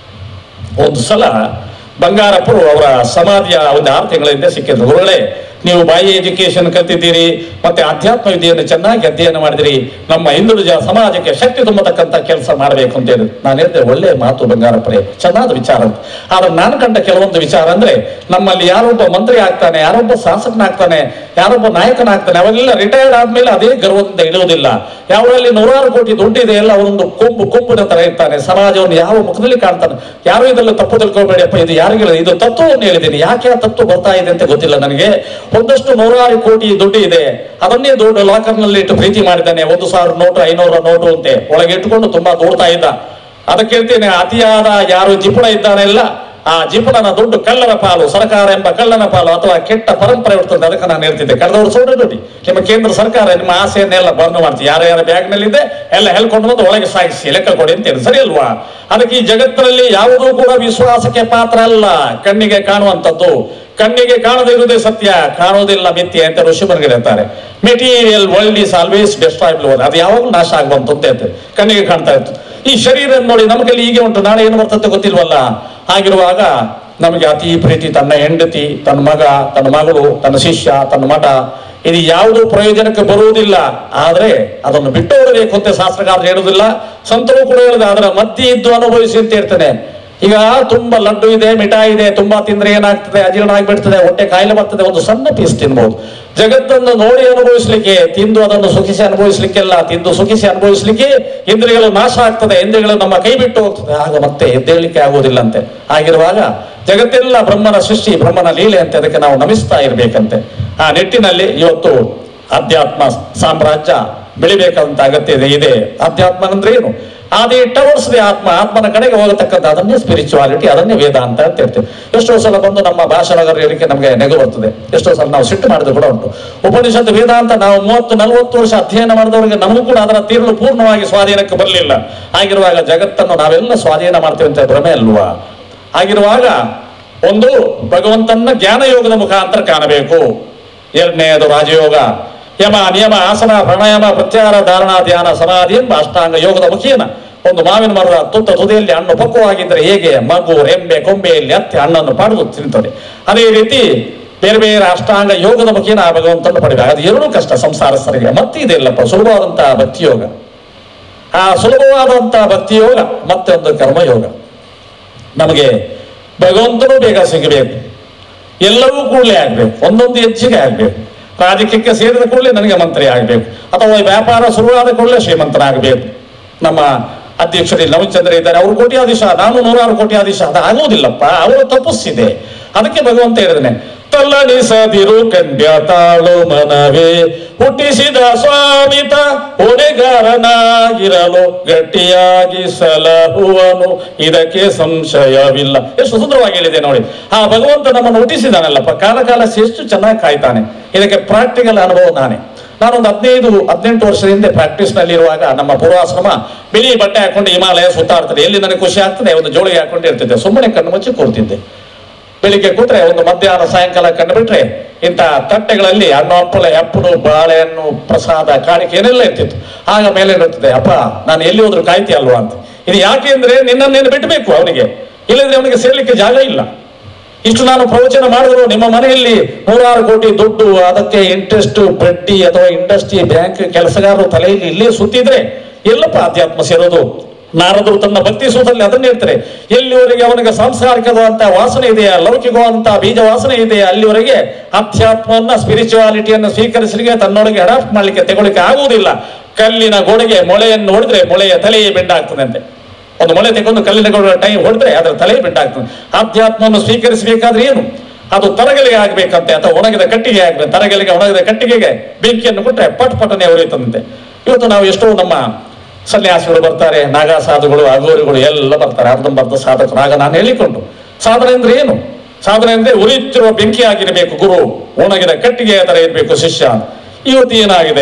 ಒಂದು ಸಲ ಬಂಗಾರಪ್ಪರು ಅವರ ಸಮಾಧಿಯ ಒಂದು ಆರು ತಿಂಗಳ ಹಿಂದೆ ಸಿಕ್ಕಿದ್ರು ಗುರುಗಳೇ ನೀವು ಬಾಯಿ ಎಜುಕೇಶನ್ ಕಲ್ತಿದ್ದೀರಿ ಮತ್ತೆ ಅಧ್ಯಾತ್ಮ ವಿದ್ಯೆಯನ್ನು ಚೆನ್ನಾಗಿ ಅಧ್ಯಯನ ಮಾಡಿದಿರಿ ನಮ್ಮ ಹಿಂದುಳಿದ ಸಮಾಜಕ್ಕೆ ಶಕ್ತಿ ತುಂಬತಕ್ಕಂತ ಕೆಲಸ ಮಾಡಬೇಕು ಅಂತ ಹೇಳಿ ನಾನು ಹೇಳಿದೆ ಒಳ್ಳೆ ಮಾತು ಬಂಗಾರಪ್ಪರೇ ಚೆನ್ನಾದ ವಿಚಾರ ಅಂತ. ಆದ್ರೆ ನಾನು ಕಂಡ ಕೆಲವೊಂದು ವಿಚಾರ ಅಂದ್ರೆ ನಮ್ಮಲ್ಲಿ ಯಾರೊಬ್ಬ ಮಂತ್ರಿ ಆಗ್ತಾನೆ ಯಾರೊಬ್ಬ ಶಾಸಕನಾಗ್ತಾನೆ ಯಾರೊಬ್ಬ ನಾಯಕನಾಗ್ತಾನೆ ಅವೆಲ್ಲ ರಿಟೈರ್ಡ್ ಆದ್ಮೇಲೆ ಅದೇ ಗರ್ವದಿಂದ ಇಳುವುದಿಲ್ಲ ಯಾವರಲ್ಲಿ ನೂರಾರು ಕೋಟಿ ದುಡ್ಡಿದೆ ಎಲ್ಲ ಅವನೊಂದು ಕೊಂಬು ಕೊಂಬಿನ ತರ ಇರ್ತಾನೆ ಸಮಾಜವನ್ನು ಯಾವ ಮುಖದಲ್ಲಿ ಕಾಣ್ತಾನೆ ಯಾರು ಇದನ್ನು ತಪ್ಪು ತಿಳ್ಕೊಬೇಡಿಯಪ್ಪ ಇದು ಯಾರಿಗೆ ಹೇಳಿದೆ? ಇದು ತತ್ವವನ್ನು ಹೇಳಿದ್ದೀನಿ ಯಾಕೆ ಆ ತತ್ವ ಬರ್ತಾ ಇದೆ ಅಂತ ಗೊತ್ತಿಲ್ಲ ನನಗೆ ಒಂದಷ್ಟು ನೂರಾರು ಕೋಟಿ ದುಡ್ಡು ಇದೆ ಅದನ್ನೇ ದುಡ್ಡು ಲಾಕರ್ನಲ್ಲಿ ಇಟ್ಟು ಪ್ರೀತಿ ಮಾಡಿದ್ದಾನೆ ಒಂದು ಸಾವಿರ ನೋಟು ಐನೂರ ನೋಟು ಅಂತೆ ಒಳಗೆ ಇಟ್ಟುಕೊಂಡು ತುಂಬಾ ದೂಡ್ತಾ ಇದ್ದ ಅದಕ್ಕೆ ಹೇಳ್ತೇನೆ ಅತಿಯಾದ ಯಾರು ಜಿಪುಣ ಇದ್ದಾನೆಲ್ಲ ಆ ಜಿಪುಣನ ದುಡ್ಡು ಕಳ್ಳನ ಪಾಲು ಸರ್ಕಾರ ಎಂಬ ಕಳ್ಳನ ಪಾಲು ಅಥವಾ ಕೆಟ್ಟ ಪರಂಪರೆ ಇರ್ತದೆ ಅದಕ್ಕೆ ನಾನು ಹೇಳ್ತಿದ್ದೆ ಕಳೆದವರು ಸೋಡ ನೋಡಿ ನಿಮ್ಮ ಕೇಂದ್ರ ಸರ್ಕಾರ ನಿಮ್ಮ ಆಸೆಯನ್ನೆಲ್ಲ ಬಂದ್ ಮಾಡ್ತೀವಿ ಯಾರ ಯಾರ ಬ್ಯಾಗ್ ನಲ್ಲಿದೆ ಎಲ್ಲ ಹೇಳ್ಕೊಂಡು ಬಂದು ಒಳಗೆ ಸಾಗಿಸಿ ಲೆಕ್ಕ ಕೊಡಿ ಅಂತ ಹೇಳಿ ಸರಿ ಅಲ್ವಾ ಅದಕ್ಕೆ ಈ ಜಗತ್ತಿನಲ್ಲಿ ಯಾವುದೂ ಕೂಡ ವಿಶ್ವಾಸಕ್ಕೆ ಪಾತ್ರ ಅಲ್ಲ ಕಣ್ಣಿಗೆ ಕಾಣುವಂಥದ್ದು ಕಣ್ಣಿಗೆ ಕಾಣದೇ ಇರುವುದೇ ಸತ್ಯ ಕಾಣುವುದಿಲ್ಲ ಮಿಥ್ಯೆ ಅಂತ ಋಷಿಮುನಿಗಳು ಹೇಳ್ತಾರೆ material world is always destroyable ಅದು ಯಾವಾಗಲೂ ನಾಶ ಆಗುವಂತ ಅಂತ ಹೇಳ್ತಾರೆ ಕಣ್ಣಿಗೆ ಕಾಣ್ತಾ ಇತ್ತು ಈ ಶರೀರ ನೋಡಿ ನಮ್ಮ ಕೈಲಿ ಹೀಗೆ ಉಂಟು ನಾಳೆ ಏನು ಬರ್ತದೆ ಗೊತ್ತಿಲ್ವಲ್ಲ ಹಾಗಿರುವಾಗ ನಮಗೆ ಅತಿ ಪ್ರೀತಿ ತನ್ನ ಹೆಂಡತಿ ತನ್ನ ಮಗ ತನ್ನ ಮಗಳು ತನ್ನ ಶಿಷ್ಯ ತನ್ನ ಮಠ ಇದು ಯಾವುದೂ ಪ್ರಯೋಜನಕ್ಕೆ ಬರುವುದಿಲ್ಲ ಆದ್ರೆ ಅದನ್ನು ಬಿಟ್ಟು ಓಡಬೇಕು ಅಂತ ಶಾಸ್ತ್ರಕಾರ ಹೇಳುವುದಿಲ್ಲ ಸಂತರು ಕೂಡ ಹೇಳಿದ ಅದರ ಮಧ್ಯೆ ಇದ್ದು ಅನುಭವಿಸಿ ಅಂತ ಹೇಳ್ತಾನೆ ಈಗ ತುಂಬಾ ಲಡ್ಡು ಇದೆ ಮಿಠಾಯಿ ಇದೆ ತುಂಬಾ ತಿಂದ್ರೆ ಏನಾಗ್ತದೆ ಅಜೀರ್ಣ ಆಗಿಬಿಡ್ತದೆ ಹೊಟ್ಟೆ ಕಾಯಿಲೆ ಬರ್ತದೆ ಒಂದು ಸಣ್ಣ ಪೀಸ್ ತಿನ್ಬಹುದು ಜಗತ್ತನ್ನು ನೋಡಿ ಅನುಭವಿಸ್ಲಿಕ್ಕೆ ತಿಂದು ಅದನ್ನು ಸುಖಿಸಿ ಅನುಭವಿಸ್ಲಿಕ್ಕೆಲ್ಲ ತಿಂದು ಸುಖಿಸಿ ಅನುಭವಿಸ್ಲಿಕ್ಕೆ ಇಂದ್ರಿಯಗಳು ನಾಶ ಆಗ್ತದೆ ಇಂದ್ರಿಯಗಳು ನಮ್ಮ ಕೈ ಬಿಟ್ಟು ಹೋಗ್ತದೆ ಆಗ ಮತ್ತೆ ಎದ್ದೇಳಿಕ್ಕೆ ಆಗುವುದಿಲ್ಲಂತೆ ಆಗಿರುವಾಗ ಜಗತ್ತೆಲ್ಲ ಬ್ರಹ್ಮನ ಸೃಷ್ಟಿ ಬ್ರಹ್ಮನ ಲೀಲೆ ಅಂತೆ ಅದಕ್ಕೆ ನಾವು ನಮಿಸ್ತಾ ಇರ್ಬೇಕಂತೆ ಆ ನಿಟ್ಟಿನಲ್ಲಿ ಇವತ್ತು ಅಧ್ಯಾತ್ಮ ಸಾಮ್ರಾಜ್ಯ ಬೆಳಿಬೇಕಾದಂತ ಅಗತ್ಯ ಇದೆ ಇದೆ ಅಧ್ಯಾತ್ಮ ಅಂದ್ರೆ ಏನು ಆದಿ ಟವರ್ಸ್ದೆ ಆತ್ಮ ಆತ್ಮನ ಕಡೆಗೆ ಹೋಗತಕ್ಕಂಥ ಅದನ್ನೇ ಸ್ಪಿರಿಚುವಾಲಿಟಿ ಅದನ್ನೇ ವೇದಾಂತ ಅಂತ ಹೇಳ್ತೇವೆ ಎಷ್ಟೋ ಸಲ ಬಂದು ನಮ್ಮ ಭಾಷಣಗಾರರು ಹೇಳಿಕೆ ನಮಗೆ ನೆಗು ಬರ್ತದೆ ಎಷ್ಟೋ ಸಲ ನಾವು ಸಿಟ್ಟು ಮಾಡಿದ್ರು ಕೂಡ ಉಂಟು ಉಪನಿಷತ್ ವೇದಾಂತ ನಾವು ಮೂವತ್ತು ನಲವತ್ತು ವರ್ಷ ಅಧ್ಯಯನ ಮಾಡಿದವರಿಗೆ ನಮಗೂ ಕೂಡ ಅದರ ತೀರ್ಲು ಪೂರ್ಣವಾಗಿ ಸ್ವಾಧೀನಕ್ಕೆ ಬರಲಿಲ್ಲ ಆಗಿರುವಾಗ ಜಗತ್ತನ್ನು ನಾವೆಲ್ಲ ಸ್ವಾಧೀನ ಮಾಡ್ತೇವೆ ಅಂತ ಭ್ರಮೆ ಅಲ್ವಾ ಆಗಿರುವಾಗ ಒಂದು ಭಗವಂತನ ಜ್ಞಾನ ಯೋಗದ ಮುಖಾಂತರ ಕಾಣಬೇಕು ಎರಡನೆಯದು ರಾಜಯೋಗ ಯಮ ನಿಯಮ ಆಸನ ಪ್ರಾಣಾಯಾಮ ಪ್ರತ್ಯಾಹಾರ ಧಾರಣ ಧ್ಯಾನ ಸಮಾಧಿ ಎಂಬ ಅಷ್ಟಾಂಗ ಯೋಗದ ಮುಖೇನ ಒಂದು ಮಾವಿನ ಮರದ ತುತ್ತ ತುದಿಯಲ್ಲಿ ಹಣ್ಣು ಪಕ್ವವಾಗಿದ್ದರೆ ಹೇಗೆ ಮಗು ರೆಂಬೆ ಕೊಂಬೆಯಲ್ಲಿ ಹತ್ತಿ ಹಣ್ಣನ್ನು ಪಡೆದು ತಿಂತದೆ ಅದೇ ರೀತಿ ಬೇರೆ ಬೇರೆ ಅಷ್ಟಾಂಗ ಯೋಗದ ಮುಖೇನ ಆ ಭಗವಂತನ ಪಡಿಬೇಕು ಅದು ಎರಡೂ ಕಷ್ಟ ಸಂಸಾರ ಸರಿಗೆ ಮತ್ತೆ ಇದೆಲ್ಲಪ್ಪ ಸುಲಭವಾದಂತಹ ಭಕ್ತಿ ಯೋಗ ಆ ಸುಲಭವಾದಂತಹ ಭಕ್ತಿ ಯೋಗ ಮತ್ತೆ ಒಂದು ಕರ್ಮಯೋಗ ನಮಗೆ ಭಗವಂತನು ಬೇಗ ಸಿಗಬೇಕು ಎಲ್ಲವೂ ಕೂಡಲೇ ಆಗ್ಬೇಕು ಒಂದೊಂದು ಹೆಚ್ಚಿಗೆ ಆಗ್ಬೇಕು ರಾಜಕೀಯಕ್ಕೆ ಸೇರಿದ ಕೂಡಲೇ ನನಗೆ ಮಂತ್ರಿ ಆಗ್ಬೇಕು ಅಥವಾ ಈ ವ್ಯಾಪಾರ ಶುರುವಾದ ಕೂಡಲೇ ಶ್ರೀಮಂತನಾಗಬೇಕು ನಮ್ಮ ಅಧ್ಯಕ್ಷರು ಇಲ್ಲಿ ನವಚಂದ್ರ ಇದ್ದಾರೆ ಅವರು ಕೋಟ್ಯಾಧೀಶ ನಾನು ನೂರಾರು ಕೋಟ್ಯಾಧೀಶ ಅದು ಆಗುವುದಿಲ್ಲಪ್ಪ ಅವರು ತಪಸ್ಸಿದೆ ಅದಕ್ಕೆ ಭಗವಂತ ಹೇಳಿದನೆ ತಲ್ಲಣಿಸದಿರು ಕಂಡ್ಯ ತಾಳು ಮನವೇ ಹುಟ್ಟಿಸಿದ ಸ್ವಾಮಿತ ಹೊಣೆಗಾರನಾಗಿರಲು ಗಟ್ಟಿಯಾಗಿ ಸಲಹುವನು ಇದಕ್ಕೆ ಸಂಶಯವಿಲ್ಲ ಎಷ್ಟು ಸುಂದರವಾಗಿ ಹೇಳಿದೆ ನೋಡಿ ಆ ಭಗವಂತ ನಮ್ಮನ್ನು ಹುಟ್ಟಿಸಿದಾನಲ್ಲಪ್ಪ ಕಾಲ ಕಾಲ ಎಷ್ಟು ಚೆನ್ನಾಗಿ ಕಾಯ್ತಾನೆ ಇದಕ್ಕೆ ಪ್ರಾಕ್ಟಿಕಲ್ ಅನುಭವ ನಾನೇ ನಾನೊಂದು ಹದಿನೈದು ಹದಿನೆಂಟು ವರ್ಷದಿಂದ ಪ್ರಾಕ್ಟೀಸ್ ನಲ್ಲಿ ಇರುವಾಗ ನಮ್ಮ ಪೂರ್ವಾಶ್ರಮ ಬಿಳಿ ಬಟ್ಟೆ ಹಾಕೊಂಡು ಹಿಮಾಲಯ ಸುತ್ತಾಡ್ತದೆ ಎಲ್ಲಿ ನನಗೆ ಖುಷಿ ಆಗ್ತದೆ ಒಂದು ಜೋಳಿಗೆ ಹಾಕೊಂಡು ಇರ್ತಿದ್ದೆ ಸುಮ್ಮನೆ ಕಣ್ಣು ಮುಚ್ಚಿ ಕೂರ್ತಿದ್ದೆ ಬೆಳಿಗ್ಗೆ ಕೂತ್ರೆ ಒಂದು ಮಧ್ಯಾಹ್ನ ಸಾಯಂಕಾಲ ಕಂಡು ಬಿಟ್ರೆ ಇಂಥ ತಟ್ಟೆಗಳಲ್ಲಿ ಹಣ್ಣು ಹಪ್ಪಳ ಹಪ್ಪಳು ಬಾಳೆಹಣ್ಣು ಪ್ರಸಾದ ಕಾಣಿಕೆ ಏನೆಲ್ಲ ಇರ್ತಿತ್ತು ಆಗ ಮೇಲೆ ಇರುತ್ತದೆ ಅಪ್ಪ ನಾನು ಎಲ್ಲಿ ಹೋದ್ರು ಕಾಯ್ತಿ ಅಲ್ವಾ ಅಂತ ಇದು ಯಾಕೆ ಅಂದ್ರೆ ನಿನ್ನನ್ನೇನು ಬಿಟ್ಟಬೇಕು ಅವನಿಗೆ ಇಲ್ಲದ್ರೆ ಅವನಿಗೆ ಸೇರ್ಲಿಕ್ಕೆ ಜಾಗ ಇಲ್ಲ ಇಷ್ಟು ನಾನು ಪ್ರವಚನ ಮಾಡಿದ್ರು ನಿಮ್ಮ ಮನೆಯಲ್ಲಿ ನೂರಾರು ಕೋಟಿ ದುಡ್ಡು ಅದಕ್ಕೆ ಇಂಟ್ರೆಸ್ಟ್ ಬಡ್ಡಿ ಅಥವಾ ಇಂಡಸ್ಟ್ರಿ ಬ್ಯಾಂಕ್ ಕೆಲಸಗಾರರು ತಲೆಯಲ್ಲಿ ಇಲ್ಲೇ ಸುತ್ತಿದ್ರೆ ಎಲ್ಲಪ್ಪ ಅಧ್ಯಾತ್ಮ ಸೇರೋದು ನಾರದರು ತನ್ನ ಭಕ್ತಿ ಸೂತ್ರದಲ್ಲಿ ಅದನ್ನ ಹೇಳ್ತಾರೆ ಎಲ್ಲಿವರೆಗೆ ಅವನಿಗೆ ಸಾಂಸಾರಿಕವಾದಂತಹ ವಾಸನೆ ಇದೆಯಾ ಲೌಕಿಕವಾದಂತಹ ಬೀಜ ವಾಸನೆ ಇದೆಯಾ ಅಲ್ಲಿವರೆಗೆ ಅಧ್ಯಾತ್ಮವನ್ನ ಸ್ಪಿರಿಚುವಾಲಿಟಿಯನ್ನು ಸ್ವೀಕರಿಸಲಿಕ್ಕೆ ತನ್ನೊಳಗೆ ಅಡಾಪ್ಟ್ ಮಾಡ್ಲಿಕ್ಕೆ ತಗೊಳ್ಳಿಕ್ಕೆ ಆಗುವುದಿಲ್ಲ ಕಲ್ಲಿನ ಗೋಡೆಗೆ ಮೊಳೆಯನ್ನು ಹೊಡೆದ್ರೆ ಮೊಳೆಯ ತಲೆಯೇ ಬೆಂಡಾಗ್ತದೆ ಅಂತೆ ಒಂದು ಮೊಳೆ ತೆಗೆದು ಕಲ್ಲಿನ ಗೋಡೆ ಟೈಮ್ ಹೊಡೆದ್ರೆ ಅದರ ತಲೆ ಬೆಂಡಾಗ್ತದೆ ಆಧ್ಯಾತ್ಮವನ್ನು ಸ್ವೀಕರಿಸಬೇಕಾದ್ರೆ ಏನು ಅದು ತರಗಲಿಗೆ ಆಗ್ಬೇಕಂತೆ ಅಥವಾ ಒಣಗಿದ ಕಟ್ಟಿಗೆ ಆಗ್ಬೇಕು ತರಗಲಿಗೆ ಒಣಗಿದ ಕಟ್ಟಿಗೆಗೆ ಬೆಂಕಿಯನ್ನು ಕೊಟ್ಟರೆ ಪಟ್ ಪಟನೆ ಉರಿಯುತ್ತಂತೆ ಇವತ್ತು ನಾವು ಎಷ್ಟೋ ನಮ್ಮ ಸನ್ಯಾಸಿಗಳು ಬರ್ತಾರೆ ನಾಗಾ ಸಾಧುಗಳು ಅಗೋರಿಗಳು ಎಲ್ಲ ಬರ್ತಾರೆ ಅರ್ಧಂಬರ್ಧ ಸಾಧಕರು ಆಗ ನಾನು ಹೇಳಿಕೊಂಡು ಸಾಧನೆ ಅಂದ್ರೆ ಏನು ಸಾಧನೆ ಅಂದ್ರೆ ಉರಿಯುತ್ತಿರುವ ಬೆಂಕಿ ಆಗಿರಬೇಕು ಗುರು ಒಣಗಿದ ಕಟ್ಟಿಗೆಯ ತರ ಇರಬೇಕು ಶಿಷ್ಯ ಇವತ್ತು ಏನಾಗಿದೆ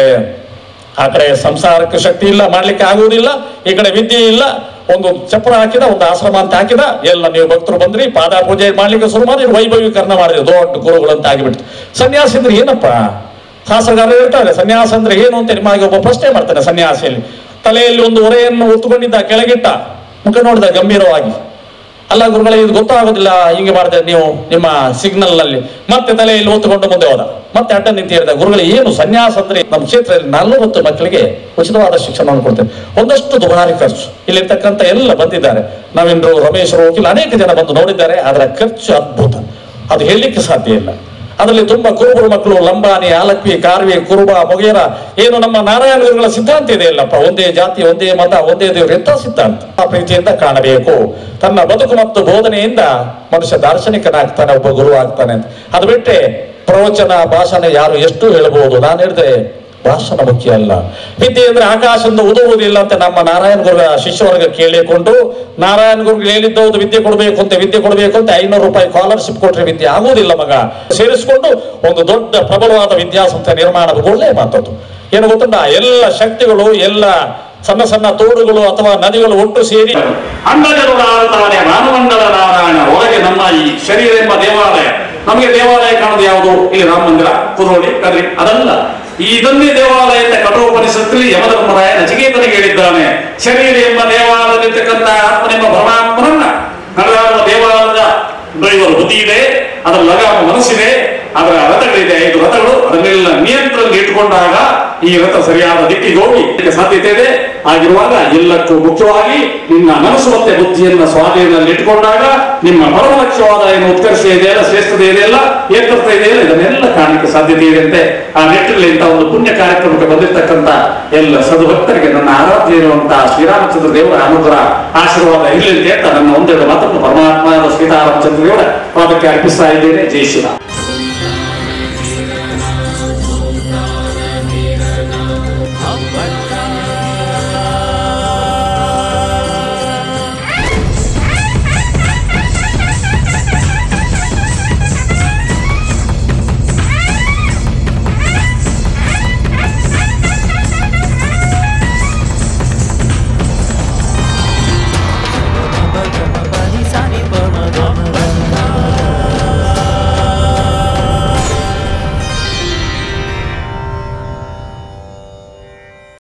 ಆ ಕಡೆ ಸಂಸಾರಕ್ಕೆ ಶಕ್ತಿ ಇಲ್ಲ ಮಾಡ್ಲಿಕ್ಕೆ ಆಗುವುದಿಲ್ಲ ಈ ಕಡೆ ವಿದ್ಯೆ ಇಲ್ಲ ಒಂದು ಚಪ್ರ ಹಾಕಿದ ಒಂದು ಆಶ್ರಮ ಅಂತ ಹಾಕಿದ ಎಲ್ಲ ನೀವು ಭಕ್ತರು ಬಂದ್ರಿ ಪಾದ ಪೂಜೆ ಮಾಡ್ಲಿಕ್ಕೆ ಶುರು ಮಾಡಿ ವೈಭವೀಕರಣ ಮಾಡಿದ್ರು ದೊಡ್ಡ ಗುರುಗಳು ಅಂತ ಆಗಿಬಿಡ್ತು ಸನ್ಯಾಸಿ ಅಂದ್ರೆ ಏನಪ್ಪ ಶಾಸ್ತ್ರಗಾರ ಹೇಳ್ತಾರೆ ಸನ್ಯಾಸ ಅಂದ್ರೆ ಏನು ಅಂತ ನಿಮಗೆ ಒಬ್ಬ ಪ್ರಶ್ನೆ ಮಾಡ್ತಾನೆ ಸನ್ಯಾಸಿಯಲ್ಲಿ ತಲೆಯಲ್ಲಿ ಒಂದು ಹೊರೆಯನ್ನು ಹೊತ್ತುಕೊಂಡಿದ್ದ ಕೆಳಗಿಟ್ಟ ಮುಖ ನೋಡಿದ ಗಂಭೀರವಾಗಿ ಅಲ್ಲ ಗುರುಗಳೇ ಇದು ಗೊತ್ತಾಗೋದಿಲ್ಲ ಹಿಂಗೆ ಮಾಡಿದ್ರೆ ನೀವು ನಿಮ್ಮ ಸಿಗ್ನಲ್ ನಲ್ಲಿ ಮತ್ತೆ ತಲೆಯಲ್ಲಿ ಹೊತ್ತುಕೊಂಡು ಮುಂದೆ ಹೋದ ಮತ್ತೆ ಅಡ್ಡ ನಿಂತು ಹೇಳಿದ ಗುರುಗಳೇ ಏನು ಸನ್ಯಾಸ ಅಂದ್ರೆ ನಮ್ಮ ಕ್ಷೇತ್ರದಲ್ಲಿ ನಲವತ್ತು ಮಕ್ಕಳಿಗೆ ಉಚಿತವಾದ ಶಿಕ್ಷಣವನ್ನು ಕೊಡ್ತೇವೆ ಒಂದಷ್ಟು ದುಬಾರಿ ಖರ್ಚು ಇಲ್ಲಿರ್ತಕ್ಕಂಥ ಎಲ್ಲ ಬಂದಿದ್ದಾರೆ ನಾವಿಂದ್ರು ರಮೇಶ್ ವಕೀಲ ಅನೇಕ ಜನ ಬಂದು ನೋಡಿದ್ದಾರೆ ಅದರ ಖರ್ಚು ಅದ್ಭುತ ಅದು ಹೇಳಲಿಕ್ಕೆ ಸಾಧ್ಯ ಇಲ್ಲ ಅದರಲ್ಲಿ ತುಂಬಾ ಕುರುಬರು ಮಕ್ಕಳು ಲಂಬಾಣಿ ಆಲಕ್ವಿ ಕಾರ್ವಿ ಕುರುಬ ಮೊಗೇರ ಏನು ನಮ್ಮ ನಾರಾಯಣ ಗುರುಗಳ ಸಿದ್ಧಾಂತ ಇದೆ ಇಲ್ಲಪ್ಪ ಒಂದೇ ಜಾತಿ ಒಂದೇ ಮತ ಒಂದೇ ದೇವರು ಎಂತ ಸಿದ್ಧಾಂತ ಆ ಪ್ರೀತಿಯಿಂದ ಕಾಣಬೇಕು ತನ್ನ ಬದುಕು ಮತ್ತು ಬೋಧನೆಯಿಂದ ಮನುಷ್ಯ ದಾರ್ಶನಿಕನಾಗ್ತಾನೆ ಒಬ್ಬ ಗುರು ಆಗ್ತಾನೆ ಅಂತ ಅದು ಬಿಟ್ಟೆ ಪ್ರವಚನ ಭಾಷಣ ಯಾರು ಎಷ್ಟು ಹೇಳಬಹುದು ನಾನು ಹೇಳಿದೆ ಭಾಷಣ ಮುಖ್ಯ ಅಲ್ಲ ವಿದ್ಯೆ ಅಂದ್ರೆ ಆಕಾಶದಿಂದ ಉದುವುದಿಲ್ಲ ಅಂತ ನಮ್ಮ ನಾರಾಯಣ ಗುರುಗಳ ಶಿಷ್ಯವರ್ಗ ಕೇಳಿಕೊಂಡು ನಾರಾಯಣ ಗುರುಗಳು ಹೇಳಿದ್ದೌದು ವಿದ್ಯೆ ಕೊಡಬೇಕು ಅಂತ ವಿದ್ಯೆ ಕೊಡಬೇಕು ಅಂತ ಐನೂರು ರೂಪಾಯಿ ಸ್ಕಾಲರ್ಶಿಪ್ ಕೊಟ್ರೆ ವಿದ್ಯೆ ಆಗುವುದಿಲ್ಲ ಮಗ ಸೇರಿಸಿಕೊಂಡು ಒಂದು ದೊಡ್ಡ ಪ್ರಬಲವಾದ ವಿದ್ಯಾಸಂಸ್ಥೆ ನಿರ್ಮಾಣ ಒಳ್ಳೆ ಮಾತದ್ದು ಏನು ಗೊತ್ತುಂಟ ಎಲ್ಲ ಶಕ್ತಿಗಳು ಎಲ್ಲ ಸಣ್ಣ ಸಣ್ಣ ತೋಡುಗಳು ಅಥವಾ ನದಿಗಳು ಒಟ್ಟು ಸೇರಿ ಅಂಡಜರುಡಾಡುತ್ತಾನೆ ರಾಮಮಂಡಲ ನಾರಾಯಣ ಒಳಗೆ ನಮ್ಮ ಈ ಶರೀರ ಎಂಬ ದೇವಾಲಯ ನಮಗೆ ದೇವಾಲಯ ಕಾಣೋದು ಯಾವುದು ಇಲ್ಲಿ ರಾಮ ಮಂದಿರ ಕುರೋಡಿ ಕದ್ರಿ ಅದಲ್ಲ ಈ ಇದನ್ನೇ ದೇವಾಲಯ ಅಂತ ಕಠೋಪನಿಷತ್ತಲ್ಲಿ ಯಮಧರ್ಮರಾಯ ನಚಿಕೇತನಿಗೆ ಹೇಳಿದ್ದಾನೆ ಶರೀರ ಎಂಬ ದೇವಾಲಯದಲ್ಲಿರ್ತಕ್ಕಂಥ ಆತ್ಮನೆಂಬ ಪರಮಾತ್ಮನನ್ನ ನಡೆದಾಡುವ ದೇವಾಲಯದ ಡ್ರೈವರ್ ಬುದ್ಧಿ ಇದೆ ಅದರ ಲಗಾಮ ಮನಸ್ಸಿದೆ ಅದರ ರಥಗಳಿದೆ ಐದು ರಥಗಳು ಅದನ್ನೆಲ್ಲ ನಿಯಂತ್ರಣದಲ್ಲಿ ಇಟ್ಟುಕೊಂಡಾಗ ಈ ರಥ ಸರಿಯಾದ ದಿಕ್ಕಿಗೆ ಹೋಗಿ ಇದಕ್ಕೆ ಸಾಧ್ಯತೆ ಇದೆ ಆಗಿರುವಾಗ ಎಲ್ಲಕ್ಕೂ ಮುಖ್ಯವಾಗಿ ನಿನ್ನ ಮನಸ್ಸು ಮತ್ತೆ ಬುದ್ಧಿಯನ್ನ ಸ್ವಾಧೀನದಲ್ಲಿ ಇಟ್ಟುಕೊಂಡಾಗ ನಿಮ್ಮ ಪರಮ ಲಕ್ಷ್ಯವಾದ ಏನು ಉತ್ಕರ್ಷ ಇದೆಯಲ್ಲ ಶ್ರೇಷ್ಠತೆ ಇದೆಯಲ್ಲ ಏಕತ್ವ ಇದೆಯಲ್ಲ ಇದನ್ನೆಲ್ಲ ಕಾಣಲಿಕ್ಕೆ ಸಾಧ್ಯತೆ ಇದೆ ಅಂತೆ ಆ ನಿಟ್ಟಿನಲ್ಲಿ ಇಂಥ ಒಂದು ಪುಣ್ಯ ಕಾರ್ಯಕ್ರಮಕ್ಕೆ ಬಂದಿರತಕ್ಕಂತ ಎಲ್ಲ ಸದ್ಭಕ್ತರಿಗೆ ನನ್ನ ಆರಾಧ್ಯ ಇರುವಂತಹ ಶ್ರೀರಾಮಚಂದ್ರ ದೇವರ ಅನುಗ್ರಹ ಆಶೀರ್ವಾದ ಇರಲಿ ಅಂತ ಹೇಳ್ತಾ ನನ್ನ ಒಂದೆರಡು ಮಾತನ್ನು ಪರಮಾತ್ಮ ಸೀತಾರಾಮಚಂದ್ರ ದೇವರ ಪಾದಕ್ಕೆ ಅರ್ಪಿಸ್ತಾ ಇದ್ದೇನೆ ಜೈ ಶ್ರೀರಾಮ್